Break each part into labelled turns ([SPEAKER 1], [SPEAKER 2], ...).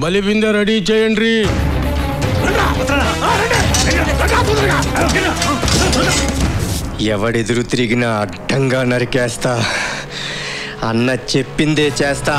[SPEAKER 1] బలిబిందె ready చేయండి
[SPEAKER 2] ఎవడెదురు తిరిగినా అడ్డంగా నరికేస్తా అన్న చెప్పిందే చేస్తా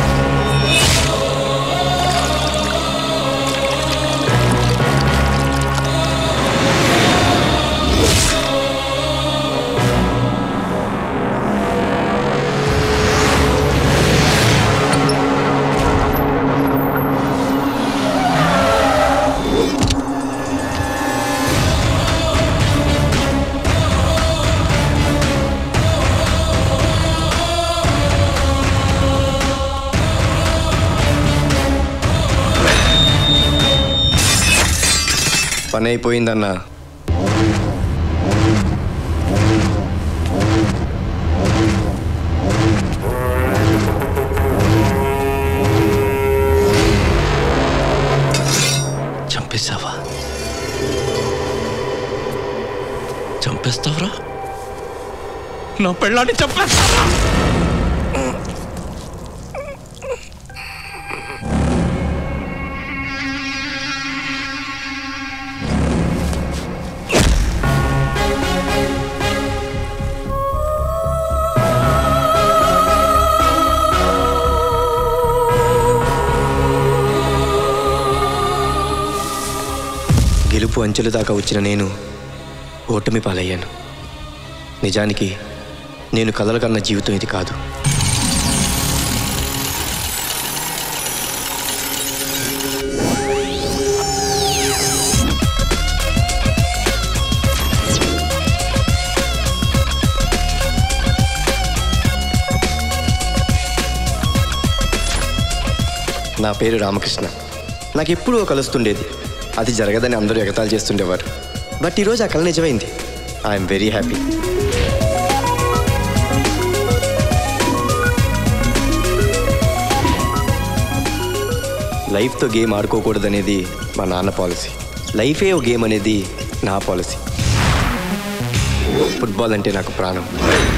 [SPEAKER 2] పని అయిపోయిందన్నా
[SPEAKER 3] చంపేశావా చంపేస్తావురా నా పెళ్ళాన్ని చంపేస్తావా
[SPEAKER 2] గెలుపు అంచెలు దాకా వచ్చిన నేను ఓటమి పాలయ్యాను నిజానికి నేను కలలు కన్న జీవితం ఇది కాదు నా పేరు రామకృష్ణ నాకు ఎప్పుడూ ఓ కలుస్తుండేది అది జరగదని అందరూ ఎగతాలు చేస్తుండేవారు బట్ ఈరోజు ఆ కళ నిజమైంది ఐఎమ్ వెరీ హ్యాపీ లైఫ్తో గేమ్ ఆడుకోకూడదనేది మా నాన్న పాలసీ లైఫే ఓ గేమ్ అనేది నా పాలసీ ఫుట్బాల్ అంటే నాకు ప్రాణం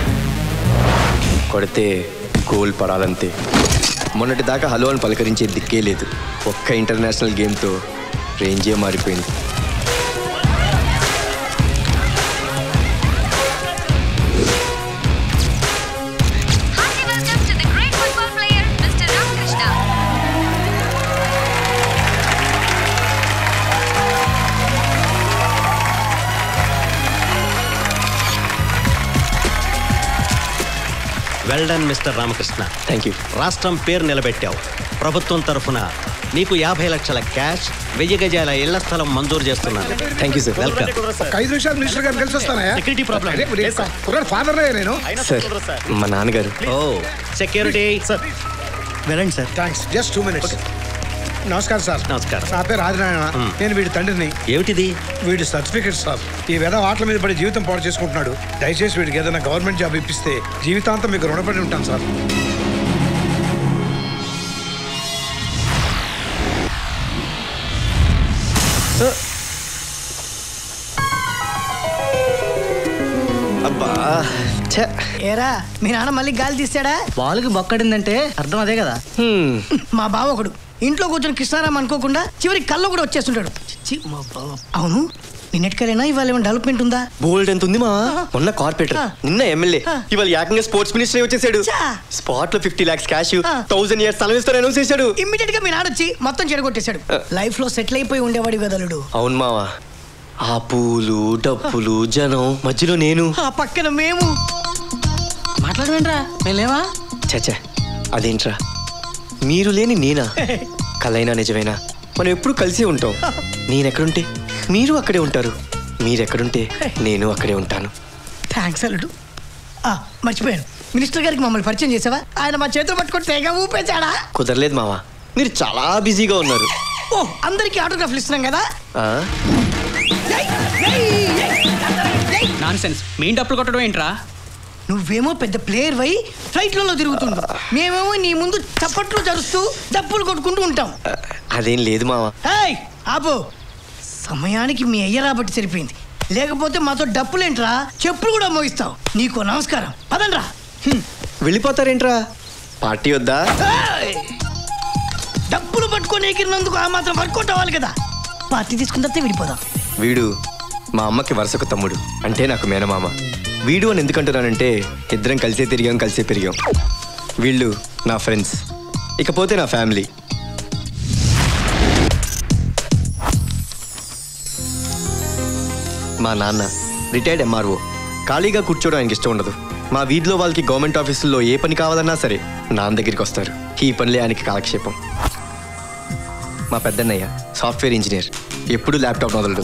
[SPEAKER 2] కొడితే గోల్ పడాలంతే మొన్నటి దాకా హలో అని పలకరించే దిక్కే లేదు ఒక్క ఇంటర్నేషనల్ గేమ్తో రేంజే మారిపోయింది
[SPEAKER 4] Hearty welcome to the great football player, Mr. Ramakrishna.
[SPEAKER 3] Well done mister Ramakrishna
[SPEAKER 2] thank you
[SPEAKER 3] రాష్ట్రం పేరు నిలబెట్టావు ప్రభుత్వం తరఫున నీకు యాభై లక్షల క్యాష్ వెయ్యి గజాల ఇళ్ల స్థలం మంజూరు చేస్తున్నాను
[SPEAKER 2] థ్యాంక్ యూ సార్
[SPEAKER 3] వెల్కమ్
[SPEAKER 5] ఒక ఐదు నిమిషాలు మినిస్టర్ గారు కలిసి వస్తానా
[SPEAKER 3] Security problem.
[SPEAKER 5] ఫాదర్ నేను
[SPEAKER 2] సార్ మా నాన్నగారు
[SPEAKER 3] ఓ సెక్యూరిటీ
[SPEAKER 6] వెళ్ళండి sir
[SPEAKER 5] thanks just two minutes నమస్కారం సార్
[SPEAKER 3] నమస్కారం.
[SPEAKER 5] నా పేరు ఆదినారాయణ నేను వీడి తండ్రిని
[SPEAKER 3] ఏమిటిది
[SPEAKER 5] వీడి సర్టిఫికెట్ సార్ ఈ విధ ఆటల మీద పడి జీవితం పాడు చేసుకుంటున్నాడు దయచేసి వీడికి ఏదైనా గవర్నమెంట్ జాబ్ ఇప్పిస్తే జీవితాంతం మీకు రుణపడి ఉంటాను సార్
[SPEAKER 2] అబ్బా ఛే.
[SPEAKER 7] ఏరా మీ నాన్న మళ్ళీ గాలి తీస్తాడా
[SPEAKER 6] వాళ్ళకి బొక్కడిందంటే అర్థం అదే కదా
[SPEAKER 2] హ్మ్.
[SPEAKER 7] మా బావ ఒకడు ఇంట్లో కూర్చొని కృష్ణారాం అనుకోకుండా చివరి కళ్ళు కూడా వచ్చేస్తుంటాడు చి, మా బావ అవును నిన్నటికైనా ఇవాళ ఏమైనా డెవలప్మెంట్ ఉందా
[SPEAKER 2] బోల్డ్ ఎంత ఉంది మా మొన్న కార్పొరేటర్
[SPEAKER 7] ఆ.
[SPEAKER 2] నిన్న ఎమ్మెల్యే
[SPEAKER 7] ఆ.
[SPEAKER 2] ఇవాళ ఏకంగా స్పోర్ట్స్ మినిస్టర్ వచ్చేసాడు
[SPEAKER 7] చా.
[SPEAKER 2] స్పాట్ లో ఫిఫ్టీ లాక్స్ క్యాష్
[SPEAKER 7] ఆ.
[SPEAKER 2] థౌసండ్ ఇయర్స్ స్థలం ఇస్తారు అనౌన్స్ చేశాడు
[SPEAKER 7] ఇమ్మీడియట్ గా మీ నాన్న వచ్చి మొత్తం చెడగొట్టేశాడు లైఫ్ లో సెటిల్ అయిపోయి ఉండేవాడి కదలుడు
[SPEAKER 2] అవును మావా ఆ పూలు డప్పులు జనం మధ్యలో నేను
[SPEAKER 7] ఆ పక్కన మేము
[SPEAKER 6] మాట్లాడమేంట్రా మేమేమా
[SPEAKER 2] చచ్చా అదేంట్రా మీరు లేని నేనా కలైనా నిజమేనా మనం ఎప్పుడు కలిసే ఉంటాం నేనెక్కడుంటే మీరు అక్కడే ఉంటారు మీరెక్కడుంటే నేను అక్కడే ఉంటాను
[SPEAKER 7] థ్యాంక్స్ అల్లుడు ఆ, మర్చిపోయాను మినిస్టర్ గారికి మమ్మల్ని పరిచయం చేసావా ఆయన మా చేతులు పట్టుకొని తెగ ఊపేశాడా
[SPEAKER 2] కుదరలేదు మావా మీరు చాలా బిజీగా ఉన్నారు
[SPEAKER 7] ఓ అందరికీ ఆటోగ్రాఫ్లు ఇస్తున్నాం కదా
[SPEAKER 2] ఆ?
[SPEAKER 7] ఏయ్, ఏయ్, ఏయ్, ఏయ్.
[SPEAKER 6] నాన్ సెన్స్ మీ డప్పులు కొట్టడం ఏంట్రా
[SPEAKER 7] నువ్వేమో పెద్ద ప్లేయర్ వై ఫ్లైట్లలో తిరుగుతుండు మేమేమో నీ ముందు చప్పట్లు జరుస్తూ డప్పులు కొట్టుకుంటూ ఉంటాం
[SPEAKER 2] అదేం లేదు మావా
[SPEAKER 7] ఏయ్ ఆపు సమయానికి మీ అయ్య రాబట్టి సరిపోయింది లేకపోతే మాతో డప్పులేంట్రా చెప్పులు కూడా మోగిస్తావు నీకు నమస్కారం పదండ్రా
[SPEAKER 2] వెళ్ళిపోతారేంట్రా పార్టీ వద్దా
[SPEAKER 7] ఏయ్! డప్పులు పట్టుకొని ఒప్పుకొని ఎగిరినందుకు ఆ మాత్రం వర్కౌట్ అవ్వాలి కదా పార్టీ తీసుకున్న తర్వాత విడిపోదాం
[SPEAKER 2] వీడు మా అమ్మకి వరుసకు తమ్ముడు అంటే నాకు మేనమామ వీడు అని ఎందుకంటున్నానంటే ఇద్దరం కలిసే తిరిగాం కలిసే పెరిగాం వీళ్ళు నా ఫ్రెండ్స్ ఇకపోతే నా ఫ్యామిలీ మా నాన్న రిటైర్డ్ ఎంఆర్ఓ ఖాళీగా కూర్చోవడం ఆయనకి ఇష్టం ఉండదు మా వీధిలో వాళ్ళకి గవర్నమెంట్ ఆఫీసుల్లో ఏ పని కావాలన్నా సరే నాన్న దగ్గరికి వస్తారు ఈ పనులే ఆయనకి కాలక్షేపం మా పెద్దన్నయ్య సాఫ్ట్వేర్ ఇంజనీర్ ఎప్పుడు ల్యాప్టాప్ వదలడు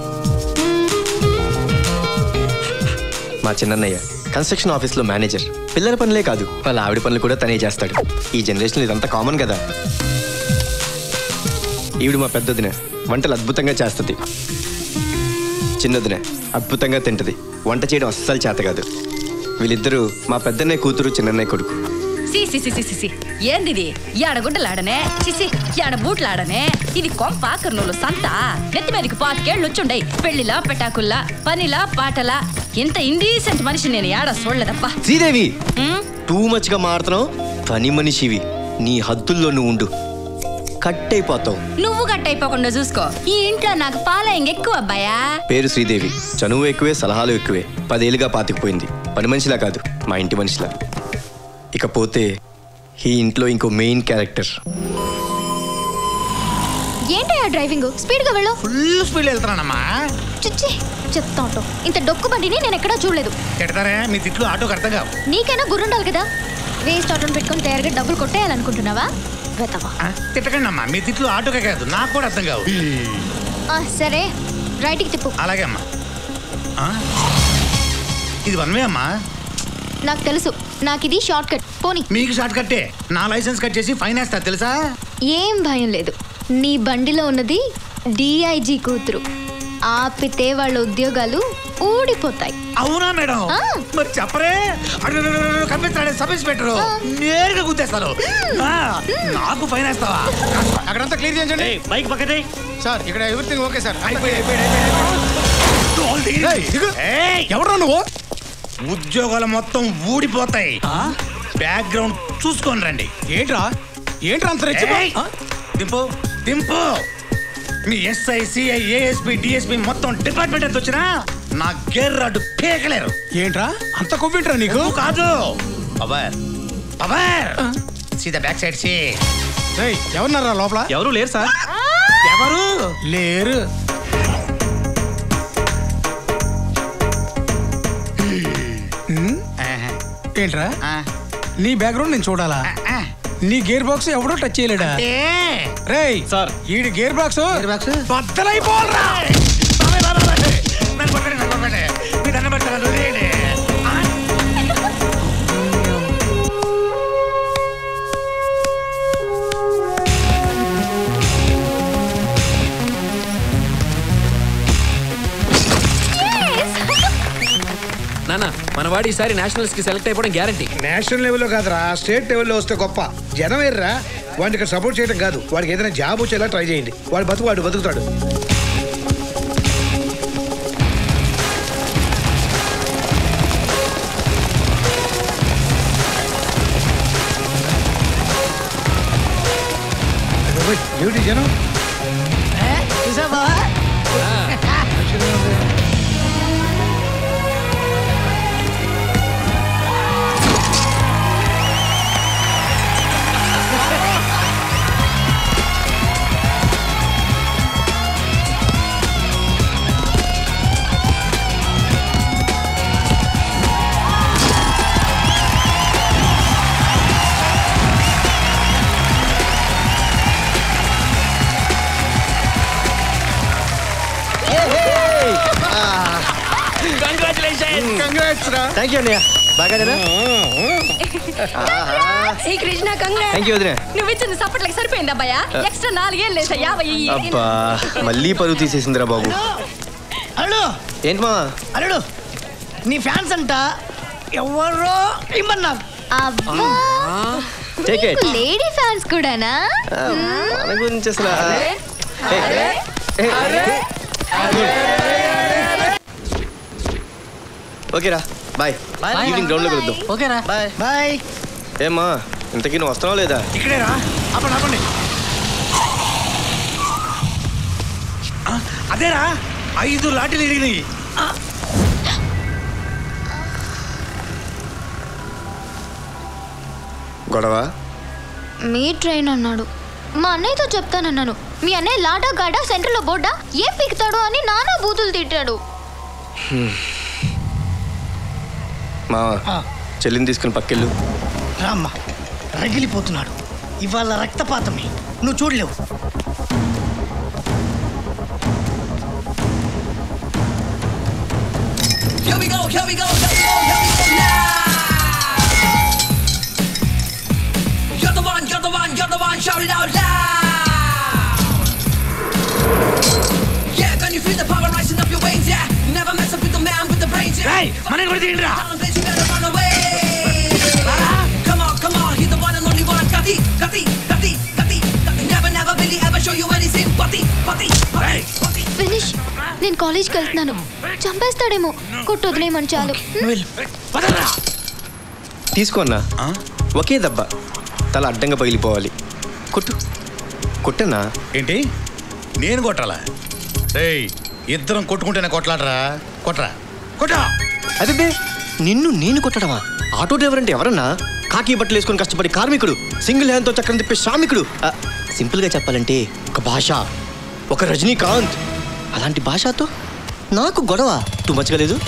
[SPEAKER 2] మా చిన్నన్నయ్య కన్స్ట్రక్షన్ ఆఫీస్లో మేనేజర్ పిల్లల పనులే కాదు వాళ్ళ ఆవిడ పనులు కూడా తనే చేస్తాడు ఈ జనరేషన్ ఇదంతా కామన్ కదా ఈవిడ మా పెద్దదిన వంటలు అద్భుతంగా చేస్తుంది చిన్నదిన అద్భుతంగా తింటది వంట చేయడం అస్సలు చేత కాదు వీళ్ళిద్దరూ మా పెద్దన్నయ్య కూతురు చిన్నన్నయ్య కొడుకు
[SPEAKER 1] సి సి సి సి సి సి ఏందిది యాడ గుడ్డలాడనే చిసి యాడ బూట్లాడనే ఇది కొంప కర్నూలు సంత నెత్తి మీదకి పాతికేళ్ళు వచ్చుండయి పెళ్లిలా పెటాకుల్లా పనిలా పాటలా ఇంత ఇండీసెంట్ మనిషి నేను యాడ చూడలేదప్పా
[SPEAKER 2] శ్రీదేవి
[SPEAKER 1] ఉమ్,
[SPEAKER 2] టూ మచ్గా మారుతున్నావు పని మనిషివి నీ హద్దుల్లో నువ్వు ఉండు కట్ అయిపోతావు
[SPEAKER 1] నువ్వు గట్టయిపోకుండా చూసుకో ఈ ఇంట్లో నాకు పాలయంగా ఎక్కువ అబ్బాయా
[SPEAKER 2] పేరు శ్రీదేవి చనువు ఎక్కువే సలహాలు ఎక్కువే పదేళ్ళుగా పాతికిపోయింది పని మనిషిలా కాదు మా ఇంటి మనిషిలా ఇకపోతే ఈ ఇంట్లో ఇంకో మెయిన్ క్యారెక్టర్
[SPEAKER 8] ఏంటయ్యా డ్రైవింగ్ స్పీడ్ గా వెళ్ళు
[SPEAKER 9] ఫుల్ స్పీడ్ వెళ్తున్నానమ్మా
[SPEAKER 8] చిచ్చి చెప్తా ఉంటావు ఇంత డొక్కు బండిని నేను ఎక్కడా చూడలేదు
[SPEAKER 9] తిడతారా మీ తిట్లు ఆటోకి అర్థం కావు
[SPEAKER 8] నీకైనా గుర్రుండాలి కదా వేస్ట్ ఆటోని పెట్టుకొని తయారుగా డబ్బులు కొట్టేయాలనుకుంటున్నావా వెతవా
[SPEAKER 9] ఆ, తిట్టకండి అమ్మా మీ తిట్లు ఆటోకే కాదు నాకు కూడా అర్థం కావు
[SPEAKER 8] ఆ, సరే రైట్కి తిప్పు
[SPEAKER 9] అలాగే అమ్మా ఆ? ఇది వన్ వే అమ్మా
[SPEAKER 8] నాకు తెలుసు నాకు ఇది షార్ట్ కట్ పోనీ
[SPEAKER 9] మీకు షార్ట్ కట్టే నా లైసెన్స్ కట్ చేసి ఫైన్ వేస్తా తెలుసా
[SPEAKER 8] ఏం భయం లేదు నీ బండిలో ఉన్నది డిఐజీ కూతురు ఆపితే వాళ్ళ ఉద్యోగాలు ఊడిపోతాయి
[SPEAKER 9] అవునా మేడం
[SPEAKER 8] ఆ.
[SPEAKER 9] మరి చెప్పరే కనిపిస్తాడే సబ్ ఇన్స్పెక్టర్
[SPEAKER 8] ఆ.
[SPEAKER 9] నేరుగా గుద్దేస్తారు ఆ, నాకు ఫైన్ వేస్తావా అక్కడంతా క్లియర్ చేయండి
[SPEAKER 3] బైక్ పక్కనే
[SPEAKER 9] సార్ ఇక్కడ ఎవ్రీథింగ్ ఓకే సార్ ఎవరు నువ్వు ఉద్యోగాలు మొత్తం ఊడిపోతాయి బ్యాక్గ్రౌండ్ చూసుకొని రండి
[SPEAKER 5] ఏంట్రా ఏంట్రా అంత
[SPEAKER 9] ఏయ్! దింపు దింపు మీ ఎస్ఐ సిఐ ఏఎస్పి డిఎస్పి మొత్తం డిపార్ట్మెంట్ ఎంత వచ్చినా నా గేర్ రాడ్డు పీకలేరు
[SPEAKER 5] ఏంట్రా అంత కొవ్వింట్రా నీకు
[SPEAKER 9] నువ్వు కాదు పవర్ పవర్ సీదా బ్యాక్ సైడ్ సి
[SPEAKER 5] ఎవరున్నారా లోపల
[SPEAKER 6] ఎవరు లేరు సార్
[SPEAKER 9] ఎవరు
[SPEAKER 5] లేరు ఉమ్,
[SPEAKER 9] ఆహా.
[SPEAKER 5] ఏంట్రా
[SPEAKER 9] ఆ,
[SPEAKER 5] నీ బ్యాక్గ్రౌండ్ నేను చూడాలా
[SPEAKER 9] ఆ.
[SPEAKER 5] నీ గేర్ బాక్స్ ఎవడో టచ్ చేయలేడా
[SPEAKER 9] ఏ
[SPEAKER 5] రేయ్
[SPEAKER 6] సార్.
[SPEAKER 5] ఈడి గేర్ బాక్స్
[SPEAKER 9] గేర్ బాక్స్?
[SPEAKER 5] బద్దలైపోవాలరా
[SPEAKER 9] బాబాయ్, బాబాయ్, బాబాయ్. నన్ను కొట్టండి, నన్ను కొట్టండి. మీ దండం పెడతాను, వదిలేయండి. ఆ.
[SPEAKER 10] నాన్న మన వాడు ఈసారి నేషనల్స్ కి సెలెక్ట్ అయిపోవడం గ్యారంటీ
[SPEAKER 5] నేషనల్ లెవెల్లో కాదురా స్టేట్ లెవెల్లో వస్తే గొప్ప జనం ఎర్రా వాడిని ఇక్కడ సపోర్ట్ చేయడం కాదు వాడికి ఏదైనా జాబ్ వచ్చేలా ట్రై చేయండి వాడు బతుకు వాడు బతుకుతాడు ఏమిటి జనం
[SPEAKER 7] చూసావా
[SPEAKER 2] థ్యాంక్ యూ అన్నయ్య బాగా కదా
[SPEAKER 1] ఈ కృష్ణ కంగ్రా
[SPEAKER 2] థ్యాంక్ యూ వదిన
[SPEAKER 1] నువ్వు ఇచ్చిన సప్పట్లకి సరిపోయింది అబ్బాయా ఎక్స్ట్రా నాలుగేళ్ళు లేదా యాభై
[SPEAKER 2] అబ్బా మళ్ళీ పరువు తీసేసిందిరా బాబు
[SPEAKER 7] అల్లుడు
[SPEAKER 2] ఏంటి మా
[SPEAKER 7] అల్లుడు నీ ఫ్యాన్స్ అంట ఎవరో ఇమ్మన్నారు
[SPEAKER 8] అబ్బా
[SPEAKER 2] Take it.
[SPEAKER 8] లేడీ ఫ్యాన్స్ కూడానా
[SPEAKER 2] మన గురించి అసలు ఓకేరా బాయ్ ఈవినింగ్ గ్రౌండ్లో కలుద్దాం
[SPEAKER 6] ఓకేరా
[SPEAKER 2] బాయ్
[SPEAKER 7] బాయ్
[SPEAKER 2] ఏమ్మా ఇంతకీ నువ్వు వస్తున్నావు లేదా
[SPEAKER 9] ఇక్కడేరా ఆపండి ఆపండి అదేరా ఐదు లాఠీలు ఇరిగినాయి
[SPEAKER 2] గొడవ
[SPEAKER 8] మీ ట్రైన్ అన్నాడు మా అన్నయ్యతో చెప్తానన్నాను మీ అన్నయ్య లాడా గాడా సెంటర్లో బోర్డా ఏం పీకుతాడు అని నానా బూతులు తిట్టాడు
[SPEAKER 2] మా చెల్లిని తీసుకుని పక్కెళ్ళు
[SPEAKER 7] రామ్మా రగిలిపోతున్నాడు ఇవాళ రక్తపాతమే నువ్వు చూడలేవు
[SPEAKER 11] Here we go, here we go, here we go, here we go now. You're the one, you're the one, you're the one, shout it out loud. Yeah, can you feel the power rising up your veins? Yeah, never mess up with the man with the brains. Yeah,
[SPEAKER 9] Hey, మనకి కూడా తీయండిరా.
[SPEAKER 11] Talent place, you better run away. Come on, come on, he's the one and only one. Kati, Kati, Kati, Kati, Kati. Never, never really ever show you any sympathy. Pati, pati, pati.
[SPEAKER 8] Finish నేను కాలేజ్కి వెళ్తున్నాను చంపేస్తాడేమో కొట్టు వదిలేయమని చాలు
[SPEAKER 2] తీసుకో అన్నా ఒకే దెబ్బ తల అడ్డంగా పగిలిపోవాలి కొట్టు కొట్టన్నా
[SPEAKER 9] ఏంటి నేను కొట్టాలా రేయ్ ఇద్దరం కొట్టుకుంటేనే కొట్లాడరా కొట్రా కొట్టా
[SPEAKER 2] అదే నిన్ను నేను కొట్టడమా ఆటో డ్రైవర్ అంటే ఎవరన్నా కాకి బట్టలు వేసుకొని కష్టపడి కార్మికుడు సింగిల్ హ్యాండ్తో చక్రం తిప్పే శ్రామికుడు ఆ, సింపుల్గా చెప్పాలంటే ఒక భాష ఒక రజనీకాంత్ అలాంటి భాషతో నాకు గొడవ టూ మచ్గా లేదు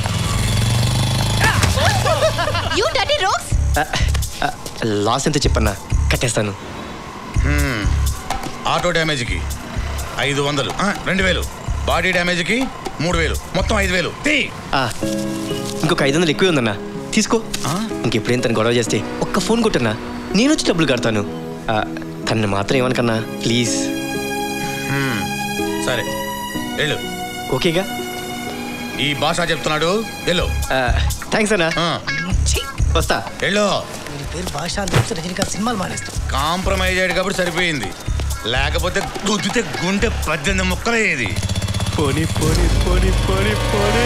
[SPEAKER 8] యూ డర్టీ రోక్స్
[SPEAKER 2] ఆ, ఆ, లాస్ ఎంత చెప్పన్నా కట్టేస్తాను
[SPEAKER 9] హ్మ్. ఆటో డ్యామేజ్కి ఐదు వందలు ఆ, రెండు వేలు బాడీ డ్యామేజ్కి మూడు వేలు మొత్తం ఐదు వేలు తీ
[SPEAKER 2] ఆ, ఇంకొక ఐదు వందలు ఎక్కువే ఉందన్నా తీసుకో ఇంకెప్పుడేం తను గొడవ చేస్తే ఒక్క ఫోన్ కొట్టన్నా నేను వచ్చి డబ్బులు కడతాను ఆ, తన్ని మాత్రం ఏమనకన్నా ప్లీజ్
[SPEAKER 9] హ్మ్. సరే వెళ్ళు
[SPEAKER 2] ఓకేగా
[SPEAKER 9] ఈ భాష చెప్తున్నాడు వెళ్ళు
[SPEAKER 2] థ్యాంక్స్ అన్నా వస్తా
[SPEAKER 9] వెళ్ళు
[SPEAKER 7] వీడి పేరు భాష అని తెలిసి రజనీకాంత్ సినిమాలు మానేస్తాం
[SPEAKER 9] కాంప్రమైజ్ అయ్యాడు కాబట్టి సరిపోయింది లేకపోతే గుద్దితే గుండె పద్దెనిమిది ముక్కలయ్యేది
[SPEAKER 2] పోనీ పోనీ పోనీ పోనీ పోనీ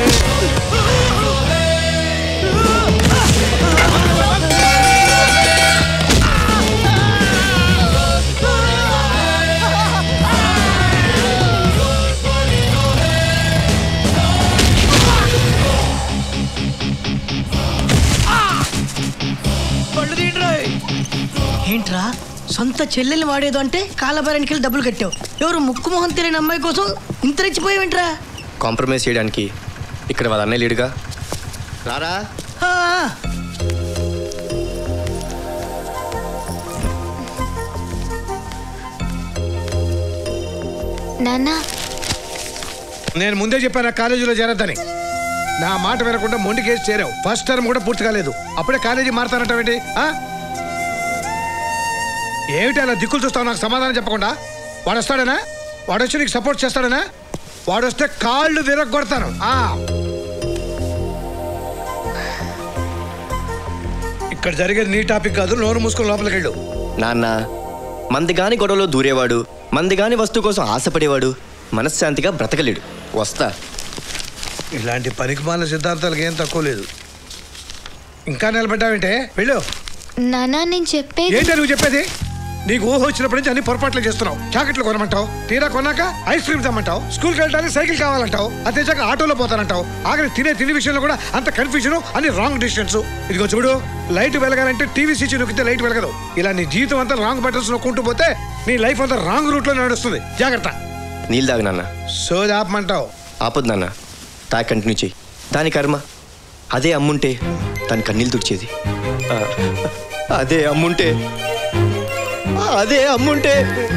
[SPEAKER 7] ఏంట్రా సొంత చెల్లెల్ని వాడేదో అంటే కాలబేరానికి వెళ్ళి డబ్బులు కట్టావు ఎవరు ముక్కు మొహం తెలియని అమ్మాయి కోసం ఇంత రెచ్చిపోయావేంట్రా
[SPEAKER 2] కాంప్రమైజ్ చేయడానికి ఇక్కడ వాళ్ళ అన్నయ్య లేడుగా రారా
[SPEAKER 7] ఆ,
[SPEAKER 8] నాన్న
[SPEAKER 5] నేను ముందే చెప్పాను ఆ కాలేజీలో చేరద్దని నా మాట వినకుండా మొండి కేసు చేరావు ఫస్ట్ టర్మ్ కూడా పూర్తి కాలేదు అప్పుడే కాలేజీ మారుతానంటావేంటి ఆ? ఏమిటి అలా దిక్కులు చూస్తావు నాకు సమాధానం చెప్పకుండా వాడు వస్తాడనా వాడు వచ్చి నీకు సపోర్ట్ చేస్తాడనా వాడు వస్తే కాళ్ళు విరగొడతాను ఆ. ఇక్కడ జరిగేది నీ టాపిక్ కాదు నోరు మూసుకొని లోపలికి వెళ్ళు
[SPEAKER 2] నాన్న మందిగాని గొడవలో దూరేవాడు మందిగాని వస్తువు కోసం ఆశపడేవాడు మనశ్శాంతిగా బ్రతకలేడు వస్తా
[SPEAKER 5] ఇలాంటి పనికిమాల సిద్ధాంతాలకు ఏం తక్కువ లేదు ఇంకా నిలబడ్డావేంటే వెళ్ళు
[SPEAKER 8] నాన్న నేను చెప్పేది
[SPEAKER 5] ఏంటో నువ్వు చెప్పేది నీకు ఊహ వచ్చినప్పటి నుంచి అన్ని పొరపాట్లు చేస్తున్నావు జాకెట్లు కొనమంటావు తీరా కొన్నాక ఐస్ క్రీమ్ తెమ్మంటావు స్కూల్కి వెళ్ళడానికి సైకిల్ కావాలంటావు అది తెచ్చాక ఆటోలో పోతానంటావు ఆఖరి తినే తిని విషయంలో కూడా అంత కన్ఫ్యూజన్ అన్ని రాంగ్ డిసిషన్స్ ఇదిగో చూడు లైట్ వెలగాలంటే టీవీ స్విచ్ నొక్కితే లైట్ వెలగదు ఇలా నీ జీవితం అంతా రాంగ్ బటన్స్ నొక్కుంటూ పోతే నీ లైఫ్ అంతా రాంగ్ రూట్ లో నడుస్తుంది జాగ్రత్త
[SPEAKER 2] నీళ్ళు తాగు నాన్న
[SPEAKER 5] సోది ఆపమంటావు
[SPEAKER 2] ఆపొద్దు నాన్న తాగి కంటిన్యూ చేయి దాని కర్మ అదే అమ్ముంటే దాని కన్నీళ్ళు తుడిచేది ఆ, అదే అమ్ముంటే అదే అమ్ముంటే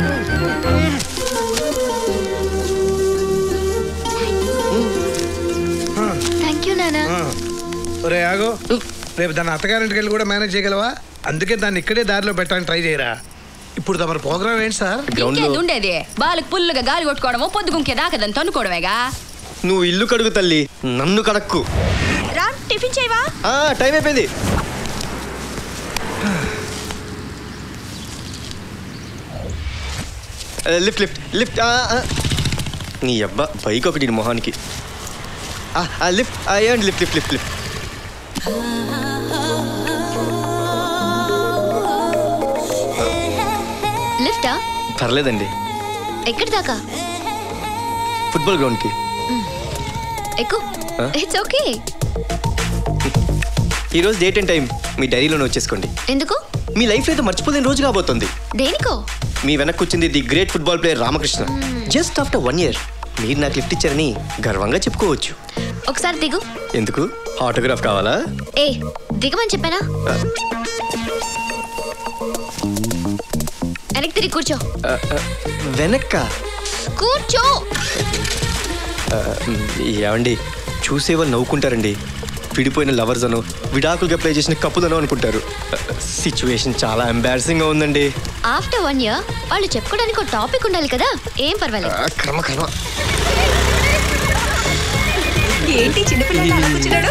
[SPEAKER 8] థ్యాంక్ యూ నాన్న
[SPEAKER 5] ఒరే ఆగో రేపు దాని అత్తగారింటికి వెళ్ళి కూడా మేనేజ్ చేయగలవా అందుకే దాన్ని ఇక్కడే దారిలో పెట్టడానికి ట్రై చేయరా ఇప్పుడు తమ ప్రోగ్రామ్ ఏంటి సార్
[SPEAKER 1] ఇంకేంది ఉండేది బాలకు పుల్లుగా గాలి కొట్టుకోవడమో పొద్దుగుంకే దాకా దాన్ని తన్నుకోవడమేగా
[SPEAKER 2] నువ్వు ఇల్లు కడుగు తల్లి నన్ను కడక్కు
[SPEAKER 1] రా టిఫిన్ చేయవా
[SPEAKER 2] ఆ, టైం అయిపోయింది ఆ, లిఫ్ట్ లిఫ్ట్ లిఫ్ట్ ఆ, ఆ. నీ అబ్బా బైక్ ఒకటి నీ మొహానికి ఆ, ఆ, లిఫ్ట్ ఆ, ఏమండి లిఫ్ట్ లిఫ్ట్ లిఫ్ట్ లిఫ్ట్
[SPEAKER 8] లిఫ్టా
[SPEAKER 2] పర్లేదండి
[SPEAKER 8] ఎక్కడి దాకా
[SPEAKER 2] ఫుట్బాల్ గ్రౌండ్కి
[SPEAKER 8] ఎక్కువ
[SPEAKER 2] Huh?
[SPEAKER 8] ఇట్స్ ఓకే
[SPEAKER 2] ఈరోజు డేట్ అండ్ టైం మీ డైరీలోనే వచ్చేసుకోండి
[SPEAKER 8] ఎందుకు
[SPEAKER 2] మీ లైఫ్ అయితే మర్చిపోలేని రోజు కాబోతుంది
[SPEAKER 8] దేనికో
[SPEAKER 2] మీ వెనక్కి వచ్చింది the great football player Ramakrishna just after one year మీరు నాకు లిఫ్ట్ ఇచ్చారని గర్వంగా చెప్పుకోవచ్చు
[SPEAKER 8] ఒకసారి దిగు
[SPEAKER 2] ఎందుకు ఆటోగ్రాఫ్ కావాలా
[SPEAKER 8] ఏ దిగమని చెప్పానా వెనక్కి తిరిగి కూర్చో
[SPEAKER 2] ఆ, ఆ, వెనక్క
[SPEAKER 8] కూర్చో
[SPEAKER 2] ఆ, ఏమండి చూసేవాళ్ళు నవ్వుకుంటారండి విడిపోయిన లవర్స్ అను విడాకులుగా ప్లే చేసిన కప్పులను అనుకుంటారు సిచ్యువేషన్ చాలా embarrassing గా ఉందండి
[SPEAKER 8] ఆఫ్టర్ వన్ ఇయర్ వాళ్ళు చెప్పుకోవడానికి ఒక టాపిక్ ఉండాలి కదా ఏం పర్వాలేదు
[SPEAKER 2] ఆ, కర్మ కర్మ
[SPEAKER 1] ఏంటి చిన్నపిల్లలు అలా కూర్చున్నాడు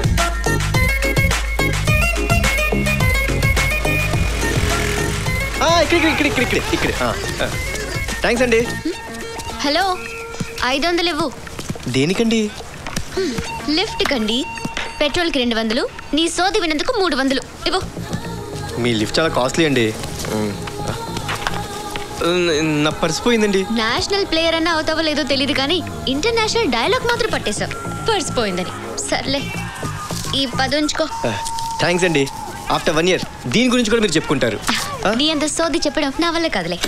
[SPEAKER 2] ఆ, ఇక్కడ ఇక్కడ ఇక్కడ ఇక్కడ ఇక్కడ థ్యాంక్స్ అండి
[SPEAKER 8] హలో ఐదు వందలు ఇవ్వు
[SPEAKER 2] దేనికండి
[SPEAKER 8] లిఫ్ట్ కండి పెట్రోల్కి రెండు వందలు నీ సోది వినందుకు మూడు వందలు ఇవ్వు
[SPEAKER 2] మీ లిఫ్ట్ చాలా కాస్ట్లీ అండి ఉమ్. నా పర్స్ పోయిందండి
[SPEAKER 8] నేషనల్ ప్లేయర్ అన్న అవుతావో లేదో తెలియదు కానీ ఇంటర్నేషనల్ డైలాగ్ మాత్రం పట్టేశావు పర్స్ పోయిందని సర్లే ఈ పది ఉంచుకో
[SPEAKER 2] థ్యాంక్స్ అండి ఆఫ్టర్ వన్ ఇయర్ దీని గురించి కూడా మీరు చెప్పుకుంటారు ఆ?
[SPEAKER 8] నీ అంత సోది చెప్పడం నా వల్ల కాదులే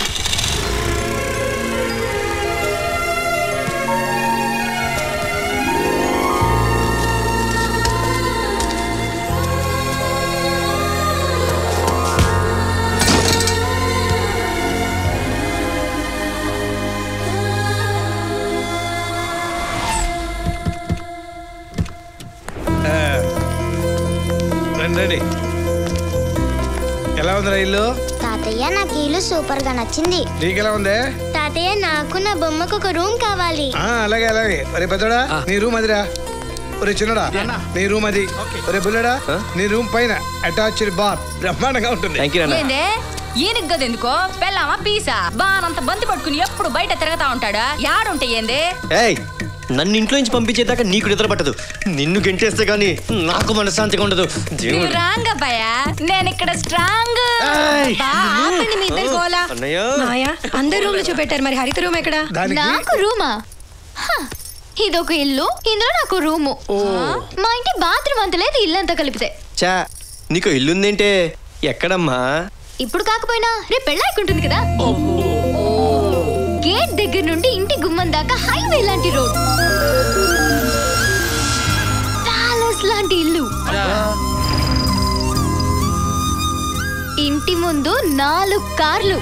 [SPEAKER 5] రండి రండి ఎలా ఉందిరా ఇల్లు
[SPEAKER 12] తాతయ్య నాకు ఈ ఇల్లు సూపర్ గా నచ్చింది
[SPEAKER 5] నీకెలా ఉంది
[SPEAKER 12] తాతయ్య నాకు నా బొమ్మకు ఒక రూమ్ కావాలి
[SPEAKER 5] ఆ, అలాగే అలాగే ఒరే పెద్దోడా నీ రూమ్ అదిరా ఒరే చిన్నడా నీ రూమ్ అది ఒరే బుల్లడా నీ రూమ్ పైన అటాచ్డ్ బార్ బ్రహ్మాండంగా ఉంటుంది
[SPEAKER 2] థ్యాంక్ యూ నాన్న
[SPEAKER 1] ఏందే ఈయనకి గది ఎందుకో పెళ్ళామా పీసా బానంత బంతి పట్టుకుని ఎప్పుడు బయట తిరగతా ఉంటాడా యాడుంటే ఏందే
[SPEAKER 2] ఏయ్ నన్ను ఇంట్లో నుంచి పంపించేదాకా నీకు నిద్ర పట్టదు నిన్ను గెంటేస్తే గానీ నాకు మనశ్శాంతిగా ఉండదు దేవుడు
[SPEAKER 1] నువ్వు రాంగ్ అబ్బాయా నేను ఇక్కడ స్ట్రాంగ్
[SPEAKER 2] ఏయ్!
[SPEAKER 1] బా, ఆపండి మీ ఇద్దరి గోలా
[SPEAKER 2] అన్నయ్య
[SPEAKER 13] మాయా అందరు రూమ్లు చూపెట్టారు మరి హరిత రూమ్ ఎక్కడ
[SPEAKER 8] నాకు రూమా హ, ఇదొక ఇల్లు ఇందులో నాకు రూము మా ఇంటి బాత్రూమ్ అంత లేదు ఇల్లంతా కలిపితే
[SPEAKER 2] చా నీకు ఇల్లుందేంటే ఎక్కడమ్మా
[SPEAKER 8] ఇప్పుడు కాకపోయినా రేపు పెళ్ళాకుంటుంది కదా గేట్ దగ్గర నుండి ఇంటి గుమ్మం దాకా హైవే లాంటి రోడ్ ప్యాలెస్ లాంటి ఇల్లు ఇంటి ముందు నాలుగు కార్లు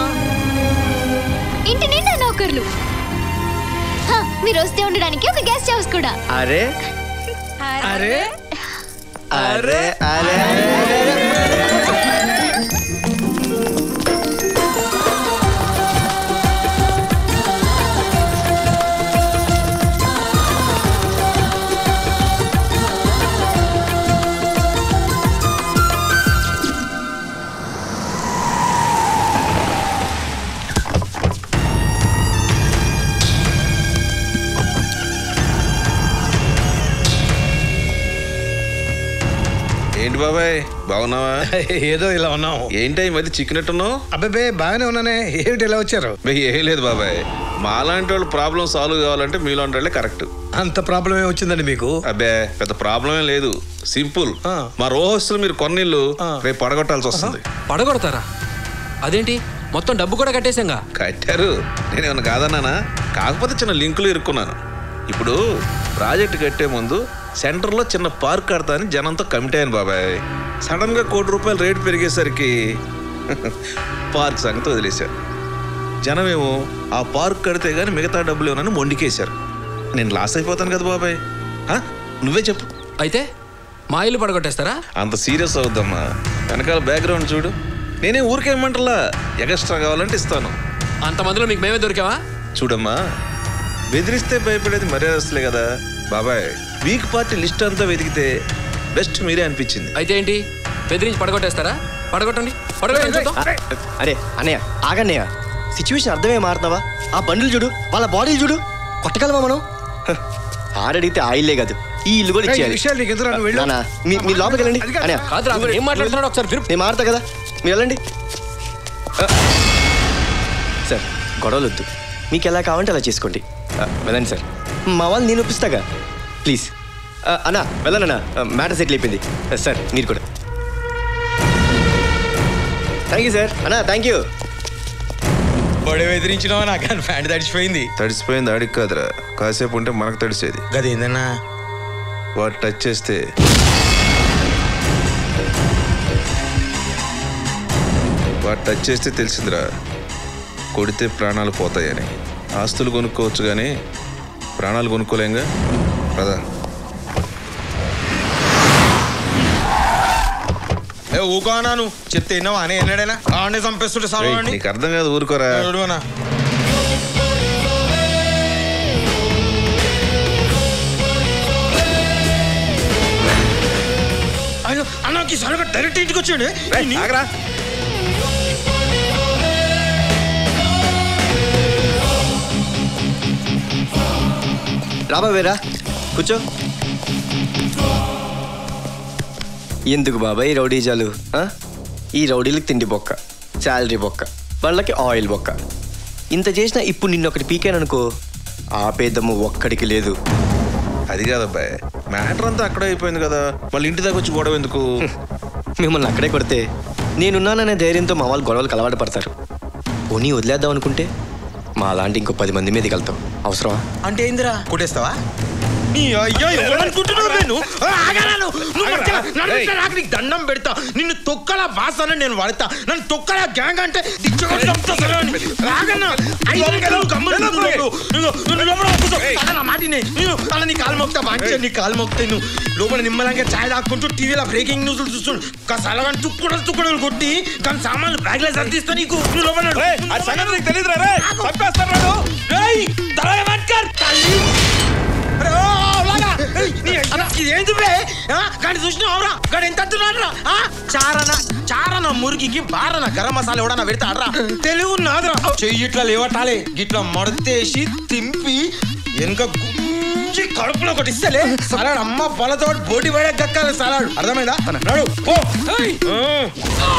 [SPEAKER 8] ఇంటి నిండా నౌకర్లు హ, మీరు వస్తే ఉండడానికి ఒక గెస్ట్ హౌస్ కూడా
[SPEAKER 2] అరే
[SPEAKER 5] అరే
[SPEAKER 2] అరే అరే
[SPEAKER 14] ఏంటి బాబాయ్ బాగున్నావా
[SPEAKER 5] ఏదో ఇలా ఉన్నాం
[SPEAKER 14] ఏంటి ఈ మధ్య చిక్కినట్టున్నావు
[SPEAKER 5] అబ్బాబే బాగానే ఉన్నానే ఏమిటి ఇలా వచ్చారు
[SPEAKER 14] బే, ఏం లేదు బాబాయ్ మాలాంటి వాళ్ళు ప్రాబ్లం సాల్వ్ కావాలంటే మీలాంటి వాళ్ళే కరెక్ట్
[SPEAKER 5] అంత ప్రాబ్లం ఏమి వచ్చిందండి మీకు
[SPEAKER 14] అబ్బే పెద్ద ప్రాబ్లం ఏం లేదు సింపుల్ మా రోహస్తులు మీరు కొన్నిళ్ళు రేపు పడగొట్టాల్సి వస్తుంది
[SPEAKER 10] పడగొడతారా అదేంటి మొత్తం డబ్బు కూడా కట్టేశాంగా
[SPEAKER 14] కట్టారు నేనేమన్నా కాదన్నానా కాకపోతే చిన్న లింకులు ఇరుక్కున్నాను ఇప్పుడు ప్రాజెక్ట్ కట్టే ముందు సెంటర్లో చిన్న పార్క్ కడతా అని జనంతో కమిటీ అయ్యాను బాబాయ్ సడన్ గా కోటి రూపాయలు రేటు పెరిగేసరికి పార్క్ సంగతి వదిలేశారు జనమేమో ఆ పార్క్ కడితే గానీ మిగతా డబ్బులు ఏమన్నా మొండికేశారు నేను లాస్ అయిపోతాను కదా బాబాయ్ ఆ? నువ్వే చెప్పు
[SPEAKER 10] అయితే మా ఇల్లు పడగొట్టేస్తారా
[SPEAKER 14] అంత సీరియస్ అవుద్దమ్మా వెనకాల బ్యాక్గ్రౌండ్ చూడు నేనే ఊరికేమంటలా ఎగస్ట్రా కావాలంటే ఇస్తాను
[SPEAKER 10] అంతమందిలో మీకు మేమే దొరికావా
[SPEAKER 14] చూడమ్మా బెదిరిస్తే భయపడేది మర్యాదస్తులే కదా బాబాయ్ వీక్ పార్టీ లిస్ట్ అంతా వెతికితే బెస్ట్ మీరే అనిపించింది
[SPEAKER 10] అయితే ఏంటి బెదిరించి పడగొట్టేస్తారా పడగొట్టండి పడగొట్టండి చూద్దాం
[SPEAKER 2] అరే అన్నయ్య ఆగన్నయ్య సిచ్యువేషన్ అర్థమే మారుతావా ఆ బండ్లు చూడు వాళ్ళ బాడీలు చూడు కొట్టగలమా మనం హ, ఆడడిగితే ఆయిల్లే కాదు ఈ ఇల్లు కూడా
[SPEAKER 5] ఏయ్, ఈ
[SPEAKER 2] ఇచ్చేయాలి
[SPEAKER 5] విషయాలు నీకు ఎందుకురా? నువ్వు వెళ్ళు.
[SPEAKER 2] నాన్న, మీ- మీ లోపలికి వెళ్ళండి
[SPEAKER 5] అది కాదు.
[SPEAKER 2] అన్నయ్య
[SPEAKER 10] కాదురా, అతను ఏం మాట్లాడుతున్నాడో ఒకసారి విను.
[SPEAKER 2] నేను మారుతా కదా మీరు వెళ్ళండి ఆ. సార్ గొడవలు వద్దు మీకు ఎలా కావాలంటే అలా చేసుకోండి ఆ, వెళ్ళండి సార్ మా వాళ్ళు నేను ఒప్పిస్తాగా ప్లీజ్ ఆ, అన్నా వెళ్ళనన్నా మ్యాటర్ సెటిల్ అయిపోయింది ఆ, సార్ మీరు కూడా థ్యాంక్ యూ సార్ అన్నా థ్యాంక్ యూ
[SPEAKER 15] బొడే ఎదిరించినావా నాకు కానీ ప్యాంట్ తడిచిపోయింది
[SPEAKER 14] తడిసిపోయింది ఆడికి కాదురా కాసేపు ఉంటే మనకు తడిసేది
[SPEAKER 15] గదేందన్నా
[SPEAKER 14] వాడు టచ్ చేస్తే వాడు టచ్ చేస్తే తెలిసిందిరా కొడితే ప్రాణాలు పోతాయని ఆస్తులు కొనుక్కోవచ్చు కానీ ప్రాణాలు కొనుక్కోలేంగా పదా
[SPEAKER 15] ఏ ఊకోనా నువ్వు చెప్తే విన్నావా అనే ఎన్నడైనా ఆడనే చంపేస్తుంటే
[SPEAKER 14] రేయ్,
[SPEAKER 15] సావండి
[SPEAKER 14] నీకు అర్థం కాదు ఊరుకోరా
[SPEAKER 15] చూడవనా అయ్యో అన్నకి సడన్గా డైరెక్ట్ ఇంటికి వచ్చాడు
[SPEAKER 14] ఆగరా
[SPEAKER 2] రాబా వేరా కూర్చో ఎందుకు బాబాయ్ ఈ రౌడీజాలు ఆ? ఈ రౌడీలకు తిండి బొక్క శాలరీ బొక్క వాళ్ళకి ఆయిల్ బొక్క ఇంత చేసినా ఇప్పుడు నిన్న ఒకటి పీకాననుకో ఆపేదమ్ము ఒక్కడికి లేదు
[SPEAKER 14] అది కాదబ్బాయ్ మ్యాటర్ అంతా అక్కడే అయిపోయింది కదా మళ్ళీ ఇంటి దాకా వచ్చి గొడవ ఎందుకు
[SPEAKER 2] మిమ్మల్ని అక్కడే కొడితే నేనున్నాననే ధైర్యంతో మా వాళ్ళు గొడవలకు అలవాటు పడతారు పోనీ వదిలేద్దాం అనుకుంటే మా అలాంటి ఇంకో పది మంది మీదకి వెళ్తాం అవసరమా
[SPEAKER 15] అంటే ఏందిరా కొట్టేస్తావా నీ అయ్యో ఎవరనుకుంటున్నావు నేను ఆ, ఆగరా నువ్వు. నువ్వు మధ్యలో నన్ను ఇట్లా నాకు నీకు దండం పెడతా నిన్ను తొక్కల వాసన నేను వాడతా నన్ను తొక్కల గ్యాంగ్ అంటే దిచ్చగొట్టి చంపుతా అని. ఆగన్నా. ఐదు నిమిషాలు గమ్మున ఉండు నువ్వు. నువ్వు- నువ్వు లోపల కూర్చో. అలా నా మాట వినే. నేను అలా నీ కాలు మోక్తా మంచిగా నీ కాలు మోక్తా నువ్వు లోపల నిమ్మలంగా ఛాయ్ తాక్కుంటూ టీవీలో బ్రేకింగ్ న్యూస్లు చూస్తుండు కసలగాని తుక్కుడలు తుక్కుడలు కొట్టి కానీ సామాన్లు బ్యాగ్లో సర్దిస్తా నీకు నువ్వు లోపల నడు.
[SPEAKER 9] ఆ సంగతి నీకు తెలియదురా రే చంపేస్తాడు
[SPEAKER 15] రేయ్, తలగా పట్టుకోరు, తల్లి. అరే, ఓ, అలాగా. ఏయ్, నీ అయ్య, ఇదేంటి బే ఆ, గాడి చూసినావురా గాడి ఎంత అంటున్నాడు రా చారన చారన మురిగికి బారన గరం మసాలా ఎవడన్నా పెడతాడరా తెలివి ఉన్నాదురా చెయ్యి ఇట్లా లేవటాలే గిట్లా మడతేసి తింపి వెనక గుంజి కడుపులో ఒకటి ఇస్తలే సలాడ్ అమ్మ బలతో బోటి పడే దక్కాలి సలాడ్ అర్థమైందా నడు పో ఏయ్. ఆ.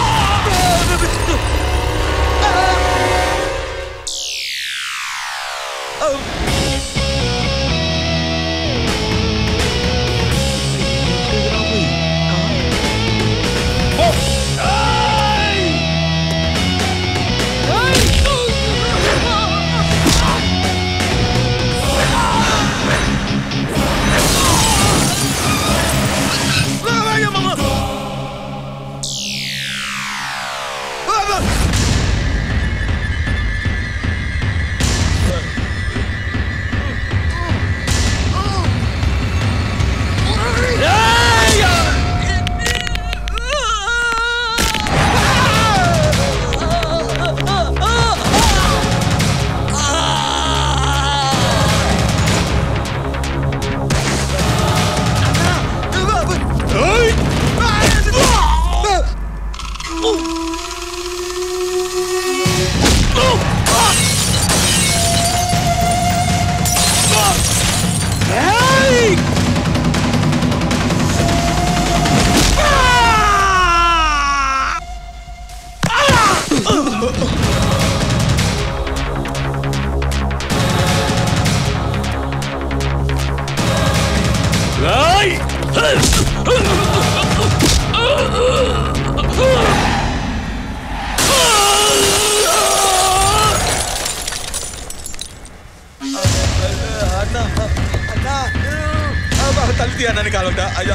[SPEAKER 15] తల్లి అన్నాను కాలంట అయ్యో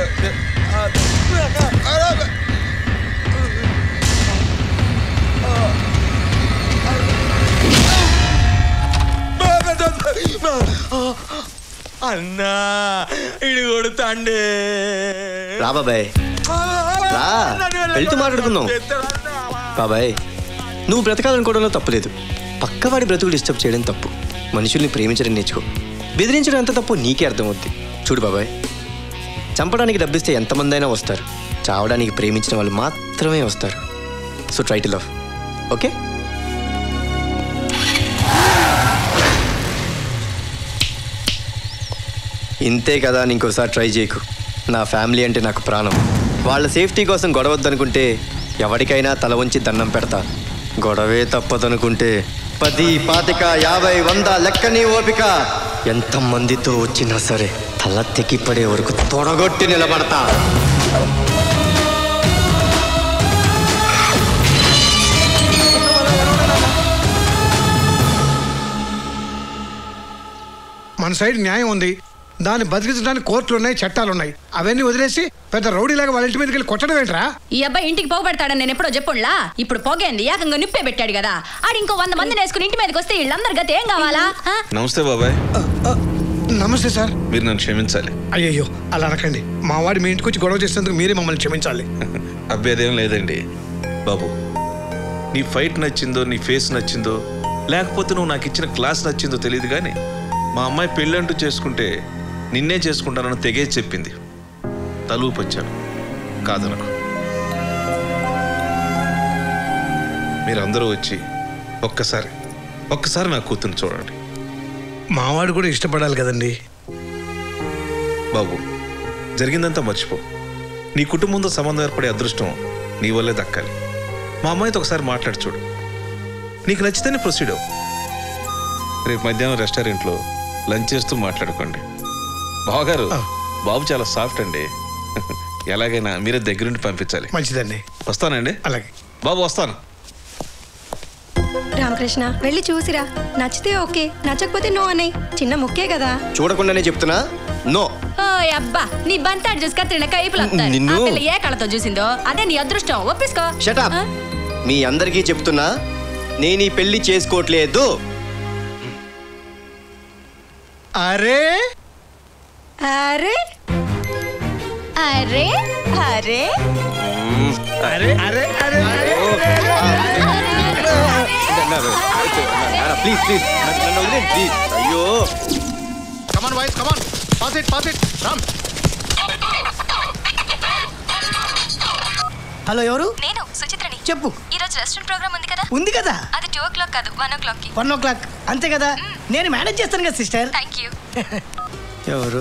[SPEAKER 15] అన్నా ఇడి కొడుతాండే
[SPEAKER 2] రా బాబాయ్ రా వెళ్తూ మాట్లాడుకుందాం బాబాయ్ నువ్వు బ్రతకాలనుకోవడంలో తప్పులేదు పక్కవాడి బ్రతుకులు డిస్టర్బ్ చేయడం తప్పు మనుషుల్ని ప్రేమించడం నేర్చుకో బెదిరించడం ఎంత తప్పు నీకే అర్థమవుద్ది చూడు బాబాయ్ చంపడానికి డబ్బిస్తే ఎంతమంది అయినా వస్తారు చావడానికి ప్రేమించిన వాళ్ళు మాత్రమే వస్తారు so try to love okay ఇంతే కదా అని ఇంకోసారి ట్రై చేయకు నా ఫ్యామిలీ అంటే నాకు ప్రాణం వాళ్ళ సేఫ్టీ కోసం గొడవద్దనుకుంటే ఎవరికైనా తల వంచి దండం పెడతా గొడవే తప్పదనుకుంటే పది పాతిక యాభై వంద లెక్కని ఓపిక ఎంతమందితో వచ్చినా సరే తల తెగిపడే వరకు తొడగొట్టి నిలబడతా
[SPEAKER 5] మన సైడ్ న్యాయం ఉంది దాన్ని బతికించడానికి కోర్టులు ఉన్నాయి చట్టాలు ఉన్నాయి అవన్నీ వదిలేసి పెద్ద రౌడీలాగా వాళ్ళ ఇంటి మీదకి వెళ్ళి కొట్టడం ఏంట్రా
[SPEAKER 1] ఈ అబ్బాయి ఇంటికి పోగబెడతాడని నేను ఎప్పుడో చెప్పుండ్లా ఇప్పుడు పోగేంది ఏకంగా నిప్పే పెట్టాడు కదా ఆడు ఇంకో వంద మందిని వేసుకుని ఇంటి మీదకి వస్తే వీళ్ళందరి గతి ఏం కావాలా ఆ?
[SPEAKER 14] నమస్తే బాబాయ్
[SPEAKER 5] నమస్తే సార్
[SPEAKER 14] మీరు నన్ను క్షమించాలి
[SPEAKER 5] అయ్యయ్యో అలా అనకండి మా వాడు మీ ఇంటికి వచ్చి గొడవ చేసినందుకు మీరే మమ్మల్ని క్షమించాలి
[SPEAKER 14] అభ్యర్థం లేదండి బాబు నీ ఫైట్ నచ్చిందో నీ ఫేస్ నచ్చిందో లేకపోతే నువ్వు నాకు ఇచ్చిన క్లాస్ నచ్చిందో తెలియదు కానీ మా అమ్మాయి పెళ్ళంటూ చేసుకుంటే నిన్నే చేసుకుంటానని తెగేసి చెప్పింది తలుపు వచ్చాను కాదనకు మీరందరూ వచ్చి ఒక్కసారి ఒక్కసారి నా కూతుర్ని చూడండి
[SPEAKER 5] మావాడు కూడా ఇష్టపడాలి కదండి
[SPEAKER 14] బాబు జరిగిందంతా మర్చిపో నీ కుటుంబంతో సంబంధం ఏర్పడే అదృష్టం నీ వల్లే దక్కాలి మా అమ్మాయితో ఒకసారి మాట్లాడి చూడు నీకు నచ్చితేనే ప్రొసీడ్ అవ్వు రేపు మధ్యాహ్నం రెస్టారెంట్లో లంచ్ చేస్తూ మాట్లాడుకోండి బావగారు బాబు చాలా సాఫ్ట్ అండి ఎలాగైనా మీరే దగ్గరుండి పంపించాలి
[SPEAKER 5] మంచిదండి
[SPEAKER 14] వస్తానండి
[SPEAKER 5] అలాగే
[SPEAKER 14] బాబు వస్తాను
[SPEAKER 13] రామకృష్ణ వెళ్ళి చూసిరా నచ్చితే ఓకే నచ్చకపోతే నో అన్నయ్య చిన్న ముక్కే కదా
[SPEAKER 2] చూడకుండానే చెప్తున్నా నో
[SPEAKER 1] ఓ అబ్బా నీ బంతాడు చూసి కత్తిరిన కైపులు వస్తాయి.
[SPEAKER 2] నిన్ను-
[SPEAKER 1] ఆ పిల్ల ఏ కళతో చూసిందో అదే నీ అదృష్టం ఒప్పిసుకో
[SPEAKER 2] షటప్ మీ అందరికీ చెప్తున్నా నేను ఈ పెళ్లి చేసుకోవట్లేదు
[SPEAKER 7] అరే
[SPEAKER 13] అరే
[SPEAKER 1] అరే
[SPEAKER 13] అరే
[SPEAKER 7] అరే అరే అరే
[SPEAKER 2] ప్లీజ్ ప్లీజ్ నన్ను వదిలేండి ప్లీజ్ అయ్యో
[SPEAKER 9] come on boys come on pass it pass it Ram
[SPEAKER 7] hello ఎవరు
[SPEAKER 4] నేను సుచిత్రని
[SPEAKER 7] చెప్పు
[SPEAKER 4] ఈ రోజు రెస్టారెంట్ ప్రోగ్రామ్ ఉంది కదా
[SPEAKER 7] ఉంది కదా
[SPEAKER 4] అది టూ ఓ క్లాక్ కాదు వన్ ఓ క్లాక్ కి
[SPEAKER 7] వన్ ఓ క్లాక్ అంతే కదా నేను మేనేజ్ చేస్తాను కదా సిస్టర్
[SPEAKER 4] థ్యాంక్ యూ
[SPEAKER 2] ఎవరు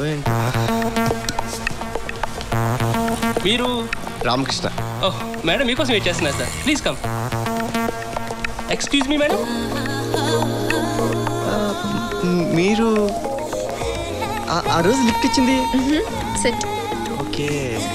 [SPEAKER 16] మీరు
[SPEAKER 2] రామకృష్ణ
[SPEAKER 16] ఓహ్ మేడం మీకోసం వెయిట్ చేస్తున్నా sir please come excuse me madam
[SPEAKER 2] మీరు ఆ- ఆ రోజు లిఫ్ట్ ఇచ్చింది
[SPEAKER 8] set
[SPEAKER 2] okay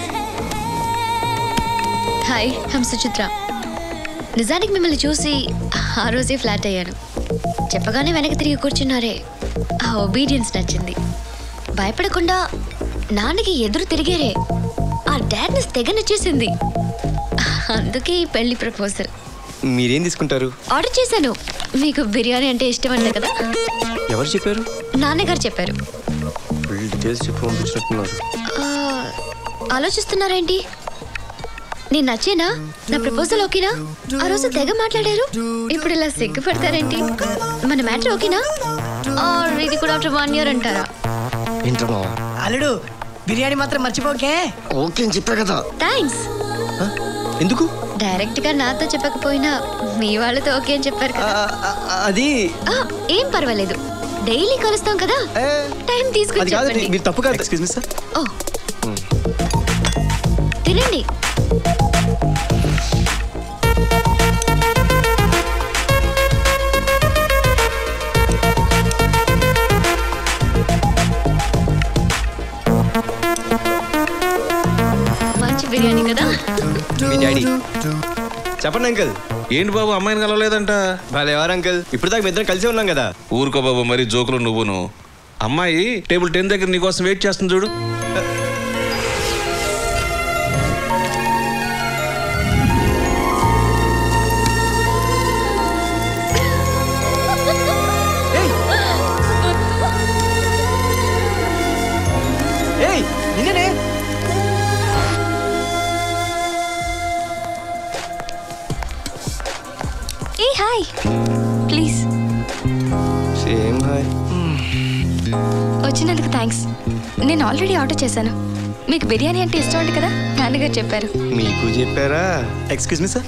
[SPEAKER 8] hi hmm Suchitra నిజానికి మిమ్మల్ని చూసి ఆ రోజే ఫ్లాట్ అయ్యాను చెప్పగానే వెనక్కి తిరిగి కూర్చున్నారే ఆ ఒబీడియన్స్ నచ్చింది భయపడకుండా నాన్నకి ఎదురు తిరిగారే ఆ డాడ్నెస్ తెగ నచ్చేసింది అందుకే ఈ పెళ్లి ప్రపోజల్
[SPEAKER 2] మీరేం తీసుకుంటారు
[SPEAKER 8] ఆర్డర్ చేశాను మీకు బిర్యానీ అంటే ఇష్టం అంట కదా
[SPEAKER 2] ఎవరు చెప్పారు
[SPEAKER 8] నాన్నగారు చెప్పారు
[SPEAKER 2] ఫుల్ డీటెయిల్స్ చెప్పి పంపించినట్టున్నారు
[SPEAKER 8] ఆ, ఆలోచిస్తున్నారేంటి నేను నచ్చేనా నా ప్రపోజల్ ఓకేనా ఆ రోజు తెగ మాట్లాడారు ఇప్పుడు ఇలా సిగ్గుపడతారేంటి మన మ్యాటర్ ఓకేనా ఆర్ ఇది కూడా ఆఫ్టర్ వన్ ఇయర్ అంటారా
[SPEAKER 2] ఏంట్రా మావా
[SPEAKER 7] అల్లుడు బిర్యానీ మాత్రం మర్చిపోకే
[SPEAKER 2] ఓకే అని చెప్పా కదా
[SPEAKER 8] థ్యాంక్స్
[SPEAKER 2] ఎందుకు
[SPEAKER 8] డైరెక్ట్ గా నాతో చెప్పకపోయినా మీ వాళ్ళతో ఓకే అని చెప్పారు కదా
[SPEAKER 2] అది
[SPEAKER 8] ఆ, ఏం పర్వాలేదు డైలీ కలుస్తాం కదా టైం తీసుకుని
[SPEAKER 2] అది కాదు
[SPEAKER 8] చెప్పండి
[SPEAKER 2] మీరు తప్పు కాదు ఎక్స్క్యూజ్ మీ సార్
[SPEAKER 8] ఓ తినండి మంచి బిర్యానీ కదా
[SPEAKER 2] మీ డాడీ చెప్పండి అంకుల్
[SPEAKER 14] ఏంటి బాబు అమ్మాయిని కలవలేదంట
[SPEAKER 2] వాళ్ళు ఎవరు అంకుల్ ఇప్పుడు దాకా మీ ఇద్దరం కలిసే ఉన్నాం కదా
[SPEAKER 14] ఊరుకో బాబు మరి జోకులు నువ్వును అమ్మాయి టేబుల్ టెన్ దగ్గర నీకోసం వెయిట్ చేస్తుంది చూడు
[SPEAKER 2] ఏయ్ నిన్నే
[SPEAKER 8] ఏ హాయ్ ప్లీజ్
[SPEAKER 2] సేమ్ హాయ్
[SPEAKER 8] వచ్చినందుకు థ్యాంక్స్ నేను ఆల్రెడీ ఆర్డర్ చేశాను మీకు బిర్యానీ అంటే ఇష్టం అండి కదా నాన్నగారు చెప్పారు
[SPEAKER 2] మీకు చెప్పారా ఎక్స్క్యూజ్ మీ సార్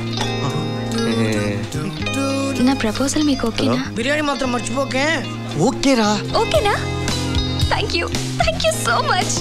[SPEAKER 8] నా ప్రపోజల్ మీకు ఓకేనా
[SPEAKER 7] బిర్యానీ మాత్రం మర్చిపోకే
[SPEAKER 2] ఓకేరా
[SPEAKER 8] ఓకేనా thank you thank you so much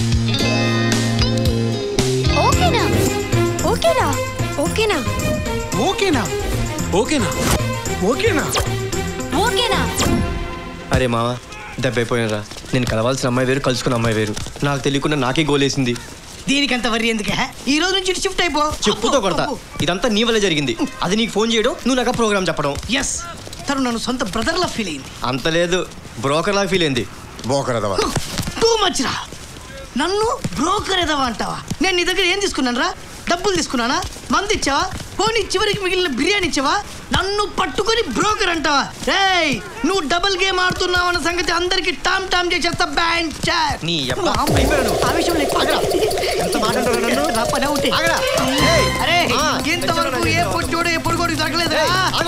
[SPEAKER 8] ఓకేనా
[SPEAKER 13] ఓకేనా ఓకేనా
[SPEAKER 5] ఓకేనా
[SPEAKER 10] ఓకేనా
[SPEAKER 5] ఓకేనా
[SPEAKER 1] ఓకేనా
[SPEAKER 2] అరే మావా దెబ్బైపోయినరా నేను కలవాల్సిన అమ్మాయి వేరు కలుసుకున్న అమ్మాయి వేరు నాకు తెలియకుండా నాకే గోలేసింది
[SPEAKER 7] దీనికి అంత వరి ఎందుకే ఈ రోజు నుంచి షిఫ్ట్ అయిపో
[SPEAKER 2] చెప్పుతో కొడతా ఇదంతా నీ వల్ల జరిగింది అది నీకు ఫోన్ చేయడం నువ్వు నాకు ప్రోగ్రామ్ చెప్పడం
[SPEAKER 7] ఎస్ తను నన్ను సొంత బ్రదర్ లా ఫీల్ అయింది
[SPEAKER 2] అంత లేదు బ్రోకర్ లాగా ఫీల్ అయింది
[SPEAKER 15] బ్రోకర్ అదవా
[SPEAKER 7] టూ మచ్ రా నన్ను బ్రోకర్ ఎదవా అంటావా నేను నీ దగ్గర ఏం తీసుకున్నాను రా డబ్బులు తీసుకున్నానా మంది ఇచ్చావా పోనీ చివరికి మిగిలిన బిర్యానీ ఇచ్చావా నన్ను పట్టుకొని బ్రోకర్ అంటావా రేయ్ నువ్వు డబుల్ గేమ్ ఆడుతున్నావు అన్న సంగతి అందరికి టామ్ టామ్ చేసేస్తా బ్యాంక్ చార్
[SPEAKER 2] నీ అబ్బా, అయిపోయాను.
[SPEAKER 7] ఆ విషయంలో ఎక్కువ
[SPEAKER 2] ఎంత మాట అంటారు నన్ను?
[SPEAKER 7] నా పని అవుతే
[SPEAKER 2] ఆగరా. ఏయ్.
[SPEAKER 7] అరే
[SPEAKER 2] ఆ,
[SPEAKER 7] ఇంతవరకు ఏ పొట్టోడు ఏ పొడుగోడు దొరకలేదురా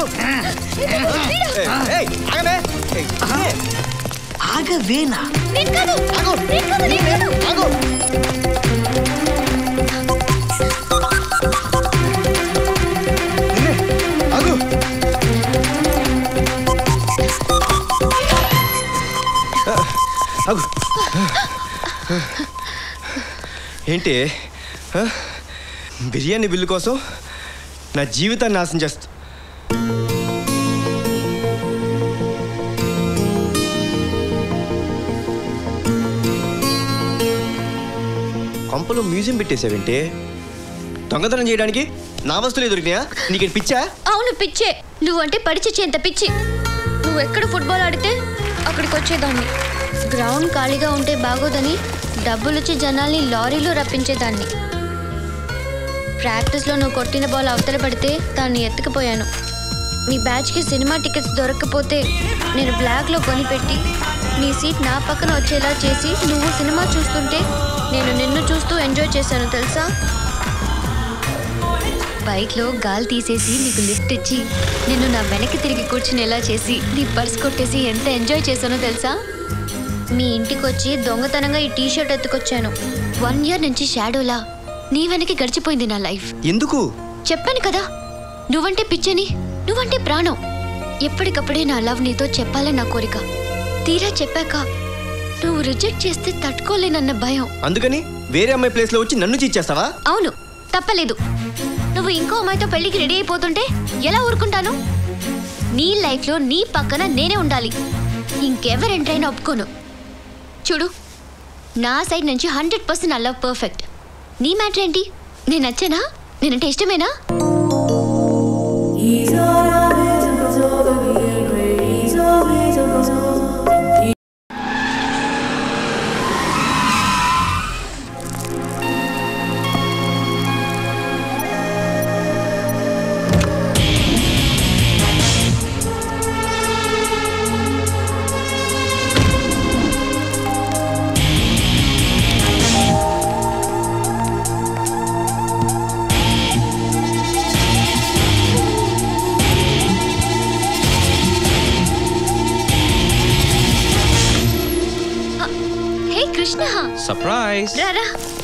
[SPEAKER 2] ఏయ్, ఏయ్, ఆగమే. ఏయ్,
[SPEAKER 7] ఆగవేనా
[SPEAKER 2] ఆగు. ఆగు. నిన్నే, ఆగు. ఆ, ఆగు. ఏంటి ఆ? బిర్యానీ బిల్లు కోసం నా జీవితాన్ని నాశనం చేస్తా కొంపలో మ్యూజియం పెట్టేసావేంటి దొంగతనం చేయడానికి నా వస్తువులే దొరికినాయా నీకు పిచ్చా
[SPEAKER 8] అవును పిచ్చే నువ్వంటే పడిచిచ్చేంత పిచ్చి నువ్వు ఎక్కడ ఫుట్బాల్ ఆడితే అక్కడికి వచ్చేదాన్ని గ్రౌండ్ ఖాళీగా ఉంటే బాగోదని డబ్బులుచ్చి జనాల్ని లారీలో రప్పించేదాన్ని ప్రాక్టీస్లో నువ్వు కొట్టిన బాల్ అవతల పడితే దాన్ని ఎత్తుకుపోయాను నీ బ్యాచ్కి సినిమా టికెట్స్ దొరకకపోతే నేను బ్లాక్లో కొనిపెట్టి నీ సీట్ నా పక్కన వచ్చేలా చేసి నువ్వు సినిమా చూస్తుంటే నేను నిన్ను చూస్తూ ఎంజాయ్ చేశాను తెలుసా బైక్లో గాలి తీసేసి నీకు లిఫ్ట్ ఇచ్చి నిన్ను నా వెనక్కి తిరిగి కూర్చునేలా చేసి నీ పర్స్ కొట్టేసి ఎంత ఎంజాయ్ చేశానో తెలుసా మీ ఇంటికి వచ్చి దొంగతనంగా ఈ టీ షర్ట్ ఎత్తుకొచ్చాను వన్ ఇయర్ నుంచి షాడోలా నీ వెనక్కి గడిచిపోయింది నా లైఫ్
[SPEAKER 2] ఎందుకు
[SPEAKER 8] చెప్పాను కదా నువ్వంటే పిచ్చని నువ్వంటే ప్రాణం ఎప్పటికప్పుడే నా లవ్ నీతో చెప్పాలని నా కోరిక తీరా చెప్పాక నువ్వు రిజెక్ట్ చేస్తే తట్టుకోలేనన్న భయం
[SPEAKER 2] అందుకని వేరే అమ్మాయి ప్లేస్లో వచ్చి నన్ను చీచేస్తావా
[SPEAKER 8] అవును తప్పలేదు నువ్వు ఇంకో అమ్మాయితో పెళ్లికి రెడీ అయిపోతుంటే ఎలా ఊరుకుంటాను నీ లైఫ్లో నీ పక్కన నేనే ఉండాలి ఇంకెవరు ఎంటర్ అయినా ఒప్పుకోను చూడు నా సైడ్ నుంచి hundred percent I love perfect నీ మ్యాటర్ ఏంటి నేను నచ్చానా నేనంటే ఇష్టమేనా హే కృష్ణ
[SPEAKER 10] సర్ప్రైజ్
[SPEAKER 8] రారా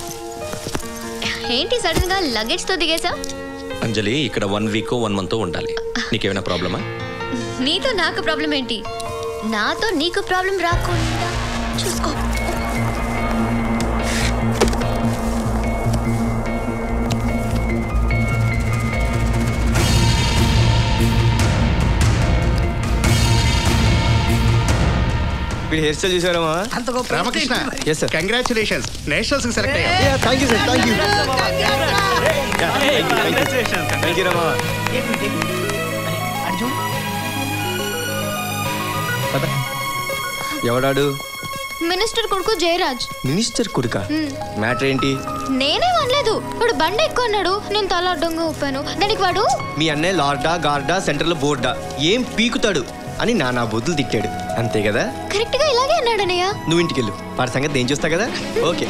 [SPEAKER 8] ఏంటి సడన్ గా లగేజ్ తో దిగేసా
[SPEAKER 10] అంజలి ఇక్కడ వన్ వీక్ వన్ మంత్ ఉండాలి నీకేమైనా ప్రాబ్లమా
[SPEAKER 8] నీతో నాకు ప్రాబ్లం ఏంటి నాతో నీకు ప్రాబ్లం రాకుండా చూసుకో
[SPEAKER 2] వీడు హెయిర్ స్టైల్ చూసారమ్మా
[SPEAKER 7] అంత గొప్ప
[SPEAKER 15] Ramakrishna
[SPEAKER 2] yes sir
[SPEAKER 15] congratulations nationals select అయ్యా
[SPEAKER 2] thank you sir thank you thank you Rama
[SPEAKER 7] Arjun
[SPEAKER 2] ఎవడాడు
[SPEAKER 8] మినిస్టర్ కొడుకు జయరాజ్
[SPEAKER 2] మినిస్టర్ కొడుక
[SPEAKER 8] హ్మ్.
[SPEAKER 2] మ్యాటర్ ఏంటి
[SPEAKER 8] నేనే అనలేదు వాడు బండి ఎక్కువ అన్నాడు నేను తల అడ్డంగా ఊపాను దానికి వాడు
[SPEAKER 2] మీ అన్నయ్య లార్డా గార్డా సెంటర్లో బోర్డా ఏం పీకుతాడు అని నానా బుద్ధులు తిట్టాడు అంతే కదా
[SPEAKER 8] కరెక్ట్ గా ఇలాగే అన్నాడు అన్నయ్య
[SPEAKER 2] నువ్వు ఇంటికి వెళ్ళు వాడి సంగతి నేను చూస్తా కదా ఓకే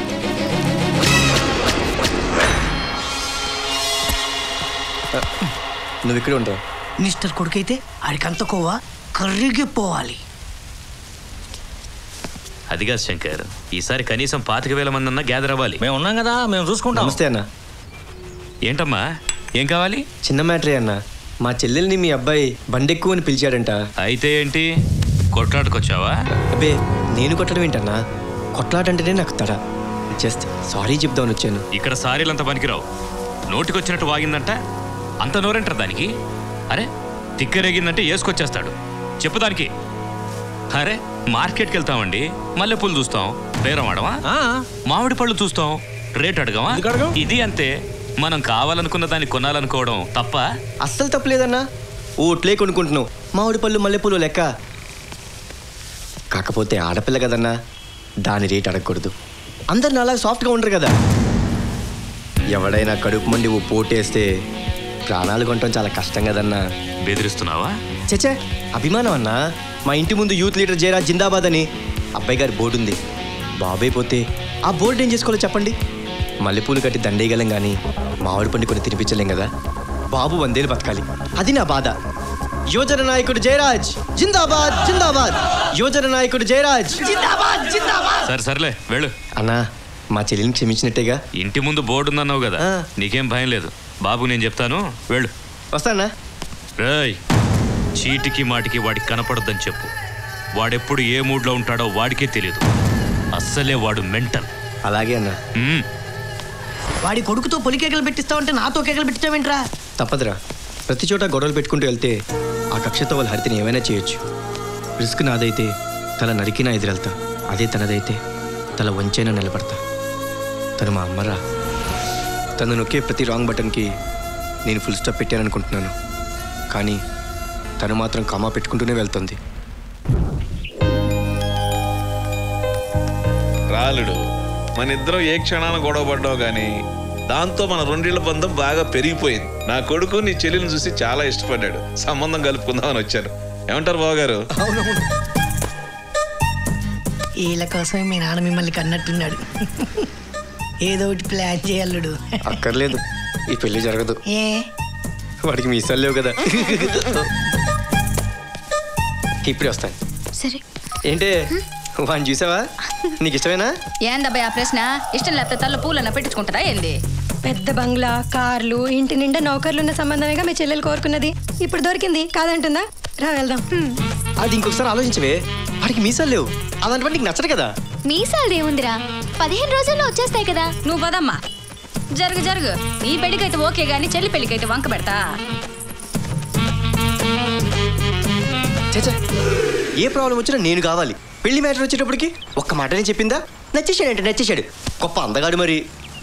[SPEAKER 2] ఆ, నువ్వు ఇక్కడ ఉంటావు
[SPEAKER 7] మినిస్టర్ కొడుకైతే ఆడికి అంత కొవ్వ కర్రిగిపోవాలి
[SPEAKER 17] అదిగా శంకర్ ఈసారి కనీసం పాతిక వేల మంది అన్నా గ్యాదర్ అవ్వాలి
[SPEAKER 6] మేము ఉన్నాం కదా మేము చూసుకుంటాం
[SPEAKER 2] నమస్తే అన్న
[SPEAKER 17] ఏంటమ్మా ఏం కావాలి
[SPEAKER 2] చిన్న మ్యాటరే అన్న మా చెల్లెల్ని మీ అబ్బాయి బండెక్కువ అని పిలిచాడంట
[SPEAKER 17] అయితే ఏంటి కొట్లాడుకొచ్చావా
[SPEAKER 2] అబ్బే నేను కొట్టడం ఏంటన్నా కొట్లాడంటేనే నాకు తడ జస్ట్ సారీ చెప్దామని వచ్చాను
[SPEAKER 17] ఇక్కడ సారీలంతా పనికిరావు నోటికొచ్చినట్టు వాగిందంట అంత నోరేంటారు దానికి అరే తిక్కరేగిందంటే వేసుకొచ్చేస్తాడు చెప్పు దానికి అరే మార్కెట్కి వెళ్తామండి మల్లెపూలు చూస్తాం బేరం ఆడమా మామిడి పళ్ళు చూస్తాం రేట్ అడగమా ఇది అంతే మనం కావాలనుకున్న దాన్ని కొనాలనుకోవడం తప్ప
[SPEAKER 2] అస్సలు తప్పలేదన్నా ఓట్లే కొనుక్కుంటున్నావు మామిడి పళ్ళు మల్లెపూలు లెక్క కాకపోతే ఆడపిల్ల కదన్నా దాని రేట్ అడగకూడదు అందరు నాలా సాఫ్ట్గా ఉండరు కదా ఎవడైనా కడుపు మండి ఓ పోటేస్తే ప్రాణాలు కొనటం చాలా కష్టం కదన్నా
[SPEAKER 17] బెదిరిస్తున్నావా
[SPEAKER 2] చచ్చే అభిమానం అన్నా మా ఇంటి ముందు యూత్ లీడర్ జయరా జిందాబాద్ అని అబ్బాయి గారి బోర్డు ఉంది బాబాయ్ పోతే ఆ బోర్డు ఏం చేసుకోవాలో చెప్పండి మల్లెపూలు కట్టి దండేయగలం కానీ మామిడి పండు కొన్ని తినిపించలేం కదా బాబు వందేలు బతకాలి అది నా బాధ యువజన నాయకుడు జయరాజ్ జిందాబాద్ జిందాబాద్ యువజన నాయకుడు జయరాజ్
[SPEAKER 7] జిందాబాద్ జిందాబాద్
[SPEAKER 17] సరే సర్లే వెళ్ళు
[SPEAKER 2] అన్నా మా చెల్లిని క్షమించినట్టేగా
[SPEAKER 17] ఇంటి ముందు బోర్డు ఉందన్నావు కదా నీకేం భయం లేదు బాబు నేను చెప్తాను వెళ్ళు
[SPEAKER 2] వస్తానా
[SPEAKER 17] రేయ్ చీటికి మాటికి వాడికి కనపడొద్దని చెప్పు వాడెప్పుడు ఏ మూడ్లో ఉంటాడో వాడికే తెలియదు అస్సలే వాడు మెంటల్
[SPEAKER 2] అలాగే అన్నా
[SPEAKER 7] వాడి కొడుకుతో పొలి కేకలు పెట్టిస్తావంటే నాతో కేకలు పెట్టిస్తావేంట్రా
[SPEAKER 2] తప్పదురా ప్రతి చోట గొడవలు పెట్టుకుంటూ వెళ్తే ఆ కక్షతో వాళ్ళ హరితని ఏమైనా చేయొచ్చు రిస్క్ నాదైతే తల నరికినా ఎదురెళ్తా అదే తనదైతే తల వంచైనా నిలబడతా తను మా అమ్మరా తను నొక్కే ప్రతి రాంగ్ బటన్కి నేను ఫుల్ స్టాప్ పెట్టాననుకుంటున్నాను కానీ తను మాత్రం కమా పెట్టుకుంటూనే వెళ్తుంది
[SPEAKER 14] రాలుడు మన ఇద్దరం ఏ క్షణాన గొడవ పడ్డావు గానీ దాంతో మన రెండేళ్ల బంధం బాగా పెరిగిపోయింది నా కొడుకు నీ చెల్లిని చూసి చాలా ఇష్టపడ్డాడు సంబంధం కలుపుకుందామని వచ్చాను ఏమంటారు బావగారు
[SPEAKER 7] వీళ్ళ కోసమే మీ నాన్న మిమ్మల్ని కన్నట్టున్నాడు ఏదో ఒకటి ప్లాన్ చేయల్లుడు
[SPEAKER 2] అక్కర్లేదు ఈ పెళ్లి జరగదు
[SPEAKER 7] ఏ
[SPEAKER 2] వాడికి మీ ఇష్టాలు లేవు కదా ఇప్పుడే వస్తాను
[SPEAKER 8] సరే
[SPEAKER 2] ఏంటే వాడిని చూసావా నీకు ఇష్టమేనా
[SPEAKER 1] ఏందబ్బాయి ఆ ప్రశ్న ఇష్టం లేకపోతే తల్ల పూలన్న పెట్టించుకుంటారా ఏంది
[SPEAKER 13] పెద్ద బంగ్లా కార్లు ఇంటి నిండా నౌకర్లు ఉన్న సంబంధమేగా మీ చెల్లెలు కోరుకున్నది ఇప్పుడు దొరికింది కాదంటుందా రా వెళ్దాం
[SPEAKER 2] అది ఇంకొకసారి ఆలోచించవే వాడికి మీసాలు లేవు అలాంటి నీకు నచ్చదు కదా
[SPEAKER 8] మీసాలు ఏముందిరా పదిహేను రోజుల్లో వచ్చేస్తాయి కదా
[SPEAKER 1] నువ్వు పదమ్మా జరుగు జరుగు నీ పెళ్ళికైతే ఓకే గానీ చెల్లి పెళ్ళికైతే వంక పెడతా
[SPEAKER 2] చచ్చా ఏ ప్రాబ్లం వచ్చినా నేను కావాలి పెళ్లి మ్యాటర్ వచ్చేటప్పటికి ఒక్క మాటనే చెప్పిందా నచ్చేసాడంటే నచ్చేసాడు గొప్ప అందగాడు మరి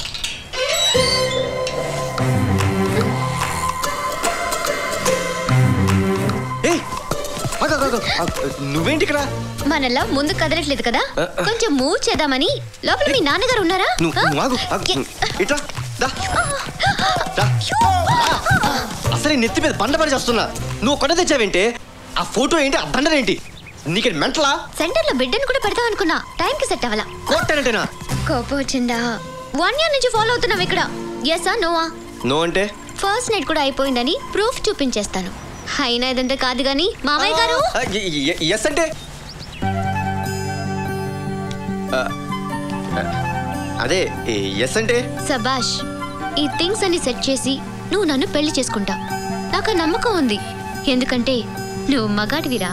[SPEAKER 2] ఏయ్, ఆగు, ఆగు, ఆగు. ఆగు. నువ్వేంటి ఇక్కడ
[SPEAKER 8] మనలా ముందు కదలట్లేదు కదా కొంచెం మూవ్ చేద్దామని లోపల మీ నాన్నగారు ఉన్నారా
[SPEAKER 2] నువ్వు
[SPEAKER 8] ఆ?
[SPEAKER 2] నువ్వు ఆగు ఆగు ఇట్రా దా దా. అసలు ఈ నెత్తి మీద బండ పడి చేస్తున్నా నువ్వు కొన తెచ్చావేంటి ఆ ఫోటో ఏంటి ఆ బండర్ ఏంటి నీకు మెంటలా
[SPEAKER 8] సెంటర్ లో బిడ్డను కూడా పెడతాం అనుకున్నా టైం కి సెట్ అవ్వాలా
[SPEAKER 2] కొట్టానంటేనా
[SPEAKER 8] కోపం వచ్చిందా వన్ ఇయర్ నుంచి ఫాలో అవుతున్నాం ఇక్కడ ఎస్ఆ నోవా
[SPEAKER 2] నో అంటే
[SPEAKER 8] ఫస్ట్ నైట్ కూడా అయిపోయిందని ప్రూఫ్ చూపించేస్తాను అయినా ఇదంతా కాదు గాని మామయ్య గారు
[SPEAKER 2] ఎస్ అంటే ఆ, ఆ, అదే ఎస్ అంటే
[SPEAKER 8] సబాష్ ఈ థింగ్స్ అన్ని సెట్ చేసి నువ్వు నన్ను పెళ్లి చేసుకుంటా నాకు ఆ నమ్మకం ఉంది ఎందుకంటే నువ్వు మగాడివిరా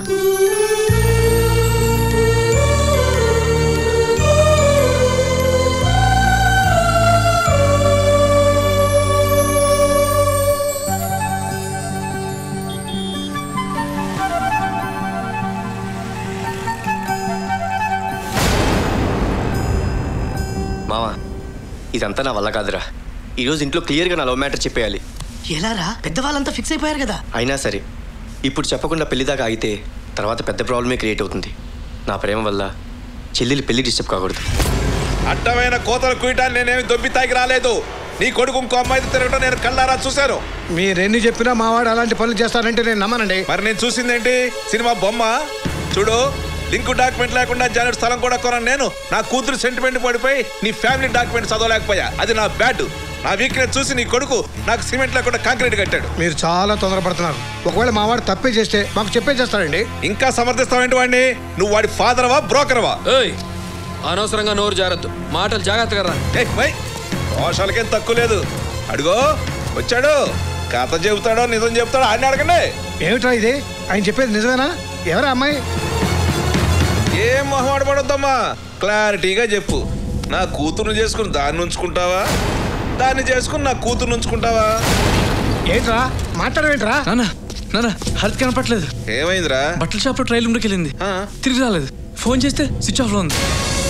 [SPEAKER 2] మావా ఇదంతా నా వల్ల కాదురా ఈరోజు ఇంట్లో క్లియర్గా నా లవ్ మ్యాటర్ చెప్పేయాలి
[SPEAKER 7] ఎలారా పెద్దవాళ్ళంతా ఫిక్స్ అయిపోయారు కదా
[SPEAKER 2] అయినా సరే ఇప్పుడు చెప్పకుండా పెళ్లి దాకా ఆగితే తర్వాత పెద్ద ప్రాబ్లమే క్రియేట్ అవుతుంది నా ప్రేమ వల్ల చెల్లెలు పెళ్లి డిస్టర్బ్ కాకూడదు
[SPEAKER 14] అడ్డమైన కోతలు కుయటాన్ని నేనేమి దొబ్బి తాగి రాలేదు నీ కొడుకు ఇంకో అమ్మాయితో తిరగటం నేను కళ్ళారా చూశాను
[SPEAKER 5] మీరెన్ని చెప్పినా మావాడు అలాంటి పనులు చేస్తారంటే నేను నమ్మనండి
[SPEAKER 14] మరి నేను చూసిందేంటి సినిమా బొమ్మ చూడు లింక్ డాక్యుమెంట్ లేకుండా జానెట్ స్థలం కూడా కొనను నేను నా కూతురు సెంటిమెంట్ పడిపోయి నీ ఫ్యామిలీ డాక్యుమెంట్ చదవలేకపోయా అది నా బ్యాడ్ నా వీక్నెస్ చూసి నీ కొడుకు నాకు సిమెంట్ లేకుండా కాంక్రీట్ కట్టాడు
[SPEAKER 5] మీరు చాలా తొందరపడుతున్నారు ఒకవేళ మావాడు తప్పే చేస్తే మాకు చెప్పే చేస్తాడండి
[SPEAKER 14] ఇంకా సమర్థిస్తావేంటి వాడిని నువ్వు వాడి ఫాదర్వా బ్రోకర్వా
[SPEAKER 10] ఏయ్ అనవసరంగా నోరు జారద్దు మాటలు జాగ్రత్తగా రా
[SPEAKER 14] దోషాలకేం తక్కువ లేదు అడుగో వచ్చాడు కథ చెబుతాడో నిజం చెబుతాడో ఆయన అడగండి
[SPEAKER 5] ఏమిట్రా ఇది ఆయన చెప్పేది నిజమేనా ఎవరా అమ్మాయి
[SPEAKER 14] ఏం మొహమాట పడొద్దమ్మా క్లారిటీగా చెప్పు నా కూతురు చేసుకుని దాన్ని ఉంచుకుంటావా దాన్ని చేసుకుని నా కూతురు ఉంచుకుంటావా
[SPEAKER 5] ఏంట్రా మాట్లాడవేంట్రా
[SPEAKER 18] నాన్న నాన్న హరిత కనపట్లేదు
[SPEAKER 14] ఏమైందిరా
[SPEAKER 18] బట్టల షాప్ లో ట్రైల్ రూమ్లోకి వెళ్ళింది తిరిగి రాలేదు ఫోన్ చేస్తే స్విచ్ ఆఫ్ లో ఉంది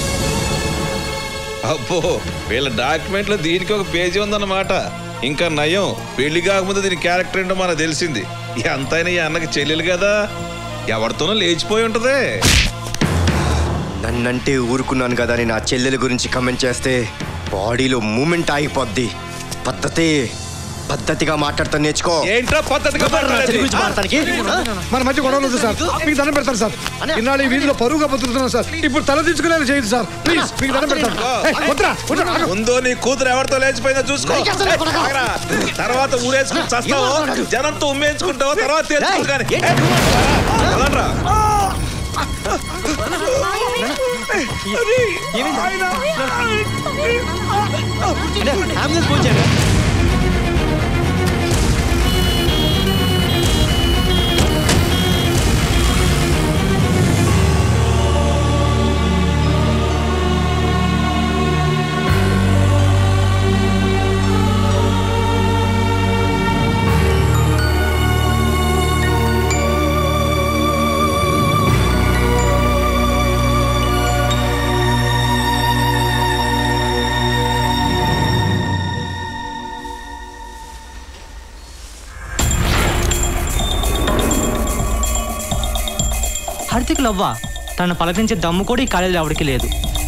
[SPEAKER 14] అబ్బో వీళ్ళ డాక్యుమెంట్లో దీనికి ఒక పేజీ ఉందన్నమాట ఇంకా నయం పెళ్లి కాకముందు దీని క్యారెక్టర్ ఏంటో మనకు తెలిసింది ఎంతైనా ఈ అన్నకి చెల్లెలు కదా ఎవరితోనో లేచిపోయి ఉంటది
[SPEAKER 2] నన్నంటే ఊరుకున్నాను కదా అని నా చెల్లెల గురించి కమెంట్ చేస్తే బాడీలో మూమెంట్ ఆగిపోద్ది పద్ధతి పద్ధతిగా మాట్లాడతా నేర్చుకో
[SPEAKER 14] ఏంట్రా పద్ధతిగా
[SPEAKER 2] చెల్లి గురించి మాట్లాడటానికి? ఆ?
[SPEAKER 5] మన మధ్య గొడవలు వద్దు సార్ మీకు దండం పెడతాను సార్ ఇన్నాళ్ళు ఈ వీధిలో పరువుగా బతుకుతున్నాను సార్ ఇప్పుడు తల దించుకునేలా చేయదు సార్ ప్లీజ్ మీకు దండం పెడతాను ఏయ్, వద్దురా, వద్దురా, ఆగు.
[SPEAKER 14] ముందు నీ కూతురు ఎవరితో లేచిపోయిందో చూసుకో
[SPEAKER 5] నరికేస్తాను,
[SPEAKER 14] ఏయ్,
[SPEAKER 5] కొడకా.
[SPEAKER 14] ఆగరా. తర్వాత ఊరేసుకుని చస్తావు జనంతో ఉమ్మేయించుకుంటావు తర్వాత తెలుసుకో కానీ ఏయ్, వదలరా.
[SPEAKER 2] అంబులెన్స్ ఫోన్ చేయండి
[SPEAKER 6] హర్తిక్ లవ్వా తను పలకరించే దమ్ము కూడా ఈ కాలేజీలో ఎవరికి లేదు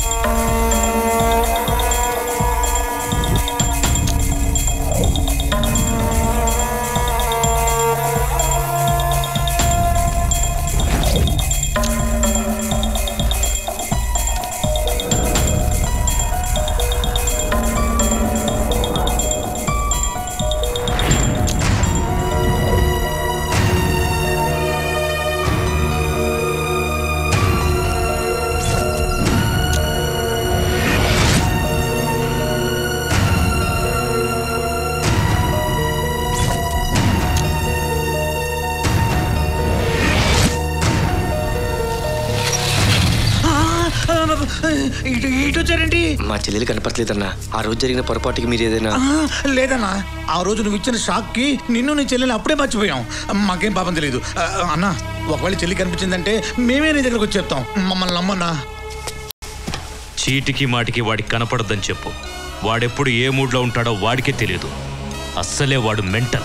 [SPEAKER 9] ఇటు ఇటు వచ్చారేంటి
[SPEAKER 2] మా చెల్లెలు కనపడలేదన్నా ఆ రోజు జరిగిన పొరపాటుకి మీరు ఏదైనా
[SPEAKER 9] ఆ, లేదన్నా ఆ రోజు నువ్వు ఇచ్చిన షాక్ కి నిన్ను నీ చెల్లెని అప్పుడే మర్చిపోయాం మాకేం పాపం తెలియదు ఆ, అన్నా ఒకవేళ చెల్లి కనిపించిందంటే మేమే నీ దగ్గరకు వచ్చి చెప్తాం మమ్మల్ని నమ్మన్నా
[SPEAKER 17] చీటికి మాటికి వాడికి కనపడద్దని చెప్పు వాడెప్పుడు ఏ మూడ్లో ఉంటాడో వాడికే తెలియదు అస్సలే వాడు మెంటల్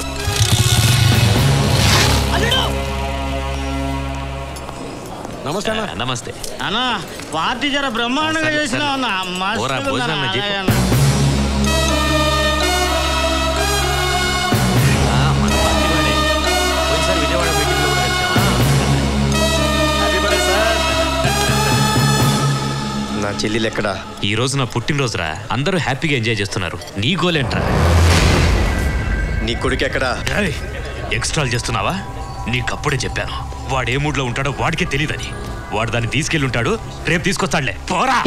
[SPEAKER 6] నమస్తే
[SPEAKER 17] ఆ, నమస్తే
[SPEAKER 6] అన్న పార్టీ జర బ్రహ్మాండంగా
[SPEAKER 17] సరే,
[SPEAKER 6] చేసినావు అన్న మస్తు
[SPEAKER 17] పోరా,
[SPEAKER 6] ఉందన్న.
[SPEAKER 17] భోజనం అన్న చెప్పు.
[SPEAKER 6] అలాగే అన్న.
[SPEAKER 17] ఆ, మన మంచివాడే. పోయినసారి విజయవాడ మీటింగ్లో కూడా కలిసాం. Happy birthday sir.
[SPEAKER 2] నా చెల్లెలు ఎక్కడా
[SPEAKER 17] ఈ రోజు నా పుట్టినరోజురా అందరూ హ్యాపీగా ఎంజాయ్ చేస్తున్నారు నీ గోలేంట్రా
[SPEAKER 2] నీ కొడుకు ఎక్కడా
[SPEAKER 17] ఎక్స్ట్రాల్ చేస్తున్నావా నీకప్పుడే చెప్పాను వాడు ఏ మూడ్లో ఉంటాడో వాడికే తెలియదని వాడు దాన్ని తీసుకెళ్ళి ఉంటాడు రేపు తీసుకొస్తాడులే పోరా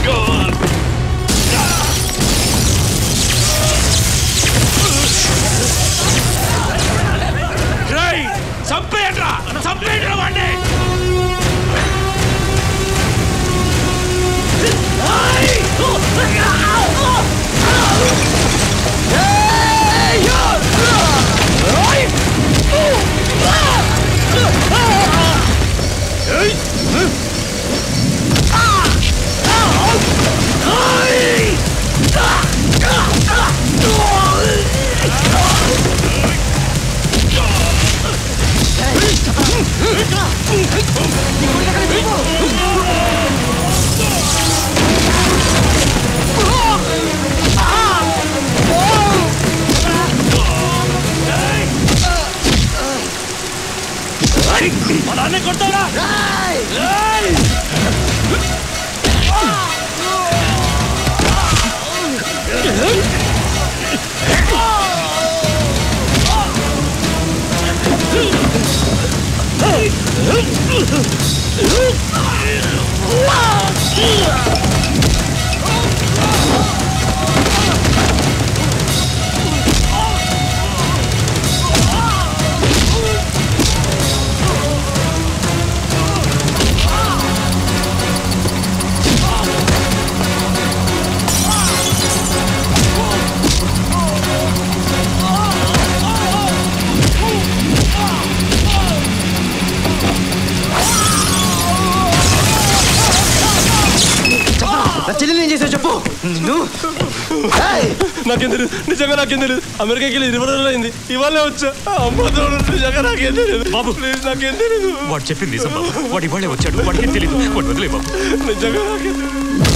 [SPEAKER 17] చంపేయండ్రా చంపేయండ్రా వాడిని
[SPEAKER 11] అలానే కొట్టాలా
[SPEAKER 19] Ah!
[SPEAKER 18] నాకేం తెలియదు నిజంగా నాకేం తెలియదు అమెరికాకి వెళ్ళి ఇరవై రోజులు అయింది ఇవాళ వచ్చా అమ్మ తోడు నిజంగా నాకేం తెలియదు
[SPEAKER 17] బాబు
[SPEAKER 18] ప్లీజ్ నాకేం తెలియదు
[SPEAKER 17] వాడు చెప్పింది నిజం బాబు వాడు ఇవాళే వచ్చాడు వాడికి తెలియదు వాడు వదిలే బాబు
[SPEAKER 18] నిజంగా నాకేం తెలియదు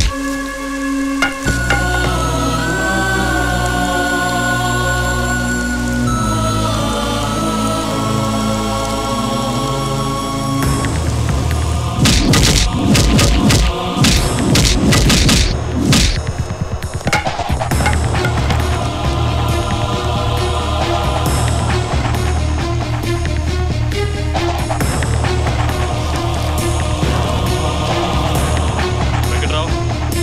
[SPEAKER 17] వెంకట్రావు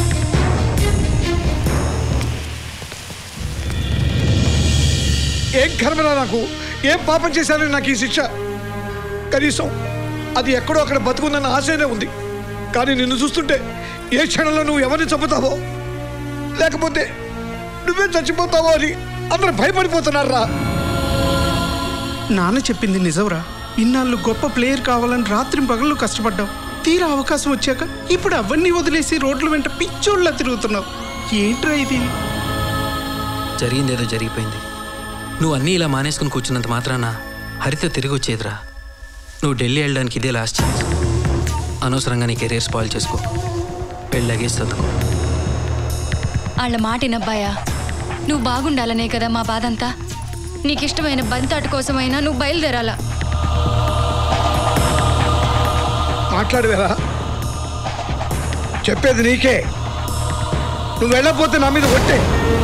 [SPEAKER 5] ఏం కర్మరా నాకు ఏం పాపం చేశానని నాకు ఈ శిక్ష కనీసం అది ఎక్కడో అక్కడ బతుకుందన్న ఆశనే ఉంది కానీ నిన్ను చూస్తుంటే ఏ క్షణంలో నువ్వు ఎవరిని చంపుతావో లేకపోతే నువ్వే చచ్చిపోతావో అని అందరూ భయపడిపోతున్నారా
[SPEAKER 19] నాన్న చెప్పింది నిజంరా ఇన్నాళ్ళు గొప్ప ప్లేయర్ కావాలని రాత్రి పగళ్ళు కష్టపడ్డావు తీరా అవకాశం వచ్చాక ఇప్పుడు అవన్నీ వదిలేసి రోడ్ల వెంట పిచ్చోళ్ళ తిరుగుతున్నావు ఏంట్రా ఇది
[SPEAKER 20] జరిగిందేదో జరిగిపోయింది నువ్వు అన్నీ ఇలా మానేసుకుని కూర్చున్నంత మాత్రాన హరిత తిరిగి వచ్చేదిరా నువ్వు ఢిల్లీ వెళ్ళడానికి ఇదే లాస్ట్ ఛాన్స్ అనవసరంగా నీ కెరీర్ స్పాయిల్ చేసుకో పెళ్ళి లగేజ్ చదువుకో
[SPEAKER 1] వాళ్ళ మాటినబ్బాయా నువ్వు బాగుండాలనే కదా మా బాధంతా నీకిష్టమైన బంతాటు కోసమైనా నువ్వు బయలుదేరాలా
[SPEAKER 5] మాట్లాడవేరా చెప్పేది నీకే నువ్వు వెళ్ళకపోతే నా మీద కొట్టే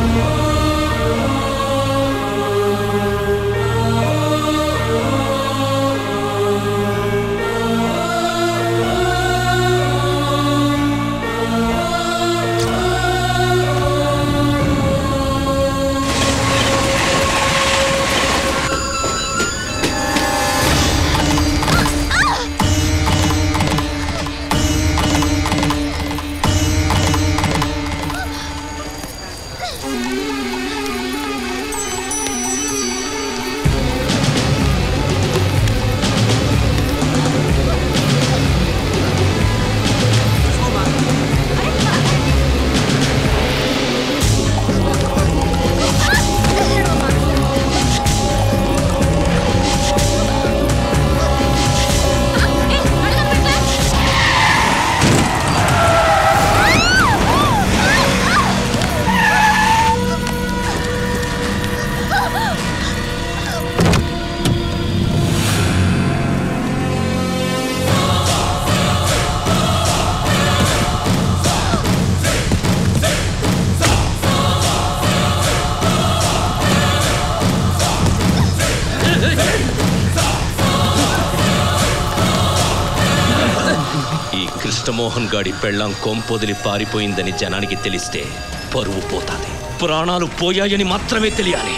[SPEAKER 21] ఈ కృష్ణమోహన్ గాడి పెళ్ళాం కొంపొదిలి పారిపోయిందని జనానికి తెలిస్తే పరువు పోతాది ప్రాణాలు పోయాయని మాత్రమే తెలియాలి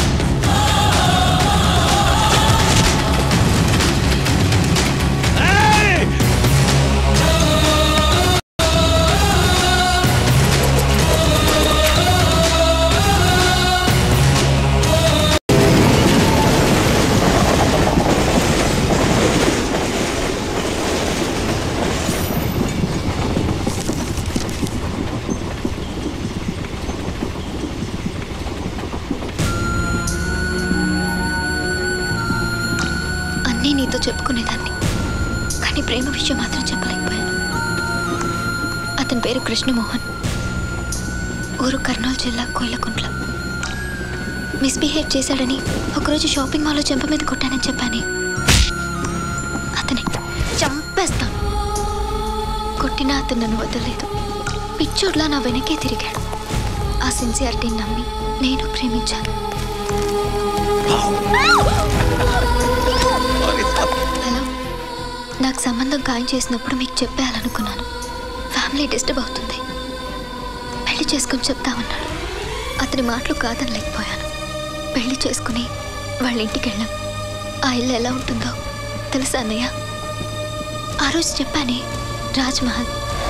[SPEAKER 11] Hey!
[SPEAKER 8] నీతో చెప్పుకునేదాన్ని కానీ ప్రేమ విషయం మాత్రం చెప్పలేకపోయాను అతని పేరు కృష్ణమోహన్ ఊరు కర్నూలు జిల్లా కోయిలకుంట్ల మిస్బిహేవ్ చేశాడని ఒకరోజు షాపింగ్ మాల్లో చెంప మీద కొట్టానని చెప్పానే అతని చంపేస్తాను కొట్టినా అతను నన్ను వదలలేదు పిచ్చోడ్లా నా వెనకే తిరిగాడు ఆ సిన్సియారిటీని నమ్మి నేను ప్రేమించాను హలో నాకు సంబంధం ఖాయం చేసినప్పుడు మీకు చెప్పేయాలనుకున్నాను ఫ్యామిలీ డిస్టర్బ్ అవుతుంది పెళ్లి చేసుకుని చెప్తామన్నాడు అతని మాటలు కాదనలేకపోయాను పెళ్లి చేసుకుని వాళ్ళ ఇంటికి వెళ్ళాం ఆ ఇల్లు ఎలా ఉంటుందో తెలుసా అన్నయ్య ఆ రోజు చెప్పానే రాజ్మహల్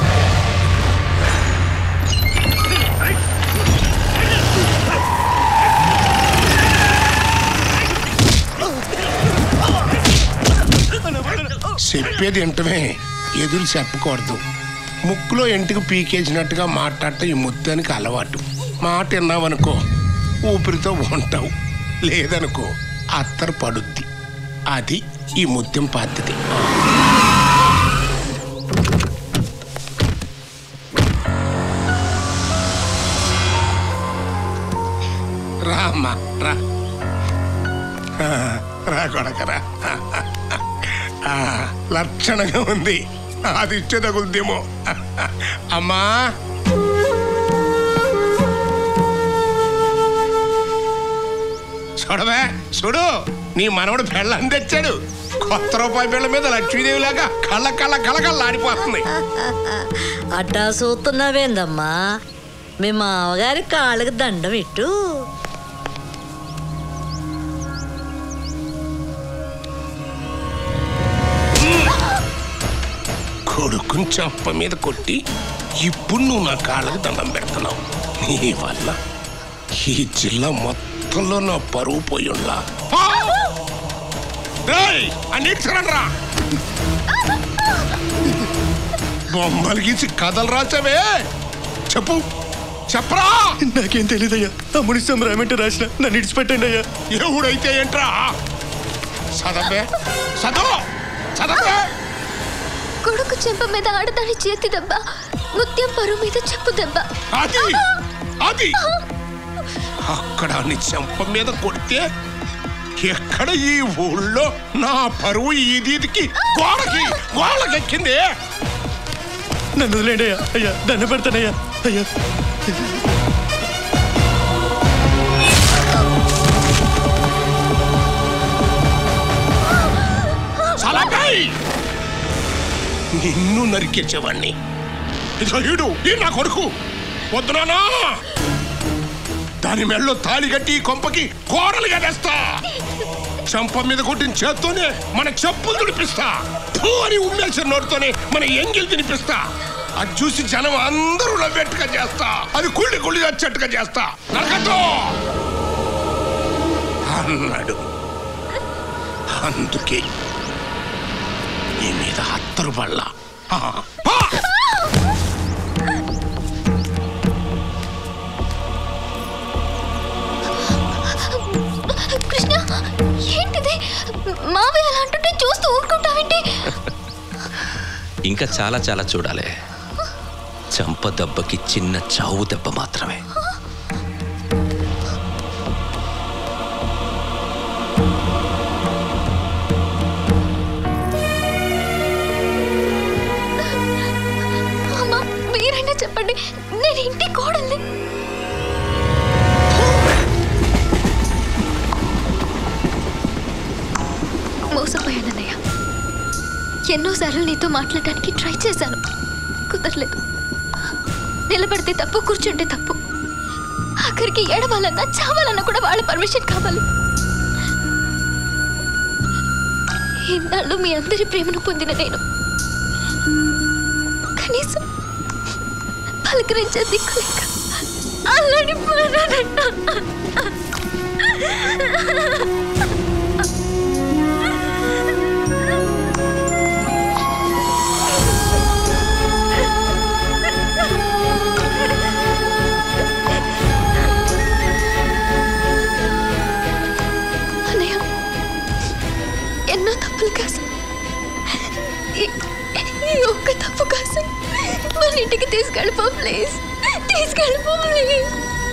[SPEAKER 3] చెప్పేది వింటమే ఎదురు చెప్పకూడదు ముక్కులో ఇంటికి పీకేసినట్టుగా మాట్లాడటం ఈ ముత్తానికి అలవాటు మాట విన్నావనుకో ఊపిరితో ఉంటావు లేదనుకో అత్తరు పడుద్ది అది ఈ ముత్యం పద్ధతి రా అమ్మా రా ఆ, రా కొడకరా ఆ, లక్షణంగా ఉంది అది ఇచ్చే తగులుద్దేమో అమ్మా చూడవే చూడు నీ మనవడు పెళ్ళని తెచ్చాడు కొత్త రూపాయి పిల్ల మీద లక్ష్మీదేవి లాగా కళ్ళ కళ్ళ కళ్ళ కళ్ళ ఆడిపోతుంది
[SPEAKER 22] అట్టా చూస్తున్నావేందమ్మా మీ మామగారి కాళ్ళకి దండం ఇట్టు
[SPEAKER 3] కొడుకుని చంప మీద కొట్టి ఇప్పుడు నువ్వు నా కాళ్ళకి దండం పెడుతున్నావు నీ వల్ల ఈ జిల్లా మొత్తంలో నా పరువు పోయుండా అన్నిటిరా బొమ్మలు గీసి కథలు రాసావే చెప్పు చెప్పరా
[SPEAKER 18] నాకేం తెలియదయ్యా తమ్ముడి సంబరామంటే రాసిన నన్ను ఇడిచిపెట్టండి అయ్యా
[SPEAKER 3] ఎవడైతే ఏంట్రా చదవే చదవ చదవే
[SPEAKER 8] కొడుకు చెంప మీద ఆడదాని చేతి దెబ్బ ముత్యం పరువు మీద చెప్పు దెబ్బ
[SPEAKER 3] అది అది అక్కడ నీ చెంప మీద కొడితే ఎక్కడ ఈ ఊళ్ళో నా పరువు ఈదీదికి గోడకి గోడకెక్కింది
[SPEAKER 18] నన్ను వదిలేండి అయ్యా అయ్యా దండ పెడతానయ్యా అయ్యా
[SPEAKER 3] సలకాయ్ నిన్ను నరికేసేవాణ్ణి ఇదిగో ఈడు ఈ నా కొడుకు వద్దునానా దాని మెళ్ళో తాళి కట్టి ఈ కొంపకి కోడలు కట్టేస్తా చంప మీద కొట్టిన చేత్తోనే మన చెప్పులు తుడిపిస్తా ఫూ అని ఉమ్మేసిన నోటితోనే మన ఎంగిల్ తినిపిస్తా అది చూసి జనం అందరూ నవ్వేట్టుగా చేస్తా అది కుళ్ళి కుళ్ళి వచ్చేట్టుగా చేస్తా నరకతో అన్నాడు అందుకే నీ మీద హత్తరు పళ్ళ
[SPEAKER 8] కృష్ణ ఏంటిది మావయ్య అలా అంటుంటే చూస్తూ ఊరుకుంటావేంటి
[SPEAKER 21] ఇంకా చాలా చాలా చూడాలి చంప దెబ్బకి చిన్న చావు దెబ్బ మాత్రమే
[SPEAKER 8] అమ్మా మీరైనా చెప్పండి నేను ఇంటి కోడల్ని మోసపోయానన్నయ్య ఎన్నోసార్లు నీతో మాట్లాడడానికి ట్రై చేశాను కుదరలేదు నిలబడితే తప్పు కూర్చుంటే తప్పు ఆఖరికి ఏడవాలన్నా చావాలన్నా కూడా వాళ్ళ పర్మిషన్ కావాలి ఇన్నాళ్ళు మీ అందరి ప్రేమను పొందిన నేను కనీసం పలకరించే దిక్కులేక అల్లడి అన్నయ్య ఎన్నో తప్పులు కాసి తీసుకెళ్ళిపో ప్లీజ్ తీసుకెళ్ళిపో ప్లీజ్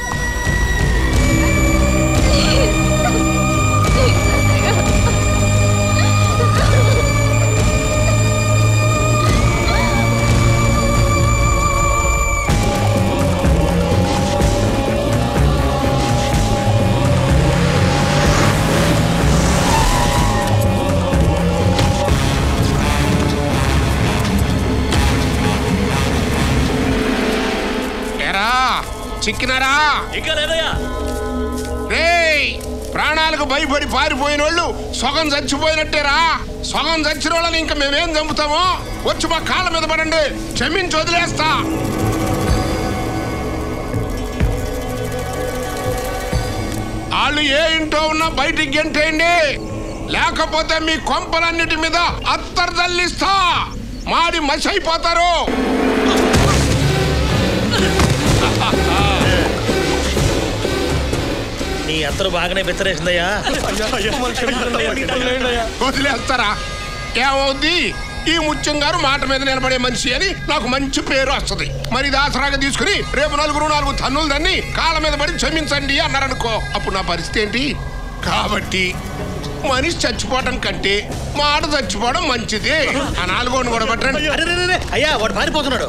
[SPEAKER 3] ఎరా చిక్కినారా
[SPEAKER 21] ఇంకా లేదయ్యా
[SPEAKER 3] రేయ్ ప్రాణాలకు భయపడి పారిపోయిన వాళ్ళు సగం చచ్చిపోయినట్టేరా సగం చచ్చిన వాళ్ళని ఇంకా మేమేం చంపుతామో వచ్చి మా కాళ్ళ మీద పడండి క్షమించి వదిలేస్తా వాళ్ళు ఏ ఇంట్లో ఉన్నా బయటికి గెంటేయండి లేకపోతే మీ కొంపలన్నిటి మీద అత్తరు తల్లిస్తా మాడి మసి అయిపోతారు
[SPEAKER 4] నీ అత్తరు బాగానే బెత్తరేసిందయ్యా
[SPEAKER 3] వదిలేస్తారా ఏమవుద్ది ఈ ముత్యం గారు మాట మీద నిలబడే మనిషి అని నాకు మంచి పేరు వస్తుంది మరి ఇది ఆసరాగా తీసుకుని రేపు నలుగురు నాలుగు తన్నులు దాన్ని కాళ్ళ మీద పడి క్షమించండి అన్నారనుకో అప్పుడు నా పరిస్థితి ఏంటి కాబట్టి మనిషి చచ్చిపోవడం కంటే మాట చచ్చిపోవడం మంచిది ఆ నాలుగోని కూడా పట్టండి
[SPEAKER 4] అరే, రే, రే, రే, అయ్యా వాడు పారిపోతున్నాడు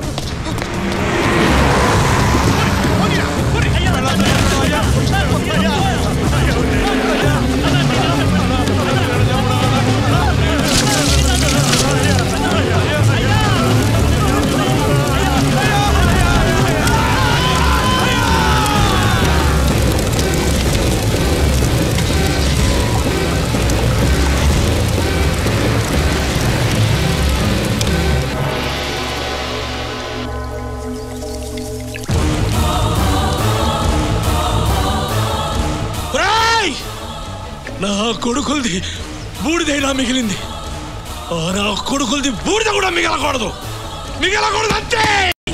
[SPEAKER 18] ఒరేయ్! నా కొడుకులది బూడిదైనా మిగిలింది ఆ నా కొడుకులది బూడిద కూడా మిగలకూడదు మిగలకూడదు అంతే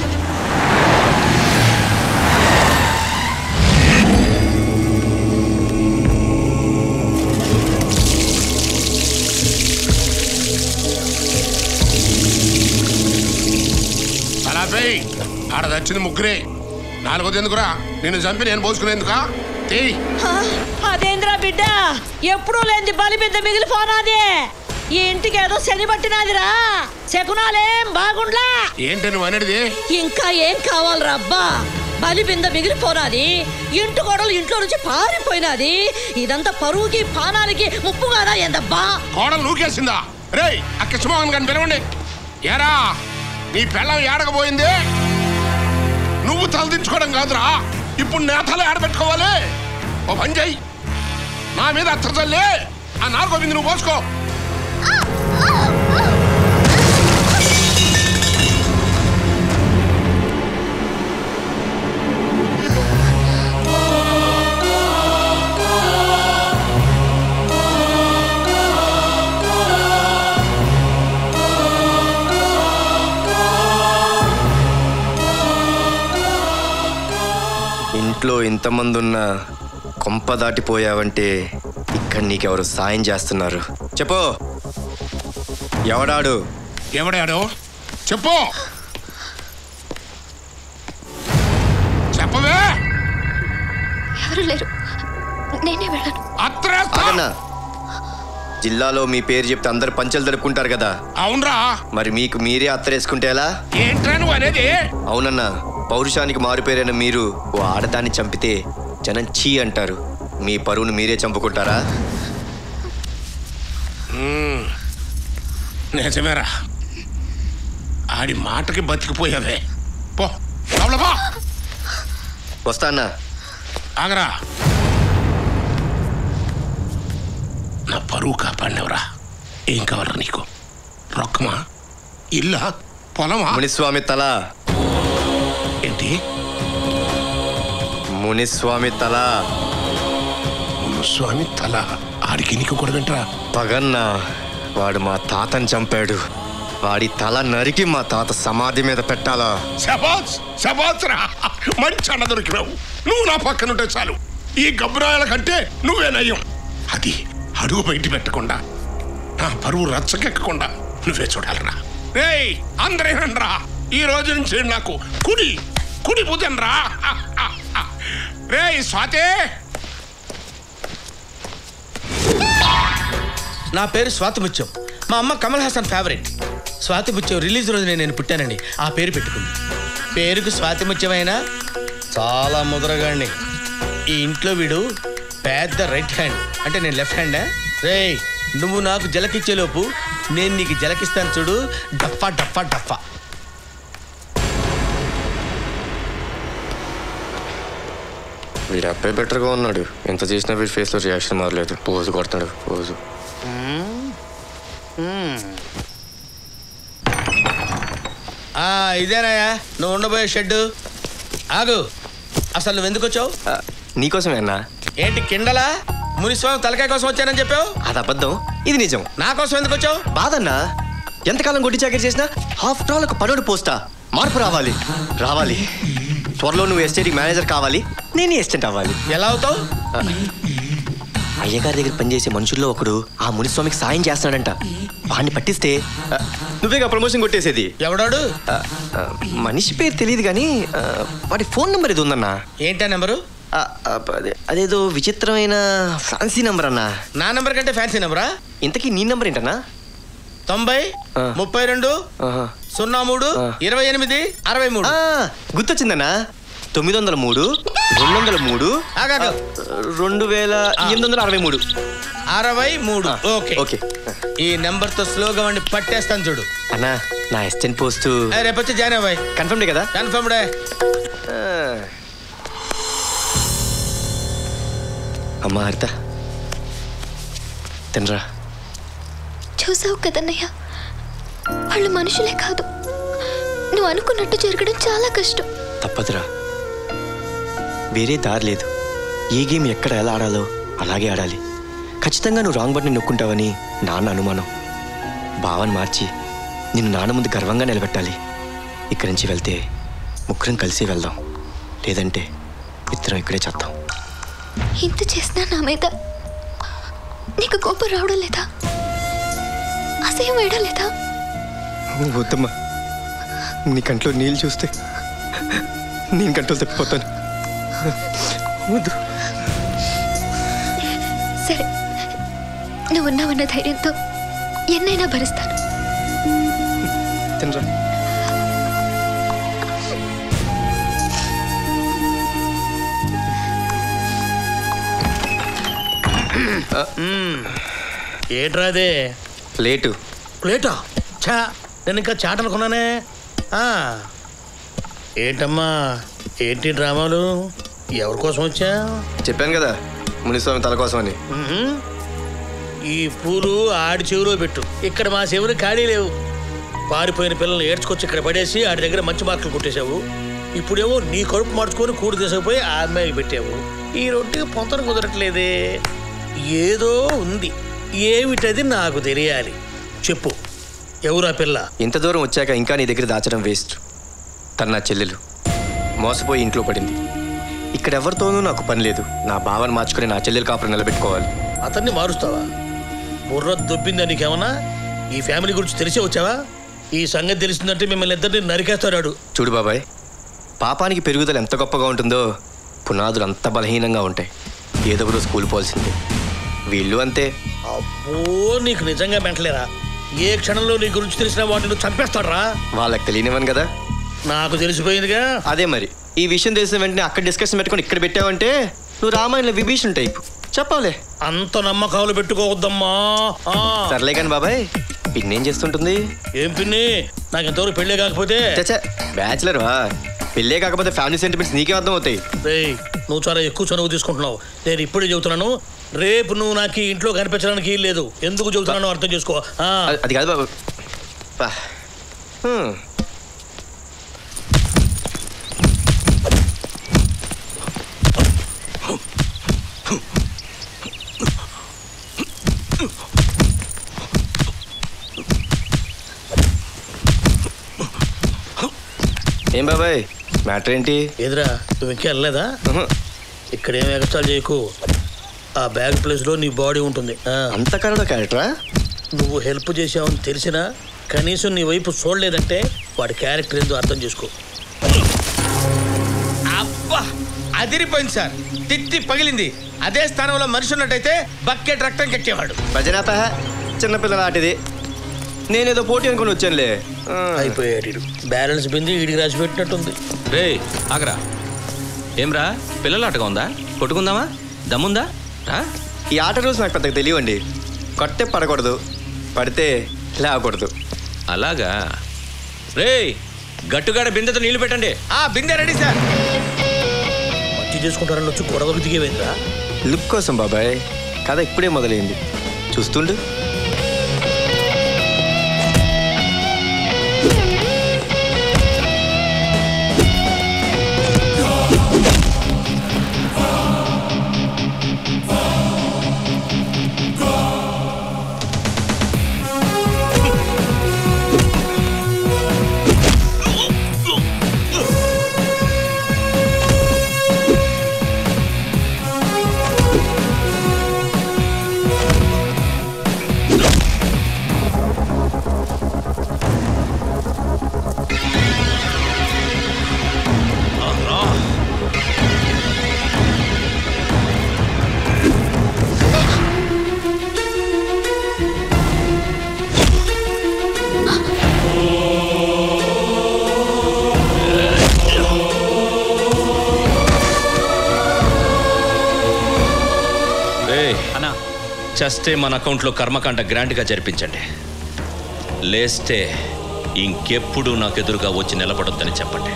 [SPEAKER 3] అలా పోయి ఆడ చచ్చింది ముగ్గురే నాలుగోది ఎందుకురా నిన్ను చంపి నేను పోసుకునేందుకా తేయ్
[SPEAKER 22] అదేంద్రా బిడ్డ ఎప్పుడూ లేని బలి బిడ్డ మిగిలిపోనాది ఈ ఇంటికి ఏదో శని పట్టినాదిరా శకునాలేం బాగుండ్లా
[SPEAKER 3] ఏంటి నువ్వు అనేది
[SPEAKER 22] ఇంకా ఏం కావాలరా అబ్బా బలి బింద మిగిలిపోనాది ఇంటి గొడవలు ఇంట్లో నుంచి పారిపోయినాది ఇదంతా పరువుకి పానానికి ముప్పుగానా ఏందబ్బా
[SPEAKER 3] కోడలు నూకేసిందా రేయ్ ఆ కృష్ణమోహన్ గారిని పిలవండి ఏరా నీ పిల్లం ఏడకపోయింది నువ్వు తలదించుకోవడం కాదురా ఇప్పుడు నేతలు ఏడబెట్టుకోవాలి ఓ పని చెయ్యి నా మీద అత్త చల్లే ఆ నాలుగో బింది నువ్వు పోసుకో
[SPEAKER 2] ఇంట్లో ఇంతమంది ఉన్నా కొంప దాటిపోయావంటే ఇక్కడ నీకెవరు సాయం చేస్తున్నారు చెప్పు ఎవడాడు
[SPEAKER 3] ఎవడాడు చెప్పు చెప్పవే
[SPEAKER 8] ఎవరు లేరు నేనే వెళ్ళను
[SPEAKER 2] ఆగన్నా జిల్లాలో మీ పేరు చెప్తే అందరు పంచలు జరుపుకుంటారు కదా
[SPEAKER 3] అవునరా
[SPEAKER 2] మరి మీకు మీరే అత్తరేసుకుంటే ఎలా
[SPEAKER 3] ఏంట్రా నువ్వు అనేది
[SPEAKER 2] అవునన్నా పౌరుషానికి మారుపేరైన మీరు ఓ ఆడదాన్ని చంపితే జనం చీ అంటారు మీ పరువును మీరే చంపుకుంటారా
[SPEAKER 3] మ్మ్. నిజమేరా ఆడి మాటకి బతికిపోయావే పో లోపల పో
[SPEAKER 2] వస్తానా
[SPEAKER 3] ఆగరా నా పరువు కాపాడినవరా ఏం కావాలరా నీకు రొక్కమా ఇల్లా పొలమా
[SPEAKER 2] మునిస్వామి తల
[SPEAKER 3] ఏంటి
[SPEAKER 2] మునిస్వామి తల
[SPEAKER 3] మునిస్వామి తల ఆడికి నీకు కూడా వింటరా
[SPEAKER 2] పగన్నా వాడు మా తాతని చంపాడు వాడి తల నరికి మా తాత సమాధి మీద పెట్టాలా
[SPEAKER 3] శబాస్ శబాస్ రా మంచి అన్న దొరికినావు నువ్వు నా పక్కనుంటే చాలు ఈ గబ్బరాయల కంటే నువ్వే నయం అది అడుగు బయట పెట్టకుండా నా పరువు రచ్చకెక్కకుండా నువ్వే చూడాలరా రేయ్ అందరేనండ్రా ఈ రోజు నుంచి నాకు కుడి కుడి భుజం రా రే స్వాతే
[SPEAKER 15] నా పేరు స్వాతి ముత్యం మా అమ్మ కమల్ హాసన్ ఫేవరెట్ స్వాతి ముత్యం రిలీజ్ రోజునే నేను పుట్టానండి ఆ పేరు పెట్టుకుంది పేరుకు స్వాతి ముత్యమైనా చాలా ముదరగాడిని ఈ ఇంట్లో వీడు పెద్ద రైట్ హ్యాండ్ అంటే నేను లెఫ్ట్ హ్యాండా రే నువ్వు నాకు జలకిచ్చేలోపు నేను నీకు జలకిస్తాను చూడు డఫా డఫా డఫా
[SPEAKER 2] వీడు అబ్బాయి బెటర్గా ఉన్నాడు ఎంత చేసినా వీడి ఫేస్లో రియాక్షన్ మారలేదు పోజు కొడతాడు పోజు
[SPEAKER 15] ఆ, ఇదేనాయా నువ్వు ఉండబోయే షెడ్ ఆగు అసలు నువ్వు ఎందుకు వచ్చావు
[SPEAKER 2] నీకోసమే అన్నా
[SPEAKER 15] ఏంటి కిండలా మునిస్వామి తలకాయ కోసం వచ్చానని చెప్పావు
[SPEAKER 2] అది అబద్ధం ఇది నిజం
[SPEAKER 15] నా కోసం ఎందుకు వచ్చావు
[SPEAKER 2] బాధన్నా ఎంతకాలం గుడ్డి చాకరీ చేసినా హాఫ్టర్ ఆల్ ఒక పనుడు పోస్తా మార్పు రావాలి రావాలి త్వరలో నువ్వు ఎస్టేట్ మేనేజర్ కావాలి నేను ఎస్టేట్ అవ్వాలి
[SPEAKER 15] ఎలా అవుతావు
[SPEAKER 2] అయ్యగారి దగ్గర పనిచేసే మనుషుల్లో ఒకడు ఆ మునిస్వామికి సాయం చేస్తున్నాడంట వాడిని పట్టిస్తే ఆ, నువ్వేగా ప్రమోషన్ కొట్టేసేది
[SPEAKER 15] ఎవడాడు
[SPEAKER 2] ఆ, ఆ, మనిషి పేరు తెలియదు కానీ ఆ, వాడి ఫోన్ నెంబర్ ఇది ఉందన్నా
[SPEAKER 15] ఏంటా నెంబరు
[SPEAKER 2] ఆ, ఆ, అదే- అదేదో విచిత్రమైన ఫ్యాన్సీ నెంబర్ అన్నా
[SPEAKER 15] నా నెంబర్ కంటే ఫ్యాన్సీ నెంబరా
[SPEAKER 2] ఇంతకీ నీ నెంబర్ ఏంటన్నా
[SPEAKER 15] తొంభై ముప్పై రెండు సున్నా మూడు ఇరవై ఎనిమిది అరవై మూడు
[SPEAKER 2] గుర్తొచ్చిందన్నా తొమ్మిది వందల మూడు రెండు వందల మూడు
[SPEAKER 15] ఆగాగు.
[SPEAKER 2] రెండు వేల ఎనిమిది వందల అరవై మూడు
[SPEAKER 15] అరవై మూడు ఓకే
[SPEAKER 2] ఓకే
[SPEAKER 15] ఈ నెంబర్ తో స్లోగా వాడిని పట్టేస్తాను చూడు
[SPEAKER 2] అన్నా నా అసిస్టెంట్ పోస్ట్
[SPEAKER 15] ఏ, రేపు వచ్చి జాయిన్ అవ్వాయి
[SPEAKER 2] కన్ఫర్మ్ కదా
[SPEAKER 15] కన్ఫర్మ్ డే
[SPEAKER 2] అమ్మా హరిత తినరా
[SPEAKER 8] చూసావు కదన్నయ్య వాళ్ళు మనుషులే కాదు నువ్వు అనుకున్నట్టు జరగడం చాలా కష్టం
[SPEAKER 2] తప్పదురా వేరే దారి లేదు ఏ గేమ్ ఎక్కడ ఎలా ఆడాలో అలాగే ఆడాలి ఖచ్చితంగా నువ్వు రాంగ్ బట్ని నొక్కుంటావని నాన్న అనుమానం భావన మార్చి నిన్ను నాన్న ముందు గర్వంగా నిలబెట్టాలి ఇక్కడి నుంచి వెళ్తే ముగ్గురం కలిసి వెళ్దాం లేదంటే ఇద్దరం ఇక్కడే చేద్దాం
[SPEAKER 8] ఇంత చేసినా నా మీద నీకు కోపం రావడం లేదా అసహ్యం వేయడం లేదా
[SPEAKER 2] వద్దమ్మా నీ కంట్లో నీళ్ళు చూస్తే నేను కంట్రోల్ తప్పిపోతాను వద్దు
[SPEAKER 8] సరే నువ్వు ఉన్నావన్న ధైర్యంతో ఎన్నైనా భరిస్తాను
[SPEAKER 2] తినరా
[SPEAKER 15] ఏంట్రా అదే
[SPEAKER 2] ప్లేటు
[SPEAKER 15] ప్లేటా చా నేను ఇంకా చాట్ అనుకున్నానే ఆ. ఏంటమ్మా ఏంటి డ్రామాలు ఎవరి కోసం వచ్చా
[SPEAKER 2] చెప్పాను కదా మునిస్వామి తల కోసం అని
[SPEAKER 15] మ్మ్హ్మ్. ఈ పూలు ఆడి చెవిలో పెట్టు ఇక్కడ మా చెవులు ఖాళీ లేవు పారిపోయిన పిల్లల్ని ఏడ్చుకొచ్చి ఇక్కడ పడేసి ఆడి దగ్గర మంచి మార్కులు కొట్టేశావు ఇప్పుడేమో నీ కడుపు మార్చుకొని కూడి తీసుకుపోయి ఆ అమ్మాయికి పెట్టావు ఈ రొట్టెకి పొంతన కుదరట్లేదే ఏదో ఉంది ఏమిటది నాకు తెలియాలి చెప్పు ఎవరా పిల్ల
[SPEAKER 2] ఇంత దూరం వచ్చాక ఇంకా నీ దగ్గర దాచడం వేస్ట్ తన నా చెల్లెలు మోసపోయి ఇంట్లో పడింది ఇక్కడ ఎవరితోనూ నాకు పని లేదు నా భావన మార్చుకుని నా చెల్లెలు కాపురం నిలబెట్టుకోవాలి
[SPEAKER 15] అతన్ని మారుస్తావా బుర్ర దొబ్బిందా నీకేమన్నా ఈ ఫ్యామిలీ గురించి తెలిసే వచ్చావా ఈ సంగతి తెలిసిందంటే మిమ్మల్ని ఇద్దరిని నరికేస్తాడు
[SPEAKER 2] చూడు బాబాయ్ పాపానికి పెరుగుదల ఎంత గొప్పగా ఉంటుందో పునాదులు అంత బలహీనంగా ఉంటాయి ఏదో ఒకరోజు స్కూల్ పోవాల్సిందే వీళ్ళు అంతే
[SPEAKER 15] అబ్బో నీకు నిజంగా మెంటలేరా ఏ క్షణంలో నీ గురించి తెలిసిన వాటిని చంపేస్తాడరా
[SPEAKER 2] వాళ్ళకి తెలియనివని కదా
[SPEAKER 15] నాకు తెలిసిపోయిందిగా
[SPEAKER 2] అదే మరి ఈ విషయం తెలిసిన వెంటనే అక్కడ డిస్కషన్ పెట్టుకొని ఇక్కడ పెట్టావంటే నువ్వు రామాయణంలో విభీషణ్ టైప్ చెప్పాలే
[SPEAKER 15] అంత నమ్మకాలు పెట్టుకోవద్దమ్మా ఆ.
[SPEAKER 2] సర్లే కానీ బాబాయ్ పిన్నేం చేస్తుంటుంది
[SPEAKER 15] ఏం పిన్ని నాకు ఇంతవరకు పెళ్ళే కాకపోతే
[SPEAKER 2] బ్యాచులర్ వా పెళ్ళే కాకపోతే ఫ్యామిలీ సెంటిమెంట్స్ నీకే అర్థం అవుతాయి
[SPEAKER 15] రేయ్ నువ్వు చాలా ఎక్కువ చనువు తీసుకుంటున్నావు నేను ఇప్పుడే చెబుతున్నాను రేపు నువ్వు నాకు ఈ ఇంట్లో కనిపించడానికి లేదు ఎందుకు చెబుతున్నానో అర్థం చేసుకో ఆ.
[SPEAKER 2] అది- అది కాదు బాబు బా. హ్మ్. ఏం బాబాయ్ మ్యాటర్ ఏంటి
[SPEAKER 15] ఎదురా నువ్వు ఇంకా వెళ్ళలేదా ఇక్కడ ఏం ఎగస్ట్రాల్ చేయకు ఆ బ్యాగ్ ప్లేస్ లో నీ బాడీ ఉంటుంది ఆ.
[SPEAKER 2] అంత కరడ క్యారెక్టరా
[SPEAKER 15] నువ్వు హెల్ప్ చేసావని తెలిసినా కనీసం నీ వైపు చూడలేదంటే
[SPEAKER 4] వాడి క్యారెక్టర్ ఏందో అర్థం చేసుకో అబ్బా అదిరిపోయింది సార్ తిత్తి పగిలింది అదే స్థానంలో మనిషి ఉన్నట్టయితే బకెట్ రక్తం కక్కేవాడు
[SPEAKER 2] భజనాప చిన్నపిల్లల ఆటిది నేనేదో పోటీ అనుకుని వచ్చానులే
[SPEAKER 4] అయిపోయాడు బ్యాలెన్స్ బింది వీడికి రాసి పెట్టినట్టుంది
[SPEAKER 21] రే ఆగరా ఏమ్రా పిల్లల ఆటగా ఉందా కొట్టుకుందామా దమ్ముందా రా
[SPEAKER 2] ఈ ఆట రూల్స్ నాకు పెద్దగా తెలియండి కొట్టే పడకూడదు పడితే లేకూడదు
[SPEAKER 21] అలాగా రే గట్టుగాడ బిందెతో నీళ్లు పెట్టండి
[SPEAKER 4] ఆ బిందె రెడీ సార్ మంచి చేసుకుంటారని వచ్చి గొడవకు దిగేవేంద్రా
[SPEAKER 2] లుక్ కోసం బాబాయ్ కథ ఇప్పుడే మొదలైంది చూస్తుండు
[SPEAKER 21] రే అన్నా చస్తే మన అకౌంట్లో కర్మకాండ గ్రాంట్గా జరిపించండి లేస్తే ఇంకెప్పుడు నాకు ఎదురుగా వచ్చి నిలబడొద్దని చెప్పండి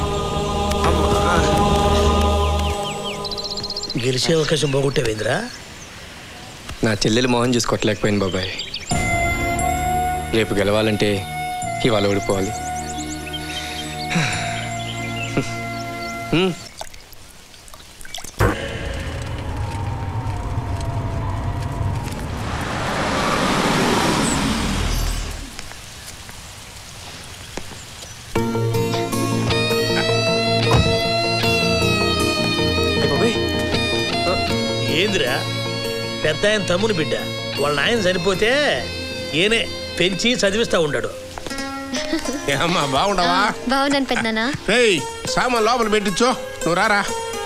[SPEAKER 4] గెలిచే అవకాశం పోగొట్టేవేంద్రా
[SPEAKER 2] నా చెల్లెలు మోహన్ చూసి కొట్టలేకపోయింది బాబాయ్ రేపు గెలవాలంటే ఇవాళ ఓడిపోవాలి హ్మ్.
[SPEAKER 4] ఏందిరా పెద్ద ఆయన తమ్ముని బిడ్డ వాళ్ళ నాయన చనిపోతే ఈయనే పెంచి చదివిస్తా ఉన్నాడు
[SPEAKER 3] ఏమ్మా బాగుండవా
[SPEAKER 8] బాగున్నాను పెద్దనా
[SPEAKER 3] రేయ్ సామాన్ లోపల పెట్టించో నువ్వు రారా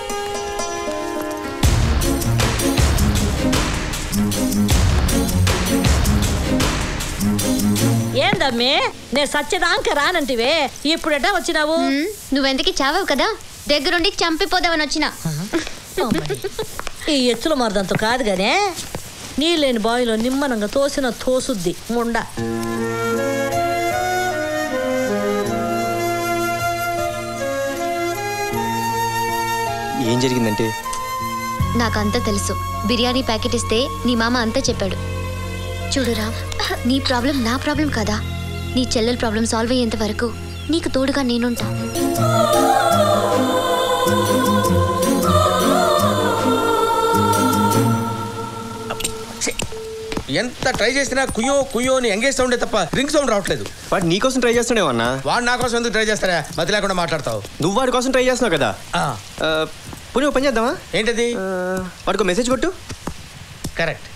[SPEAKER 22] ఏందమ్మి నేను సత్యదాంక రానంటివే ఇప్పుడట వచ్చినావు
[SPEAKER 8] నువ్వెందుకు చావావు కదా దగ్గరుండి చంపిపోదామని వచ్చిన
[SPEAKER 22] ఈ ఎచ్చుల మరదంతో కాదు గానే నీళ్ళేని బావిలో నిమ్మనంగా తోసిన తోసుద్ది ముండ
[SPEAKER 2] ఏం జరిగిందంటే
[SPEAKER 8] నాకంతా తెలుసు బిర్యానీ ప్యాకెట్ ఇస్తే నీ మామ అంతా చెప్పాడు చూడు రామ్ నీ ప్రాబ్లం నా ప్రాబ్లం కదా నీ చెల్లెల ప్రాబ్లం సాల్వ్ అయ్యేంత వరకు నీకు తోడుగా నేనుంటా
[SPEAKER 4] ఎంత ట్రై చేసినా కుయ్యో కుయ్యో అని ఎంగేజ్ సౌండే తప్ప రింగ్ సౌండ్ రావట్లేదు
[SPEAKER 2] వాడు నీకోసం ట్రై చేస్తున్నావు అన్నా
[SPEAKER 4] వాడు నా కోసం ఎందుకు ట్రై చేస్తారా మతి లేకుండా మాట్లాడతావు
[SPEAKER 2] నువ్వు వాడి కోసం ట్రై చేస్తున్నావు కదా ఆ, పోనీ ఓ పని చేద్దామా
[SPEAKER 4] ఏంటది
[SPEAKER 2] వాడికి మెసేజ్ కొట్టు
[SPEAKER 4] కరెక్ట్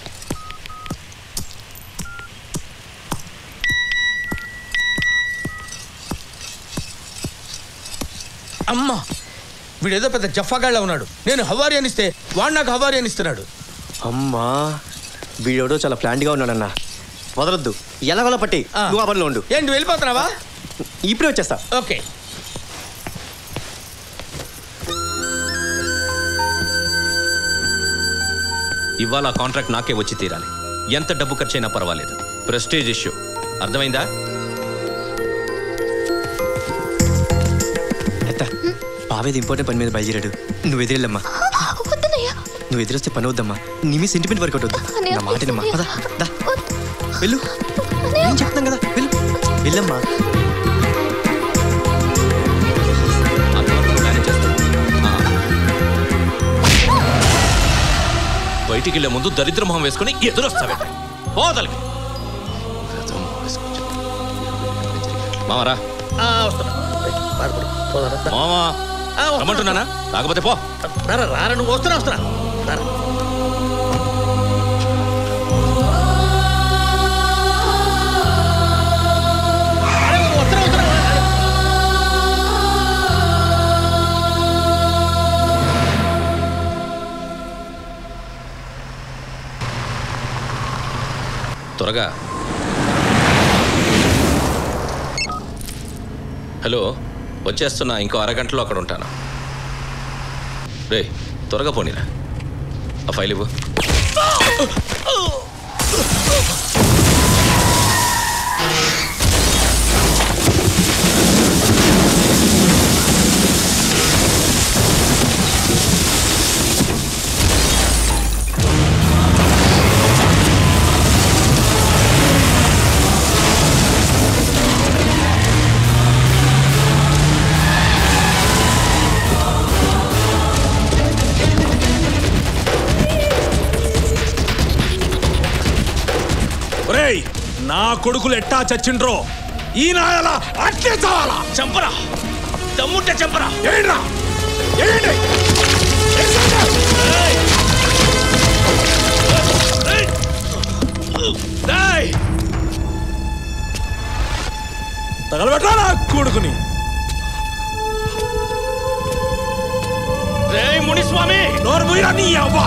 [SPEAKER 4] అమ్మా వీడేదో పెద్ద జఫాగాళ్ళ ఉన్నాడు నేను హవారి అనిస్తే వాడు నాకు హవారి అనిస్తున్నాడు
[SPEAKER 2] అమ్మా వీడెవడో చాలా ప్లాంట్గా ఉన్నాడన్నా వదలొద్దు ఎలాగోలా పట్టి నువ్వు ఆ పనిలో ఉండు
[SPEAKER 4] ఏంటి వెళ్ళిపోతున్నావా
[SPEAKER 2] ఇప్పుడే వచ్చేస్తా
[SPEAKER 4] ఓకే
[SPEAKER 21] ఇవాళ ఆ కాంట్రాక్ట్ నాకే వచ్చి తీరాలి ఎంత డబ్బు ఖర్చైనా పర్వాలేదు ప్రెస్టేజ్ ఇష్యూ అర్థమైందా
[SPEAKER 2] ఎత్త బావేది ఇంపార్టెంట్ పని మీద బయలుదేరాడు నువ్వు ఎదిరెళ్ళమ్మా నువ్వు ఎదురొస్తే పని వద్దమ్మా నీ మీ సెంటిమెంట్ వర్క్ అవుతుంది
[SPEAKER 8] అన్నయ్య,
[SPEAKER 2] నా మాటనమ్మా
[SPEAKER 8] please
[SPEAKER 2] పద దా వెళ్ళు నేను చెప్తాను కదా వెళ్ళు వెళ్ళమ్మా
[SPEAKER 21] బయటికి వెళ్ళే ముందు దరిద్ర మొహం వేసుకుని ఎదురొస్తావే పోదలకి మామరా
[SPEAKER 4] ఆ, వస్తున్నా రేయ్, బాధపడు. పోదారా? దా.
[SPEAKER 21] మామా
[SPEAKER 4] ఆ, వస్తున్నా.
[SPEAKER 21] రమ్మంటున్నానా కాకపోతే పో
[SPEAKER 4] రారా రారా నువ్వు వస్తున్నా వస్తున్నా రారా అరే, వస్తున్నా, వస్తున్నా.
[SPEAKER 21] త్వరగా హలో వచ్చేస్తున్నా ఇంకో అరగంటలో అక్కడ ఉంటాను రే త్వరగా పోనీరా ఆ ఫైల్ ఇవ్వు
[SPEAKER 12] ఒరేయ్ నా కొడుకులు ఎట్టా చచ్చిండ్రో ఈ నాయలా అట్లే చావాలా
[SPEAKER 21] చంపరా దమ్ముంటే చంపరా
[SPEAKER 12] ఏంట్రా ఏంటి తగలబెట్టా నా కొడుకుని
[SPEAKER 21] రే మునిస్వామి
[SPEAKER 12] నోరు ముయ్యరా నీ అవ్వ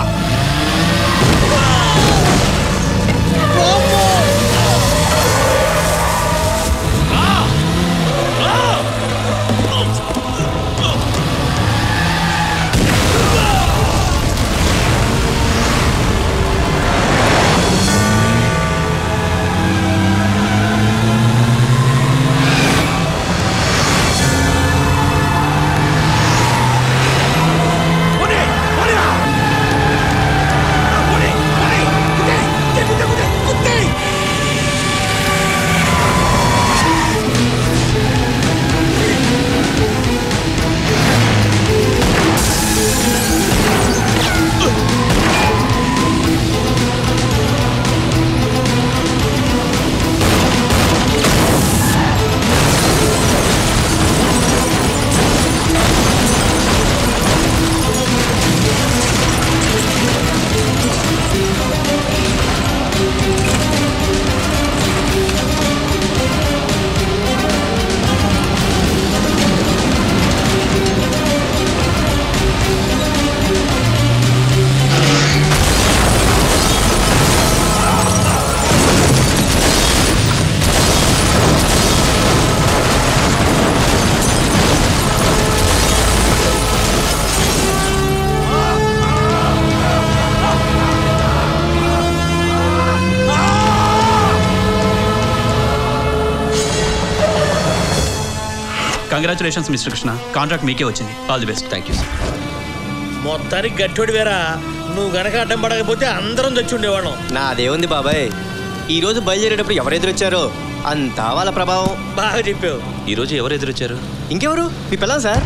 [SPEAKER 16] కంగ్రాచులేషన్స్ మిస్టర్ కృష్ణ కాంట్రాక్ట్ మీకే వచ్చింది all the best
[SPEAKER 21] thank you sir
[SPEAKER 4] మొత్తానికి గట్టోడి వేరా నువ్వు గనక అడ్డం పడకపోతే అందరం చచ్చి ఉండేవాళ్ళం
[SPEAKER 2] నాదేముంది బాబాయ్ ఈ రోజు బయలుదేరేటప్పుడు ఎవరు ఎదురొచ్చారో అంతా వాళ్ళ ప్రభావం
[SPEAKER 4] బాగా చెప్పావు
[SPEAKER 21] ఈరోజు ఎవరు ఎదురొచ్చారు
[SPEAKER 2] ఇంకెవరు మీ పిల్లలు సార్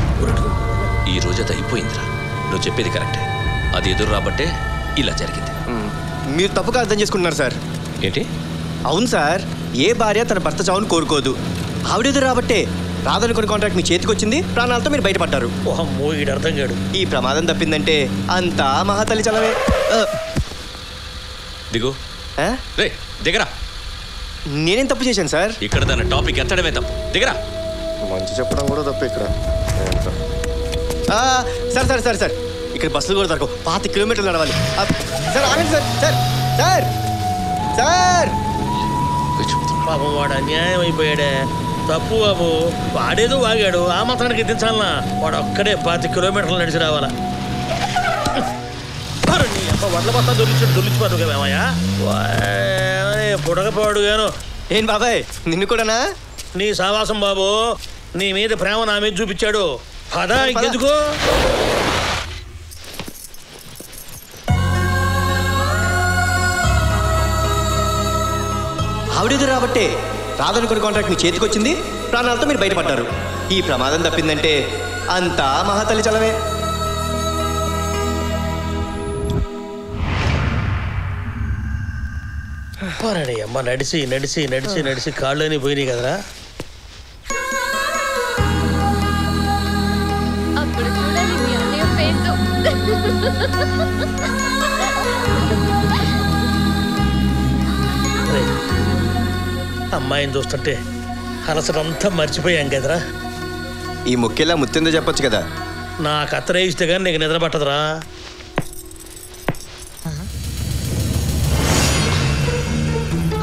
[SPEAKER 21] ఈ రోజు అది అయిపోయిందిరా నువ్వు చెప్పేది కరెక్టే అది ఎదురు రాబట్టే ఇలా జరిగింది
[SPEAKER 2] మీరు తప్పుగా అర్థం చేసుకుంటున్నారు సార్
[SPEAKER 21] ఏంటి
[SPEAKER 2] అవును సార్ ఏ భార్య తన భర్త చావును కోరుకోదు ఆవిడెదురు రాబట్టే రాదనుకున్న కాంట్రాక్ట్ మీ చేతికి వచ్చింది ప్రాణాలతో మీరు బయటపడ్డారు
[SPEAKER 4] ఓహమ్మో ఈడు అర్థం కాడు
[SPEAKER 2] ఈ ప్రమాదం తప్పిందంటే అంతా మహాతల్లి చలవే ఆ,
[SPEAKER 21] దిగు రే దిగరా
[SPEAKER 2] నేనేం తప్పు చేశాను సార్
[SPEAKER 21] ఇక్కడ దాని టాపిక్ ఎత్తడమే తప్పు దిగరా
[SPEAKER 2] మంచి చెప్పడం కూడా తప్పు ఇక్కడ ఆ, సార్ సార్ సార్ సార్ ఇక్కడ బస్సులు కూడా దొరకవు పాతి కిలోమీటర్లు నడవాలి ఆ, సార్ ఆగండి సార్ సార్ సార్ సార్
[SPEAKER 4] పాపం వాడు అన్యాయం అయిపోయాడే తప్పు బాబు వాడేదో వాగాడు ఆ మాత్రానికి ఎత్తించాలనా వాడు ఒక్కడే పాతి కిలోమీటర్లు నడిచి రావాలా అరే నీ అబ్బ వడ్ల బస్తా దొరికించాడు దొరికిపోతావు కదా ఏమయ్యా పుడకపోడు గాను
[SPEAKER 2] ఏం బాబాయ్ నిన్ను కూడానా
[SPEAKER 4] నీ సావాసం బాబు నీ మీద ప్రేమ నా మీద చూపించాడు పదా
[SPEAKER 2] పద.
[SPEAKER 4] ఇంకెందుకు
[SPEAKER 2] ఆవిడెదురు రాబట్టే రాదనుకున్న కాంట్రాక్ట్ మీ చేతికి వచ్చింది ప్రాణాలతో మీరు బయటపడ్డారు ఈ ప్రమాదం తప్పిందంటే అంతా మహాతల్లి చలవే
[SPEAKER 4] పోరాడి అమ్మ నడిచి నడిచి నడిచి నడిచి కాళ్ళని పోయినాయి కదరా
[SPEAKER 8] అప్పుడు చూడాలి మీ అన్నయ్య ఫేసు
[SPEAKER 4] రేయ్, అమ్మాయిని చూస్తుంటే అలసటంతా మర్చిపోయాం కదరా
[SPEAKER 2] ఈ ముక్కెలా ముత్తిందో చెప్పొచ్చు కదా
[SPEAKER 4] నా కత్తరే ఇస్తే కానీ నీకు నిద్ర పట్టదురా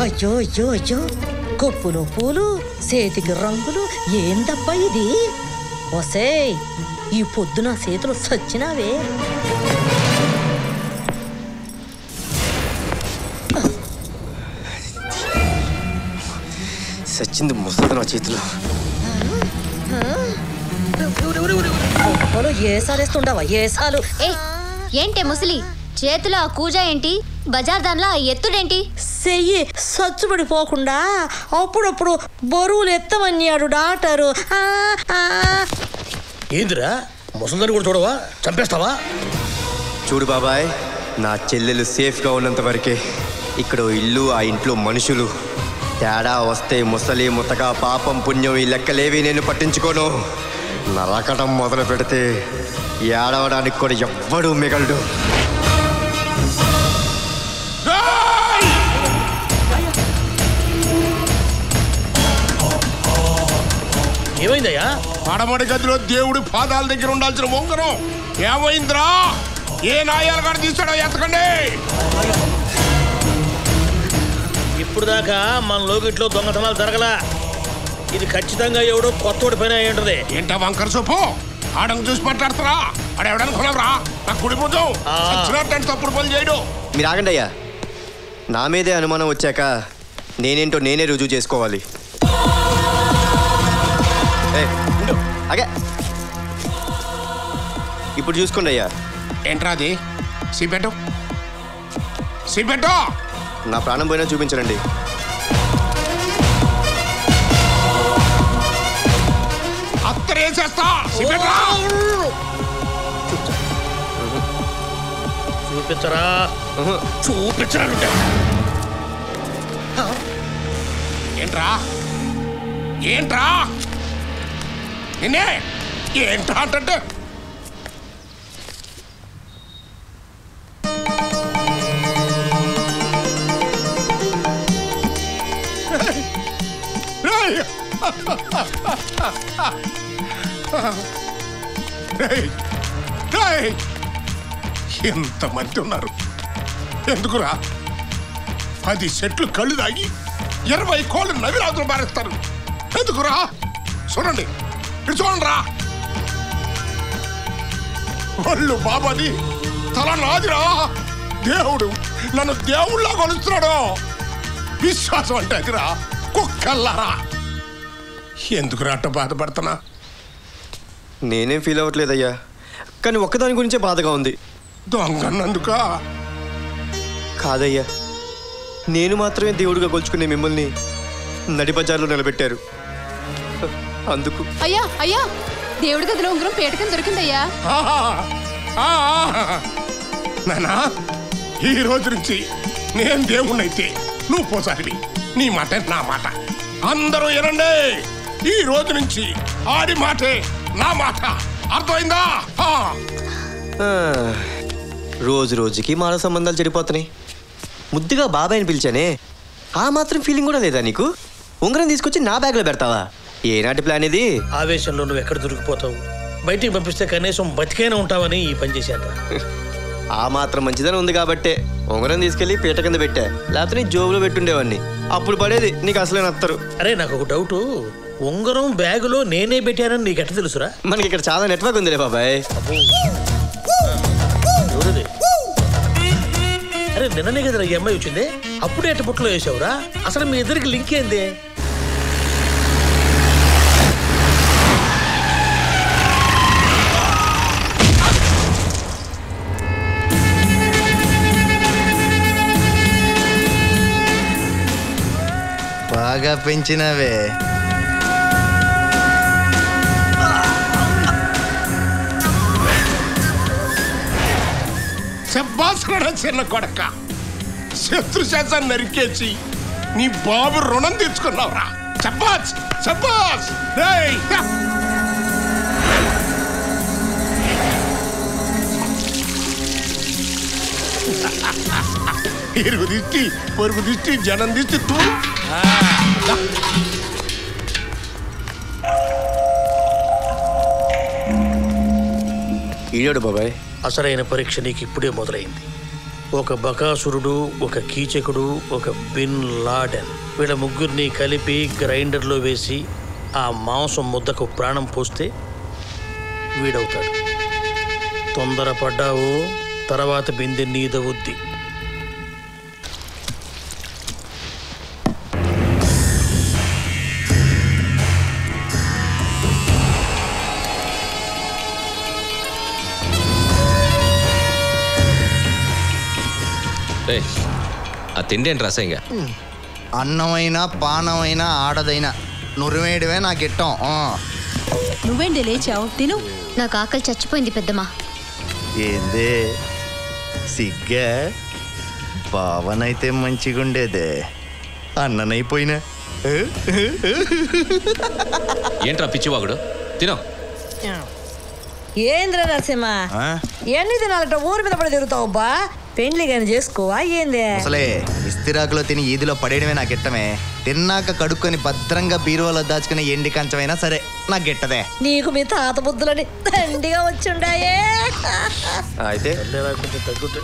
[SPEAKER 22] అయ్యో అయ్యో అయ్యో కొప్పులో పూలు చేతికి రంగులు ఏందబ్బా ఇది ఒసేయ్ ఈ పొద్దున చేతులు సచ్చినావే
[SPEAKER 2] సచ్చింది ముసలి నా చేతిలో
[SPEAKER 22] పొలం ఏసాలేస్తుండవా ఏసాలు
[SPEAKER 8] ఏ ఏంటే ముసలి చేతిలో ఆ కూజ ఏంటి బజార్ దానిలో ఆ ఎత్తుడేంటి
[SPEAKER 22] చెయ్యి సచ్చుబడిపోకుండా అప్పుడప్పుడు బరువులు ఎత్తమన్నాడు డాక్టరు ఆ, ఆ.
[SPEAKER 4] ఏందిరా ముసలిదాన్ని కూడా చూడవా చంపేస్తావా
[SPEAKER 2] చూడు బాబాయ్ నా చెల్లెలు సేఫ్గా ఉన్నంత వరకే ఇక్కడ ఓ ఇల్లు ఆ ఇంట్లో మనుషులు తేడా వస్తే ముసలి ముతక పాపం పుణ్యం ఈ లెక్కలేవి నేను పట్టించుకోను నరకటం మొదలు పెడితే ఏడవడానికి కూడా ఎవ్వడూ మిగలడు
[SPEAKER 4] ఏమైందయ్యా
[SPEAKER 3] పడమడి గదిలో దేవుడి పాదాల దగ్గర ఉండాల్సిన ఉంగరం ఏమైందిరా ఏ నాయాలు కాడ తీసాడో ఎత్తకండి
[SPEAKER 4] ఇప్పుడు దాకా మన లోకిట్లో దొంగతనాలు జరగలా ఇది ఖచ్చితంగా ఎవడో కొత్తోడి పైన అయి ఉంటది
[SPEAKER 3] ఏంటా వంకర సొప్పు ఆడం చూసి మాట్లాడతారా ఆడ ఎవడనుకున్నావురా నా కుడి ముద్దం చచ్చినట్టు తప్పుడు పనులు చేయడు
[SPEAKER 2] మీరు ఆగండి అయ్యా నా మీదే అనుమానం వచ్చాక నేనేంటో నేనే రుజువు చేసుకోవాలి ఏ, ఉండు. ఆగే ఇప్పుడు చూసుకోండి అయ్యా
[SPEAKER 3] ఏంట్రా అది సిబెట్టు సిబెట్టు
[SPEAKER 2] నా ప్రాణం పోయినా చూపించరండి
[SPEAKER 3] అత్తరేసేస్తా సిబెట్రా
[SPEAKER 4] చూపించరా చూపించరా
[SPEAKER 3] ఏంట్రా ఏంట్రా నిన్నే ఏంట్రా అంటే రేయ్! రేయ్! రేయ్! ఎంతమంది ఉన్నారు ఎందుకురా పది సెట్లు కళ్ళు దాగి ఇరవై కోళ్ళు నవిరాజులు మారేస్తారు ఎందుకురా చూడండి ఇటు చూడండి రా ఒళ్ళు బాబాది తల నాదిరా దేవుడు నన్ను దేవుళ్ళ కొలుస్తున్నాడు విశ్వాసం అంటే అదిరా కుక్కల్లారా ఎందుకురా అట్ట బాధపడుతున్నా
[SPEAKER 2] నేనేం ఫీల్ అవ్వట్లేదయ్యా కానీ ఒక్కదాని గురించే బాధగా ఉంది
[SPEAKER 3] దొంగన్నందుక
[SPEAKER 2] కాదయ్యా నేను మాత్రమే దేవుడిగా కొలుచుకునే మిమ్మల్ని నడిబజార్లో నిలబెట్టారు అందుకు
[SPEAKER 7] అయ్యా అయ్యా దేవుడి గదిలో ఉంగరం పేటకం దొరికిందయ్యా
[SPEAKER 3] నానా ఈ రోజు నుంచి నేను దేవుణ్ణైతే నువ్వు పోసారివి నీ మాట నా మాట అందరూ వినండి ఈ రోజు నుంచి ఆడి మాటే నా మాట అర్థమైందా ఆ.
[SPEAKER 2] ఆ, రోజు రోజుకి మానవ సంబంధాలు చెడిపోతున్నాయి ముద్దుగా బాబాయ్ని పిలిచానే ఆ మాత్రం ఫీలింగ్ కూడా లేదా నీకు ఉంగరం తీసుకొచ్చి నా బ్యాగ్లో పెడతావా ఏనాటి ప్లాన్ ఇది
[SPEAKER 4] ఆవేశంలో నువ్వు ఎక్కడ దొరికిపోతావు బయటికి పంపిస్తే కనీసం బతికైనా ఉంటావని ఈ పని చేశాను
[SPEAKER 2] ఆ మాత్రం మంచిదని ఉంది కాబట్టే ఉంగరం తీసుకెళ్లి పీట కింద పెట్టా లేకపోతే నీ జోబులో పెట్టుండేవాడిని అప్పుడు పడేది నీకు అసలే నత్తరు
[SPEAKER 4] అరే నాకు ఒక డౌట్ ఉంగరం బ్యాగులో నేనే పెట్టానని నీకు ఎట్ట తెలుసురా
[SPEAKER 2] మనకి ఇక్కడ చాలా నెట్వర్క్ ఉందిలే బాబాయ్
[SPEAKER 4] ఎవరది అరే నిన్ననే కదా ఈ అమ్మాయి వచ్చింది అప్పుడే ఎట్ట పుట్టలో వేసావురా అసలు మీ ఇద్దరికి లింక్ ఏంది
[SPEAKER 15] బాగా పెంచినవే
[SPEAKER 3] చెప్పాల్సిన చిన్న కొడక శత్రుశాసం నరికేసి నీ బాబు రుణం తీర్చుకున్నావురా చెప్పాస్ చెప్పాస్ రేయ్ ఇరుగు దిష్టి పొరుగు దిష్టి జనం దిష్టి తూ
[SPEAKER 2] ఈడాడు బాబాయ్
[SPEAKER 4] అసలైన పరీక్ష నీకు ఇప్పుడే మొదలైంది ఒక బకాసురుడు ఒక కీచకుడు ఒక బిన్ లాడెన్ వీళ్ళ ముగ్గురిని కలిపి గ్రైండర్లో వేసి ఆ మాంసం ముద్దకు ప్రాణం పోస్తే వీడవుతాడు తొందరపడ్డావు తర్వాత బిందె నీదవుద్ది
[SPEAKER 21] రేయ్, ఆ తిండి ఏంటి రసంగా
[SPEAKER 15] అన్నమైనా పానమైనా ఆడదైనా నురివేయడమే నాకు ఇట్టం ఆ.
[SPEAKER 7] నువ్వేంటి లేచావు తిను
[SPEAKER 8] నాకు ఆకలి చచ్చిపోయింది పెద్దమ్మా
[SPEAKER 15] ఏందే సిగ్గా బావనైతే మంచిగుండేదే అన్ననైపోయినా
[SPEAKER 21] ఏంట్రా పిచ్చివాగుడు తినో
[SPEAKER 22] ఏంద్ర నరసింహ ఎన్ని దినాలట ఊరి మీద పడి తిరుగుతావు బా పెండ్లి కానీ చేసుకోవా ఏంది
[SPEAKER 15] అసలే ఇస్తిరాకులో తిని ఈదిలో పడేయడమే నాకు ఇట్టమే తిన్నాక కడుక్కొని భద్రంగా బీరువాలో దాచుకుని ఎండి కంచమైనా సరే నాకు గిట్టదే
[SPEAKER 22] నీకు మీ తాత బుద్ధులని దండిగా వచ్చుండాయే
[SPEAKER 15] అయితే
[SPEAKER 4] కొంచెం తగ్గుతే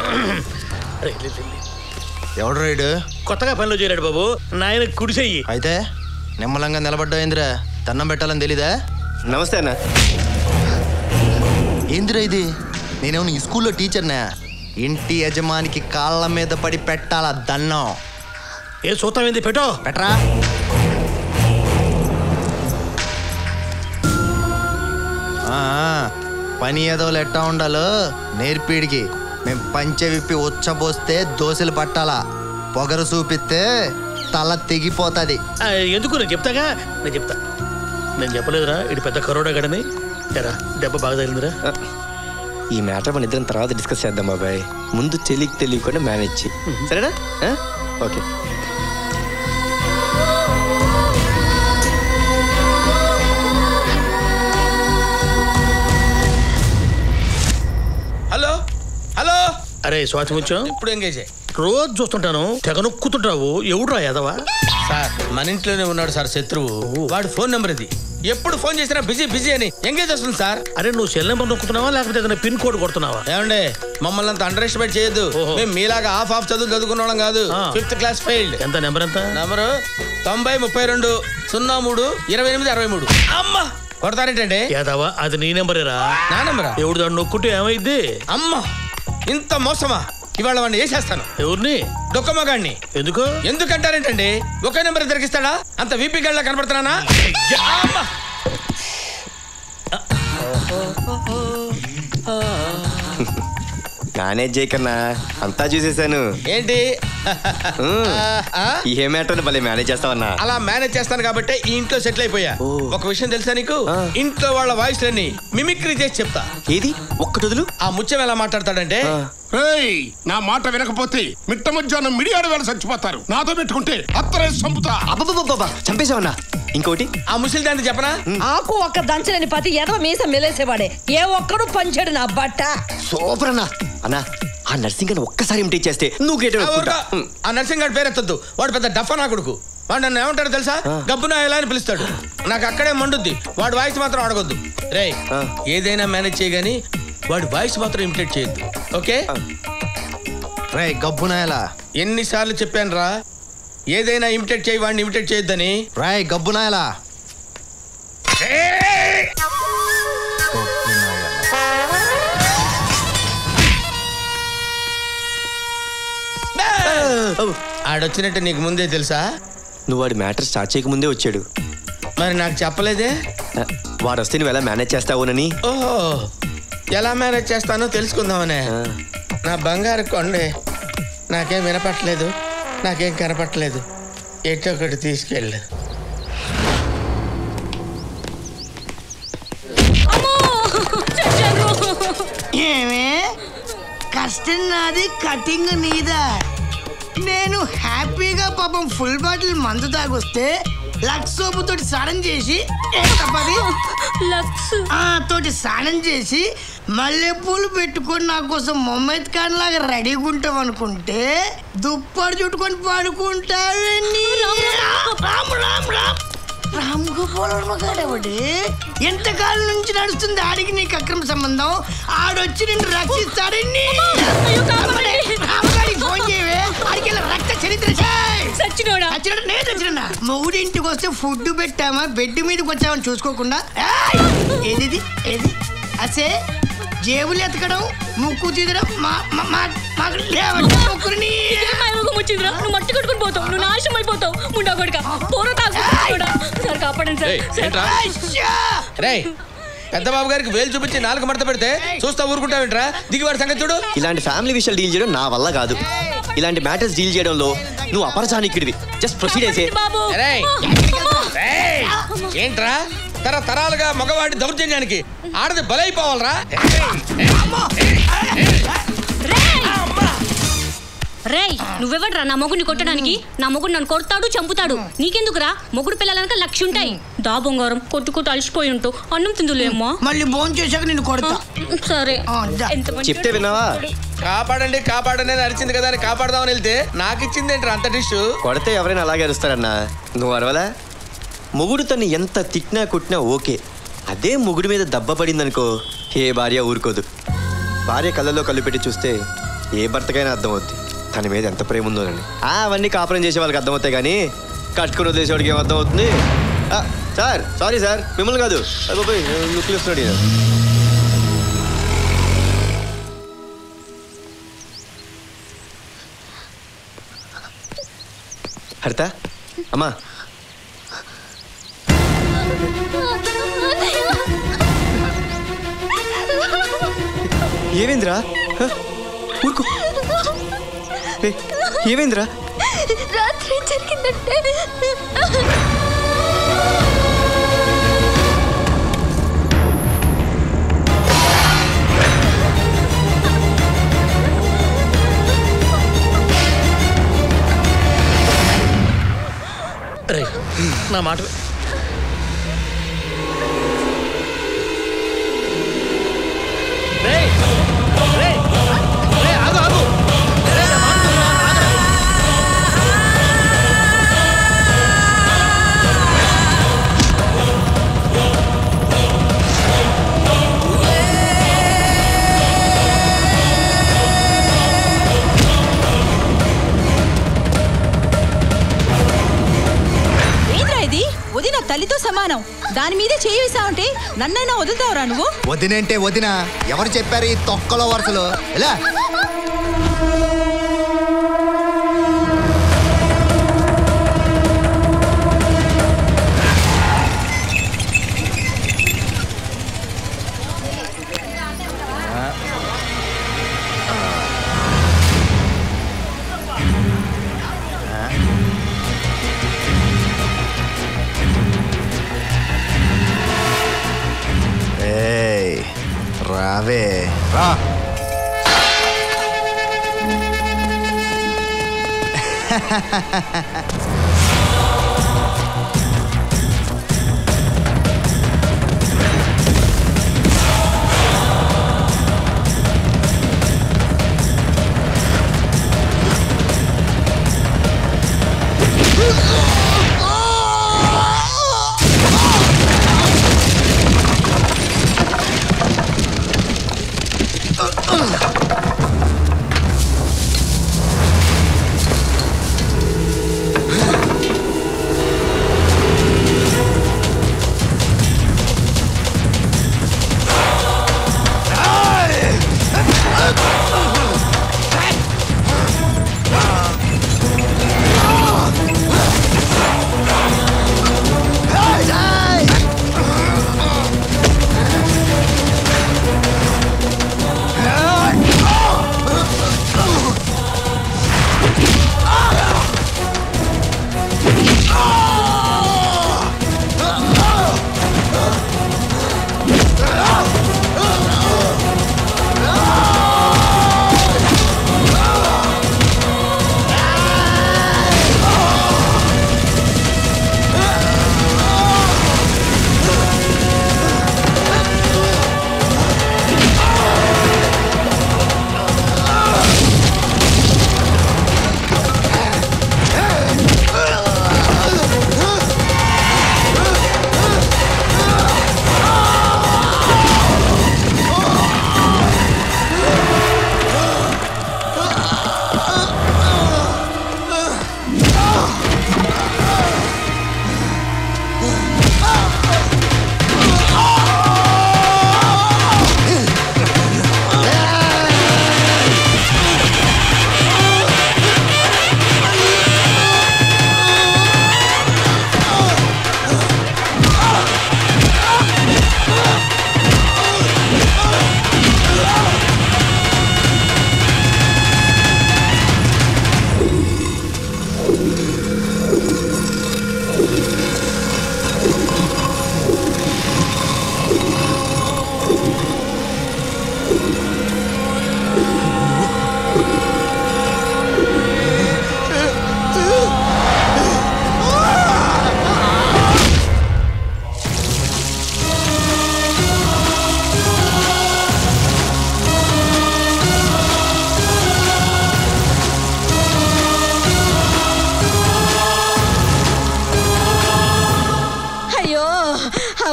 [SPEAKER 15] ఎవడు రైడు
[SPEAKER 4] కొత్తగా పనిలో చేరాడు బాబు నాయన కుడిసెయ్యి
[SPEAKER 15] అయితే నిమ్మలంగా నిలబడ్డా ఏందిరా దండం పెట్టాలని తెలీదా
[SPEAKER 2] నమస్తే అన్న
[SPEAKER 15] ఏందిరా ఇది నేనేమన్నా ఈ స్కూల్లో టీచర్నా ఇంటి యజమానికి కాళ్ళ మీద పడి పెట్టాలా దన్నం
[SPEAKER 4] ఏ చూస్తామేంది పెట్టో
[SPEAKER 15] పెట్టరా ఆ, పని ఏదోలు ఎట్టా ఉండాలో నేర్పిడికి మేం పంచె విప్పి ఉచ్చబోస్తే దోశలు పట్టాలా పొగరు చూపిస్తే తల తెగిపోతుంది
[SPEAKER 4] ఆ, ఎందుకు నేను చెప్తాగా నేను చెప్తా నేను చెప్పలేదురా ఇటు పెద్ద కరోడా గడని ఎరా దెబ్బ బాగా తగిలిందిరా
[SPEAKER 2] ఈ మ్యాటర్ మన ఇద్దరం తర్వాత డిస్కస్ చేద్దాం బాబాయ్ ముందు చెల్లికి తెలియకుండా మేనేజ్ చేయి సరేనా ఆ? ఓకే
[SPEAKER 15] హలో హలో
[SPEAKER 4] అరే స్వాతి ముత్యం
[SPEAKER 15] ఇప్పుడు ఎంగేజ్
[SPEAKER 4] రోజు చూస్తుంటాను తెగ నొక్కుతుంటావు ఎవడురా యాదవా
[SPEAKER 15] సార్ మన ఇంట్లోనే ఉన్నాడు సార్ శత్రువు వాడు ఫోన్ నెంబర్ ఇది ఎప్పుడు ఫోన్ చేసినా బిజీ బిజీ అని ఎంగేజ్ వస్తుంది సార్
[SPEAKER 4] అరే నువ్వు సెల్ నెంబర్ నొక్కుతున్నావా లేకపోతే ఏదైనా పిన్ కోడ్ కొడుతున్నావా
[SPEAKER 15] ఏమండే మమ్మల్ని అంత అండర్ ఎస్టిమేట్ చేయొద్దు మేము మీలాగా హాఫ్ హాఫ్ చదువు చదువుకున్న వాళ్ళం కాదు ఫిఫ్త్ క్లాస్ ఫెయిల్డ్
[SPEAKER 4] ఎంత నెంబర్ ఎంత
[SPEAKER 15] నంబరు తొంభై ముప్పై రెండు సున్నా మూడు ఇరవై ఎనిమిది అరవై మూడు అమ్మా కొడతారేంటండి
[SPEAKER 4] యాదవా అది నీ నెంబరేరా
[SPEAKER 15] నా నెంబరా
[SPEAKER 4] ఎవడు దాన్ని నొక్కుంటే ఏమైద్ది
[SPEAKER 15] అమ్మా ఇంత మోసమా ఇవాళ వాడిని వేసేస్తాను
[SPEAKER 4] ఎవరిని
[SPEAKER 15] డొక్కమ్మగాడిని
[SPEAKER 4] ఎందుకు
[SPEAKER 15] ఎందుకంటారేంటండి ఒకే నెంబర్ దొరికిస్తాడా అంత వీపీ గడ్లా కనబడుతున్నానా అమ్మా!
[SPEAKER 2] మేనేజ్ చేయకన్నా అంతా చూసేశాను
[SPEAKER 15] ఏంటి
[SPEAKER 2] ఉమ్.
[SPEAKER 15] ఆ?
[SPEAKER 2] ఏ మ్యాటర్ భలే మేనేజ్ చేస్తావన్నా
[SPEAKER 15] అలా మేనేజ్ చేస్తాను కాబట్టి ఈ ఇంట్లో సెటిల్ అయిపోయా ఒక విషయం తెలుసా నీకు ఇంట్లో వాళ్ళ వాయిస్ లన్నీ మిమిక్రీ చేసి చెప్తా
[SPEAKER 2] ఏది ఒక్కటి వదులు
[SPEAKER 15] ఆ ముత్యం ఎలా మాట్లాడతాడంటే
[SPEAKER 3] రేయ్ నా మాట వినకపోతే మిట్ట మధ్యాహ్నం మిడియాడు వేళ చచ్చిపోతారు నాతో పెట్టుకుంటే అత్తరేసి చంపుతా
[SPEAKER 2] అబ్బబ్బబ్బబ్బా చంపేశావన్నా ఇంకోటి
[SPEAKER 15] ఆ ముసలి దాన్ని చెప్పనా
[SPEAKER 22] ఆకు ఒక్క దంచలేని పతి ఏదో మీసం మెలేసేవాడే ఏ ఒక్కడు పంచాడు నా బట్ట
[SPEAKER 2] సూపర్ అన్నా అన్నా ఆ నర్సింగ్ అని ఒక్కసారి ఇమిటేట్ చేస్తే నువ్వు గేట్
[SPEAKER 15] ఆ ఊరుకో. ఆ నర్సింగ్ గారి పేరెత్తద్దు వాడు పెద్ద డఫా నా కొడుకు వాడు నన్ను ఏమంటాడు తెలుసా గబ్బున ఎలా అని పిలుస్తాడు నాకు అక్కడే మండుద్ది వాడి వాయిస్ మాత్రం అడగొద్దు రే ఏదైనా మేనేజ్ చేయగాని వాడి వాయిస్ మాత్రం ఇమిటేట్ చేయొద్దు ఓకే రే గబ్బునాయలా ఎన్నిసార్లు చెప్పాను రా ఏదైనా ఇమిటేట్ చేయి వాడిని ఇమిటేట్ చేయొద్దని రాయ్ గబ్బునాయలా ఆడొచ్చినట్టు నీకు ముందే తెలుసా
[SPEAKER 2] నువ్వు వాడి మ్యాటర్ స్టార్ట్ చేయకముందే వచ్చాడు
[SPEAKER 15] మరి నాకు చెప్పలేదే
[SPEAKER 2] ఆ, వాడు వస్తే నువ్వు ఎలా మేనేజ్ చేస్తావునని
[SPEAKER 15] ఓహో ఎలా మేనేజ్ చేస్తానో తెలుసుకుందామనే నా బంగారు కొండే నాకేం వినపట్లేదు నాకేం కనపట్లేదు ఎటో ఒకటి తీసుకెళ్ళు
[SPEAKER 10] ఏమే కష్టం నాది కటింగ్ నీదా నేను హ్యాపీగా పాపం ఫుల్ బాటిల్ మందు తాగొస్తే లక్స్ సోపు తోటి స్నానం చేసి ఎంత పది ఆ, తోటి స్నానం చేసి మల్లెపూలు పెట్టుకొని నా కోసం మొహమ్మద్ ఖాన్ లాగా రెడీగా ఉంటాం అనుకుంటే దుప్పటి చుట్టుకొని పడుకుంటావే నీ- రామ్ రామ్ రామ్ రామ్ గోపాల్ వర్మ గాడెవడే ఎంతకాలం నుంచి నడుస్తుంది ఆడికి నీకు అక్రమ సంబంధం ఆడొచ్చి నిన్ను రక్షిస్తాడని ఫోన్ చేయవే అడికెళ్ళి రక్త చరిత్ర
[SPEAKER 1] సచ్చినోడా
[SPEAKER 10] చచ్చినోడు నేను చచ్చినా మొగుడి ఇంటికి వస్తే ఫుడ్ పెట్టామా బెడ్ మీదకి వచ్చామని చూసుకోకుండా ఏయ్! ఏదిది ఏది అసే జేబులు ఎతకడం ముక్కు తీదడం మా మా- మా మాకు లేవంటే ముక్కుని
[SPEAKER 1] వచ్చిందిరా నువ్వు మట్టి కట్టుకుని పోతావు నువ్వు నాశనం అయిపోతావు ముండా కొడుక పోర తాగు సార్ కాపాడండి సార్ సార్
[SPEAKER 15] రే పెద్ద బాబు గారికి వేలు చూపించి నాలుగు మడత పెడితే చూస్తా ఊరుకుంటావేంట్రా దిగివాడి సంగతి చూడు
[SPEAKER 2] ఇలాంటి ఫ్యామిలీ విషయాలు డీల్ చేయడం నా వల్ల కాదు ఇలాంటి మ్యాటర్స్ డీల్ చేయడంలో నువ్వు అపరచానికిడివి జస్ట్ ప్రొసీడ్ అయితే
[SPEAKER 15] రేయ్, రేయ్, ఏంట్రా తరతరాలుగా మగవాడి దౌర్జన్యానికి ఆడది బలైపోవాలరా
[SPEAKER 1] రేయ్ నువ్వెవడ్రా నా మొగుడిని కొట్టడానికి నా మొగుడు నన్ను కొడతాడు చంపుతాడు నీకెందుకురా మొగుడు పిల్లలనక లక్ష ఉంటాయి దా బొంగారం కొట్టు కొట్టు అలసిపోయి ఉంటావు అన్నం తిందులేమ్మా
[SPEAKER 10] మళ్ళీ భోజనం చేశాక నేను కొడతా
[SPEAKER 1] సరే ఎంత మంచి
[SPEAKER 2] చెప్తే విన్నావా
[SPEAKER 15] కాపాడండి కాపాడండి అని అరిచింది కదా అని కాపాడదామని వెళ్తే నాకు ఇచ్చింది ఏంట్రా అంత డిష్
[SPEAKER 2] కొడితే ఎవరైనా అలాగే అరుస్తారన్నా నువ్వు అరవలా మొగుడు తను ఎంత తిట్టినా కొట్టినా ఓకే అదే మొగుడు మీద దెబ్బ పడిందనుకో ఏ భార్య ఊరుకోదు భార్య కళ్ళల్లో కళ్ళు పెట్టి చూస్తే ఏ భర్తకైనా అర్థమవుద్ది తన మీద ఎంత ప్రేమ ఉందోనని ఆ, అవన్నీ కాపురం చేసే వాళ్ళకి అర్థమవుతాయి కానీ కట్టుకుని వదిలేసేవాడికి ఏం అర్థమవుతుంది ఆ, సార్ సారీ సార్ మిమ్మల్ని కాదు అబ్బాయి లుక్లు ఇస్తున్నాడు ఈయన. హరిత అమ్మా ఏమైందిరా హ? ఊరుకో ఏ, ఏమైందిరా
[SPEAKER 8] రాత్రి జరిగిందంటే
[SPEAKER 4] రే నా మాట వి- రేయ్, రేయ్, రేయ్, ఆగు, ఆగు. రేయ్, నా మాట వినరా? ఆగరా.
[SPEAKER 13] ఏంద్రా ఇది వదిన తల్లితో సమానం దాని మీదే చేయి వేసావంటే నన్నైనా వదులుతావురా నువ్వు
[SPEAKER 14] వదినంటే వదిన ఎవరు చెప్పారు ఈ తొక్కలో వరుసలు ఎలా ఏయ్ రావే రా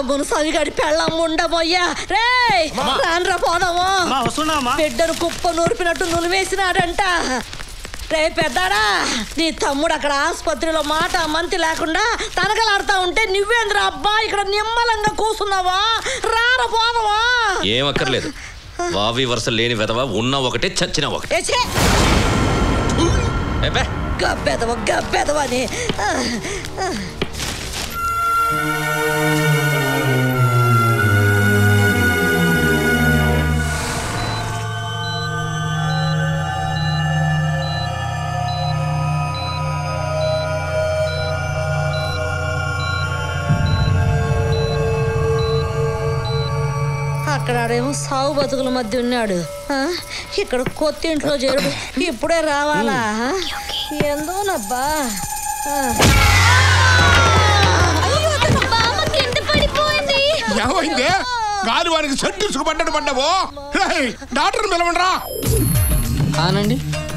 [SPEAKER 22] మునసావిగాడి పెళ్ళం ఉండబోయ్యా రే రాన్రా పోదాము
[SPEAKER 6] వస్తున్నామా
[SPEAKER 22] బిడ్డను కుప్ప నూరిపినట్టు నులివేసినాడంట రే పెద్దాడా నీ తమ్ముడు అక్కడ ఆసుపత్రిలో మాట మంతి లేకుండా తనకలాడుతా ఉంటే నువ్వేంద్ర అబ్బా ఇక్కడ నిమ్మలంగా కూసున్నావా రార పోదవా
[SPEAKER 21] ఏమక్కర్లేదు వావి వరుస లేని వెధవ ఉన్న ఒకటే చచ్చిన ఒకటే
[SPEAKER 22] ఏచే
[SPEAKER 21] ఎబ్బే
[SPEAKER 22] గబ్బెదవ గబ్బెదవని ఆ, ఆ. అక్కడ ఆడేమో సాగు బతుకుల మధ్య ఉన్నాడు ఆ? ఇక్కడ కొత్త ఇంట్లో చేరుడు ఇప్పుడే రావాలా ఎందునబ్బా
[SPEAKER 3] ఏమైంది గాలి వారికి సెట్ పడ్డట్టు పడ్డావు రేయ్, డాక్టర్ పిలవండిరా
[SPEAKER 6] కానండి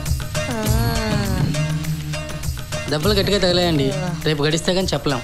[SPEAKER 6] దెబ్బలు గట్టిగా తగిలాయండి రేపు గడిస్తే కానీ చెప్పలేం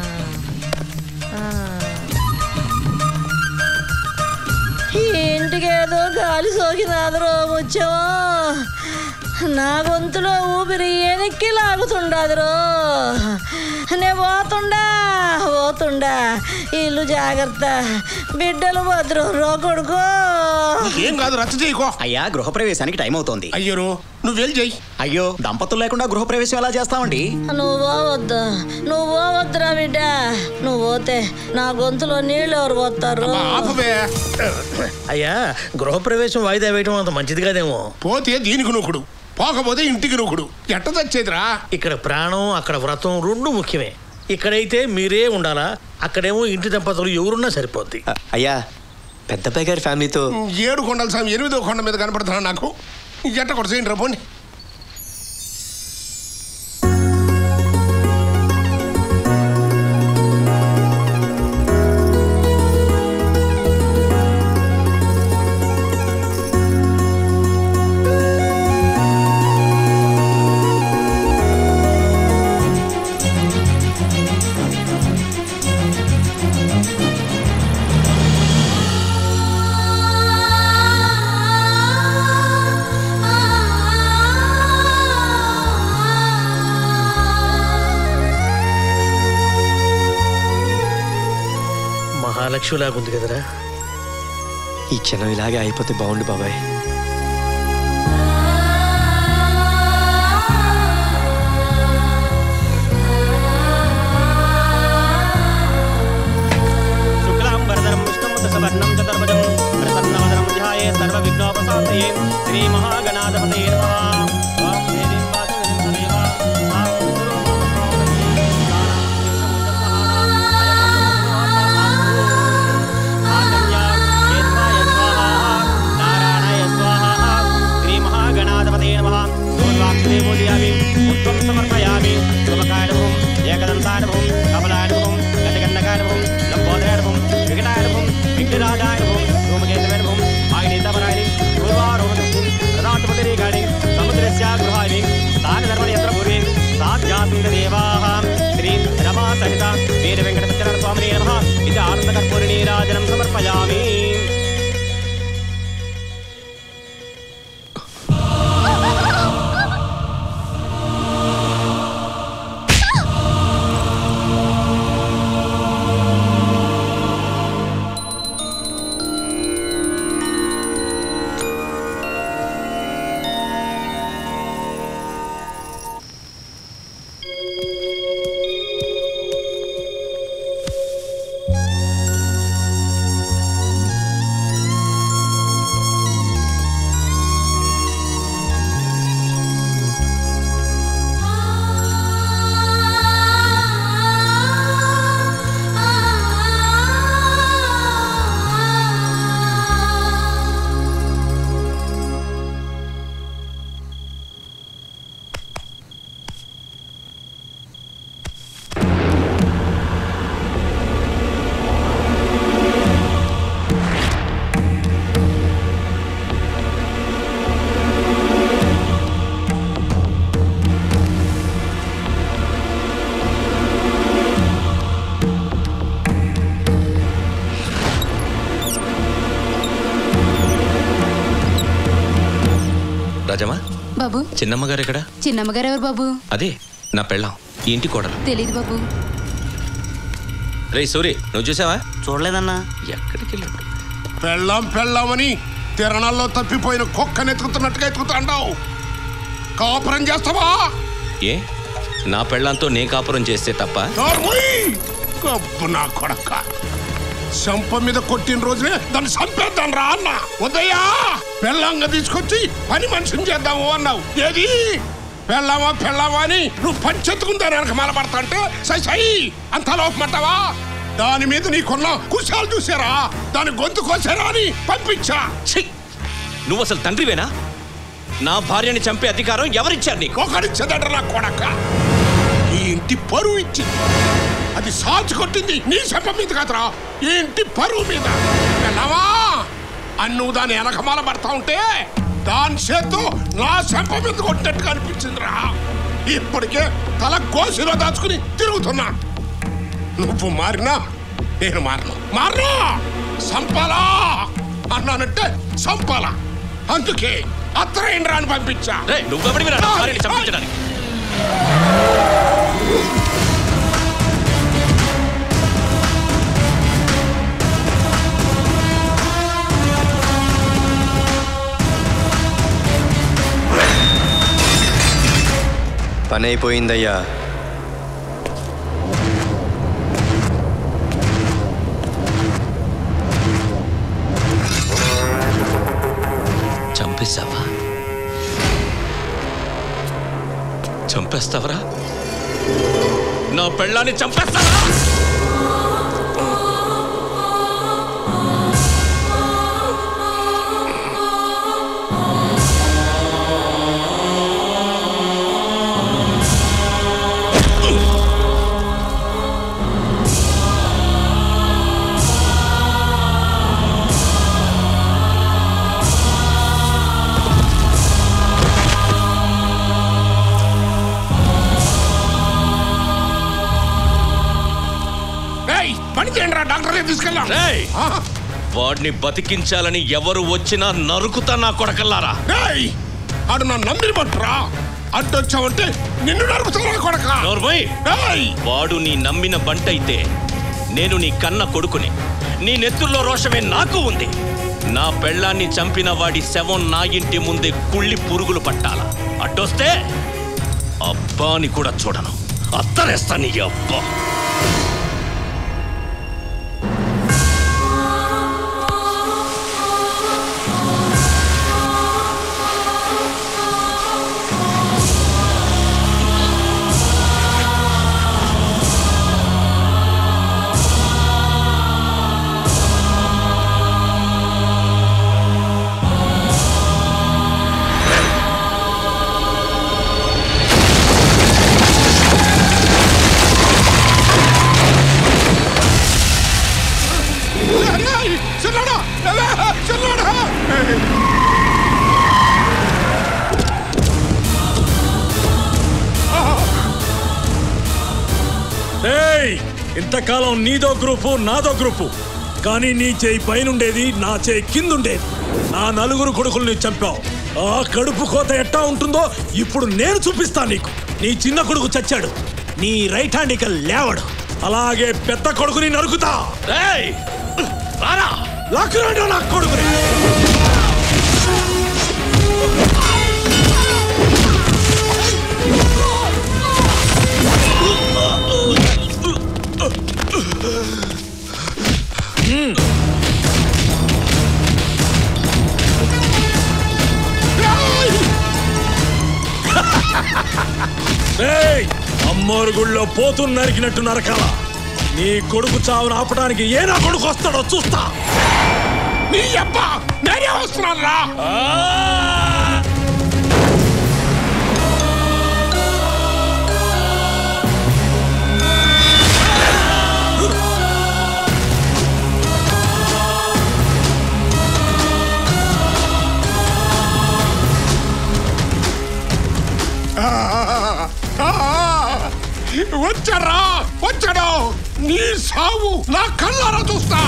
[SPEAKER 22] ఇంటికి ఏదో గాలి సోకినాదరో ముత్యమో నా గొంతులో ఊపిరి వెనక్కి లాగుతుండదురో నే పోతుండా పోతుండా ఇల్లు జాగ్రత్త బిడ్డలు భద్రం రో కొడుకో
[SPEAKER 3] ఏం కాదు రచ్చ చేయకో
[SPEAKER 9] అయ్యా గృహప్రవేశానికి టైం అవుతోంది
[SPEAKER 3] అయ్యో నువ్వు వెళ్ళి చెయ్యి
[SPEAKER 9] అయ్యో దంపతులు లేకుండా గృహప్రవేశం ఎలా చేస్తామండి
[SPEAKER 22] నువ్వు పోవద్దు నువ్వు పోవద్దురా బిడ్డ నువ్వు పోతే నా గొంతులో నీళ్ళు ఎవరు పోతారు
[SPEAKER 4] అయ్యా గృహప్రవేశం వాయిదా వేయటం అంత మంచిది కాదేమో
[SPEAKER 3] పోతే దీనికి నూకుడు పోకపోతే ఇంటికి నూకుడు ఎట్ట తెచ్చేదిరా
[SPEAKER 4] ఇక్కడ ప్రాణం అక్కడ వ్రతం రెండు ముఖ్యమే ఇక్కడైతే మీరే ఉండాలా అక్కడేమో ఇంటి దంపతులు ఎవరున్నా సరిపోద్ది
[SPEAKER 2] అయ్యా పెద్దబ్బాయి గారి ఫ్యామిలీతో
[SPEAKER 3] ఏడు కొండల స్వామి ఎనిమిదో కొండ మీద కనపడుతున్నా నాకు ఎట్ట కొట్టసేయండి రా పోండి
[SPEAKER 4] మహాలక్ష్మిలాగుంది కదరా
[SPEAKER 2] ఈ క్షణం ఇలాగే అయిపోతే బాగుండు బాబాయ్
[SPEAKER 6] శుక్లాంబరధరం విష్ణుముఖసవర్ణం చతుర్భుజం ప్రసన్నవదనం ధ్యాయే సర్వవిఘ్నోపశాంతయే శ్రీ మహాగణాధిపతయే నమః ఓం దేవీం వాసుదేవం సదేవ ఆం శ్రీ మహాగణాధిపతయే నమః పూర్వాక్షదేవోదయామి పుష్పం సమర్పయామి శుభకాయనభం ఏకదంతానభం కమలానభం గజగన్నకానభం లంబోదరానభం వికటానభం విఘ్నరాజానభం ధూమకేతవనభం ఆగినీతపరాయణి పూర్వారోహణం రథాటపతిరేగాణి సముద్రస్య గృహాణి స్థానధర్మయత్ర పూర్వే సాధ్యాసుందదేవాః శ్రీం రమా సహిత వీర వెంకటపత్ర స్వామినే నమః ఇది ఆనందకర్పూరి నీరాజనం సమర్పయామి
[SPEAKER 7] బాబు
[SPEAKER 21] చిన్నమ్మ గారు ఎక్కడ
[SPEAKER 7] చిన్నమ్మగారు ఎవరు బాబు
[SPEAKER 21] అదే నా పెళ్ళాం ఈ ఇంటి కోడలు
[SPEAKER 7] తెలీదు బాబు
[SPEAKER 21] రే సూరి నువ్వు చూసావా
[SPEAKER 9] చూడలేదన్నా
[SPEAKER 21] ఎక్కడికి వెళ్ళాడు
[SPEAKER 3] పెళ్ళాం పెళ్ళామని తిరణాల్లో తప్పిపోయిన కుక్కని ఎత్తుకుతున్నట్టుగా ఎత్తుకుతాండావు కాపురం చేస్తావా
[SPEAKER 21] ఏ నా పెళ్ళంతో నేను కాపురం చేస్తే తప్ప
[SPEAKER 3] నోర్మూయ్! గబ్బు నా కొడక శంప మీద కొట్టిన రోజునే దాన్ని చంపేద్దాం రా అన్న ఉదయా పెళ్ళంగా తీసుకొచ్చి పని మనిషిని చేద్దాము అన్నావు ఏది పెళ్ళామా పెళ్ళామా అని నువ్వు పంచెత్తుకుని దాని వెనక మలపడతా అంటే సై సై అంత లోపమంటావా దాని మీద నీకున్న కుశాలు చూసారా దాని గొంతు కోసారా అని పంపించా
[SPEAKER 21] ఛీ! నువ్వు అసలు తండ్రివేనా నా భార్యని చంపే అధికారం ఎవరిచ్చారు నీకు
[SPEAKER 3] ఒకరిచ్చేదట నా కొడక ఈ ఇంటి పరువు ఇచ్చి అది సాచి కొట్టింది నీ శంప మీద కదరా ఈ ఇంటి పరువు మీద వెళ్ళవా అన్ను దాని వెనకమాల పడతా ఉంటే దాని చేత్తో నా శంప మీద కొట్టినట్టుగా అనిపించిందిరా ఇప్పటికే తల కోసిలో దాచుకుని తిరుగుతున్నా నువ్వు మారినా నేను మారను మారను సంపాలా అన్నానంటే సంపాలా అందుకే అత్తరేంద్రా అని పంపించా
[SPEAKER 21] రేయ్, నువ్వెవడివిరా నా భార్యని చంపించడానికి
[SPEAKER 2] పని అయిపోయిందయ్యా
[SPEAKER 21] చంపేశావా చంపేస్తావరా నా పెళ్ళాన్ని చంపేస్తావా
[SPEAKER 3] ఏయ్ పని చేయండి రా డాక్టర్ తీసుకెళ్ళాం
[SPEAKER 21] రేయ్! వాడిని బతికించాలని ఎవరు వచ్చినా నరుకుతా నా కొడకల్లారా
[SPEAKER 3] ఏయ్ ఆడు నా నమ్మిని పట్టురా అడ్డొచ్చావంటే నిన్ను నరుకుతున్నా కొడక
[SPEAKER 21] నోర్మోయ్
[SPEAKER 3] ఏయ్
[SPEAKER 21] వాడు నీ నమ్మిన బంటైతే నేను నీ కన్న కొడుకుని నీ నెత్తుల్లో రోషమే నాకు ఉంది నా పెళ్ళాన్ని చంపిన వాడి శవం నా ఇంటి ముందే కుళ్ళి పురుగులు పట్టాల అడ్డొస్తే అబ్బాని కూడా చూడను అత్తరేస్తా నీ అబ్బా
[SPEAKER 3] ఏయ్, చిన్నోడా ఏలే, చిన్నోడా ఏయ్.
[SPEAKER 12] ఏయ్ ఇంతకాలం నీదో గ్రూపు నాదో గ్రూపు కానీ నీ చేయి పైనుండేది నా చేయి కిందుండేది నా నలుగురు కొడుకుల్ని చంపావు ఆ కడుపు కోత ఎట్టా ఉంటుందో ఇప్పుడు నేను చూపిస్తా నీకు నీ చిన్న కొడుకు చచ్చాడు నీ రైట్ హ్యాండ్ ఇక లేవడు అలాగే పెద్ద కొడుకుని నరుకుతా లాక్కురాడు నా కొడుకుని ఏయ్! అమ్మోరు గుళ్ళో పోతు నరికినట్టు నరకాల నీ కొడుకు చావును ఆపడానికి ఏ నా కొడుకు వస్తాడో చూస్తా
[SPEAKER 3] నీ అబ్బా నేనే వస్తున్నాను రా వచ్చారా వచ్చాడు నీ సావు నా కళ్ళారా చూస్తా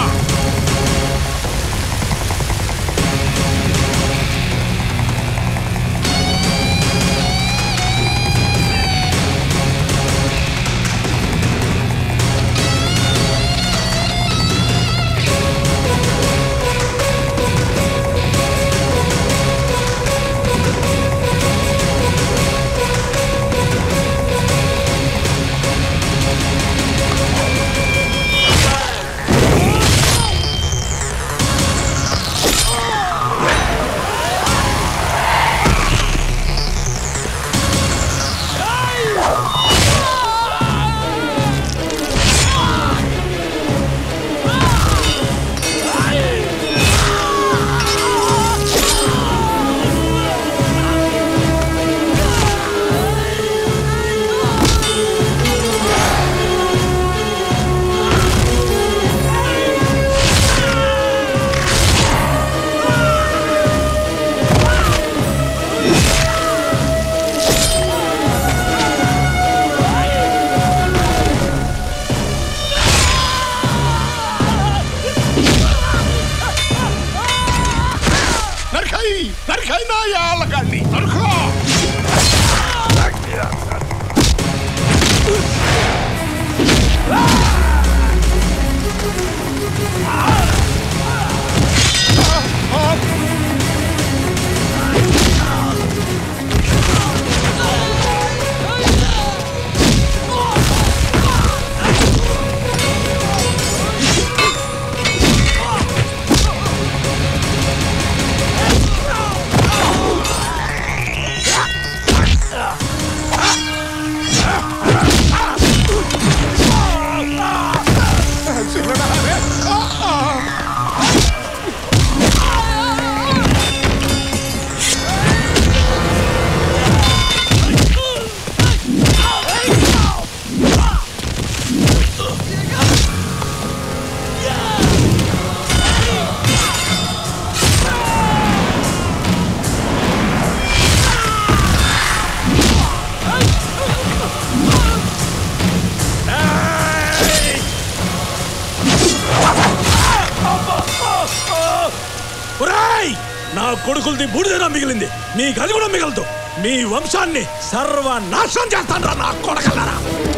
[SPEAKER 12] కొడుకులది బూడిదైనా మిగిలింది మీకు అది కూడా మిగలదు మీ వంశాన్ని సర్వనాశనం చేస్తాను నా కొడకల్లారా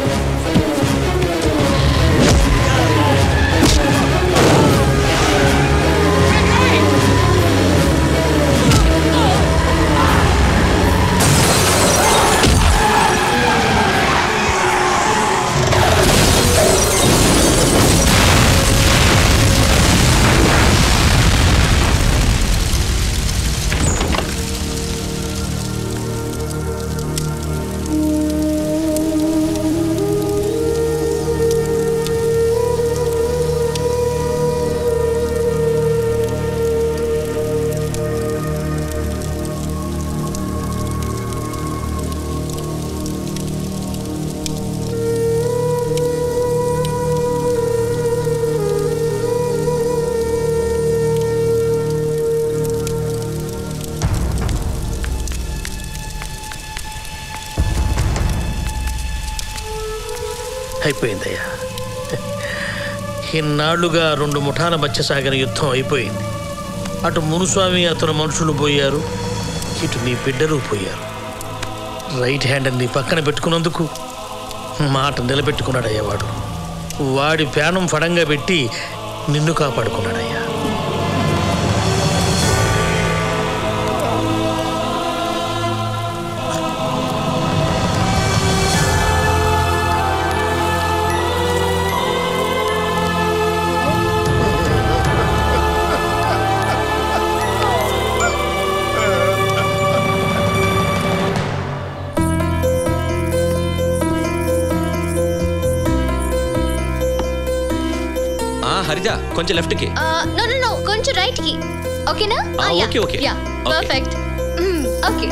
[SPEAKER 4] అయిపోయిందయ్యా ఇన్నాళ్లుగా రెండు ముఠాల మధ్య సాగిన యుద్ధం అయిపోయింది అటు మునుస్వామి అతను మనుషులు పోయారు ఇటు నీ బిడ్డలు పోయారు రైట్ హ్యాండ్ నీ పక్కన పెట్టుకున్నందుకు మాట నిలబెట్టుకున్నాడయ్యా వాడు వాడి ప్రాణం ఫడంగా పెట్టి నిన్ను కాపాడుకున్నాడయ్యా
[SPEAKER 2] ఆ హరిజ కొంచెం లెఫ్ట్కి
[SPEAKER 8] నో నో నో కొంచెం రైట్ కి ఓకేనా
[SPEAKER 2] ఆ, okay, okay.
[SPEAKER 8] Yeah
[SPEAKER 2] okay.
[SPEAKER 8] Perfect okay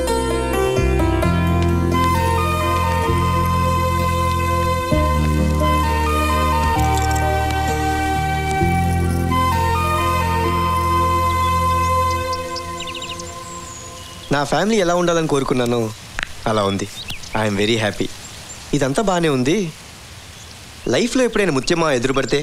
[SPEAKER 2] నా ఫ్యామిలీ ఎలా ఉండాలని కోరుకున్నానో అలా ఉంది ఐఎమ్ వెరీ హ్యాపీ ఇదంతా బాగానే ఉంది లైఫ్లో ఎప్పుడైనా ముత్యమా ఎదురుపడితే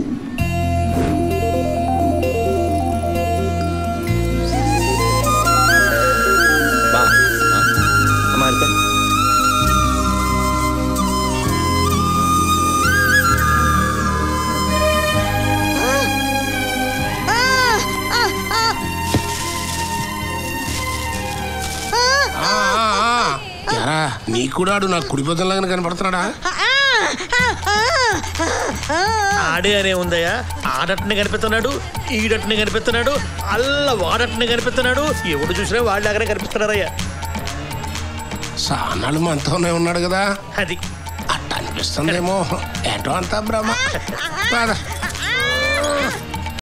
[SPEAKER 2] బా ఆ? అమ్మా హరిత
[SPEAKER 3] ఎరా నీకు కూడా ఆడు నాకు కుడి పొద్దులాగానే కనపడుతున్నాడా
[SPEAKER 4] ఆడే అనే ఉందయ్యా ఆడట్ని కనిపిస్తున్నాడు ఈడట్ని కనిపిస్తున్నాడు అల్ల వాడట్ని కనిపిస్తున్నాడు ఎవడు చూసినా వాళ్ళలాగానే కనిపిస్తున్నారయ్యా
[SPEAKER 3] సానాలు మనతోనే ఉన్నాడు కదా
[SPEAKER 4] అది
[SPEAKER 3] అట్ట అనిపిస్తుందేమో ఏటో అంతా భ్రమ పద.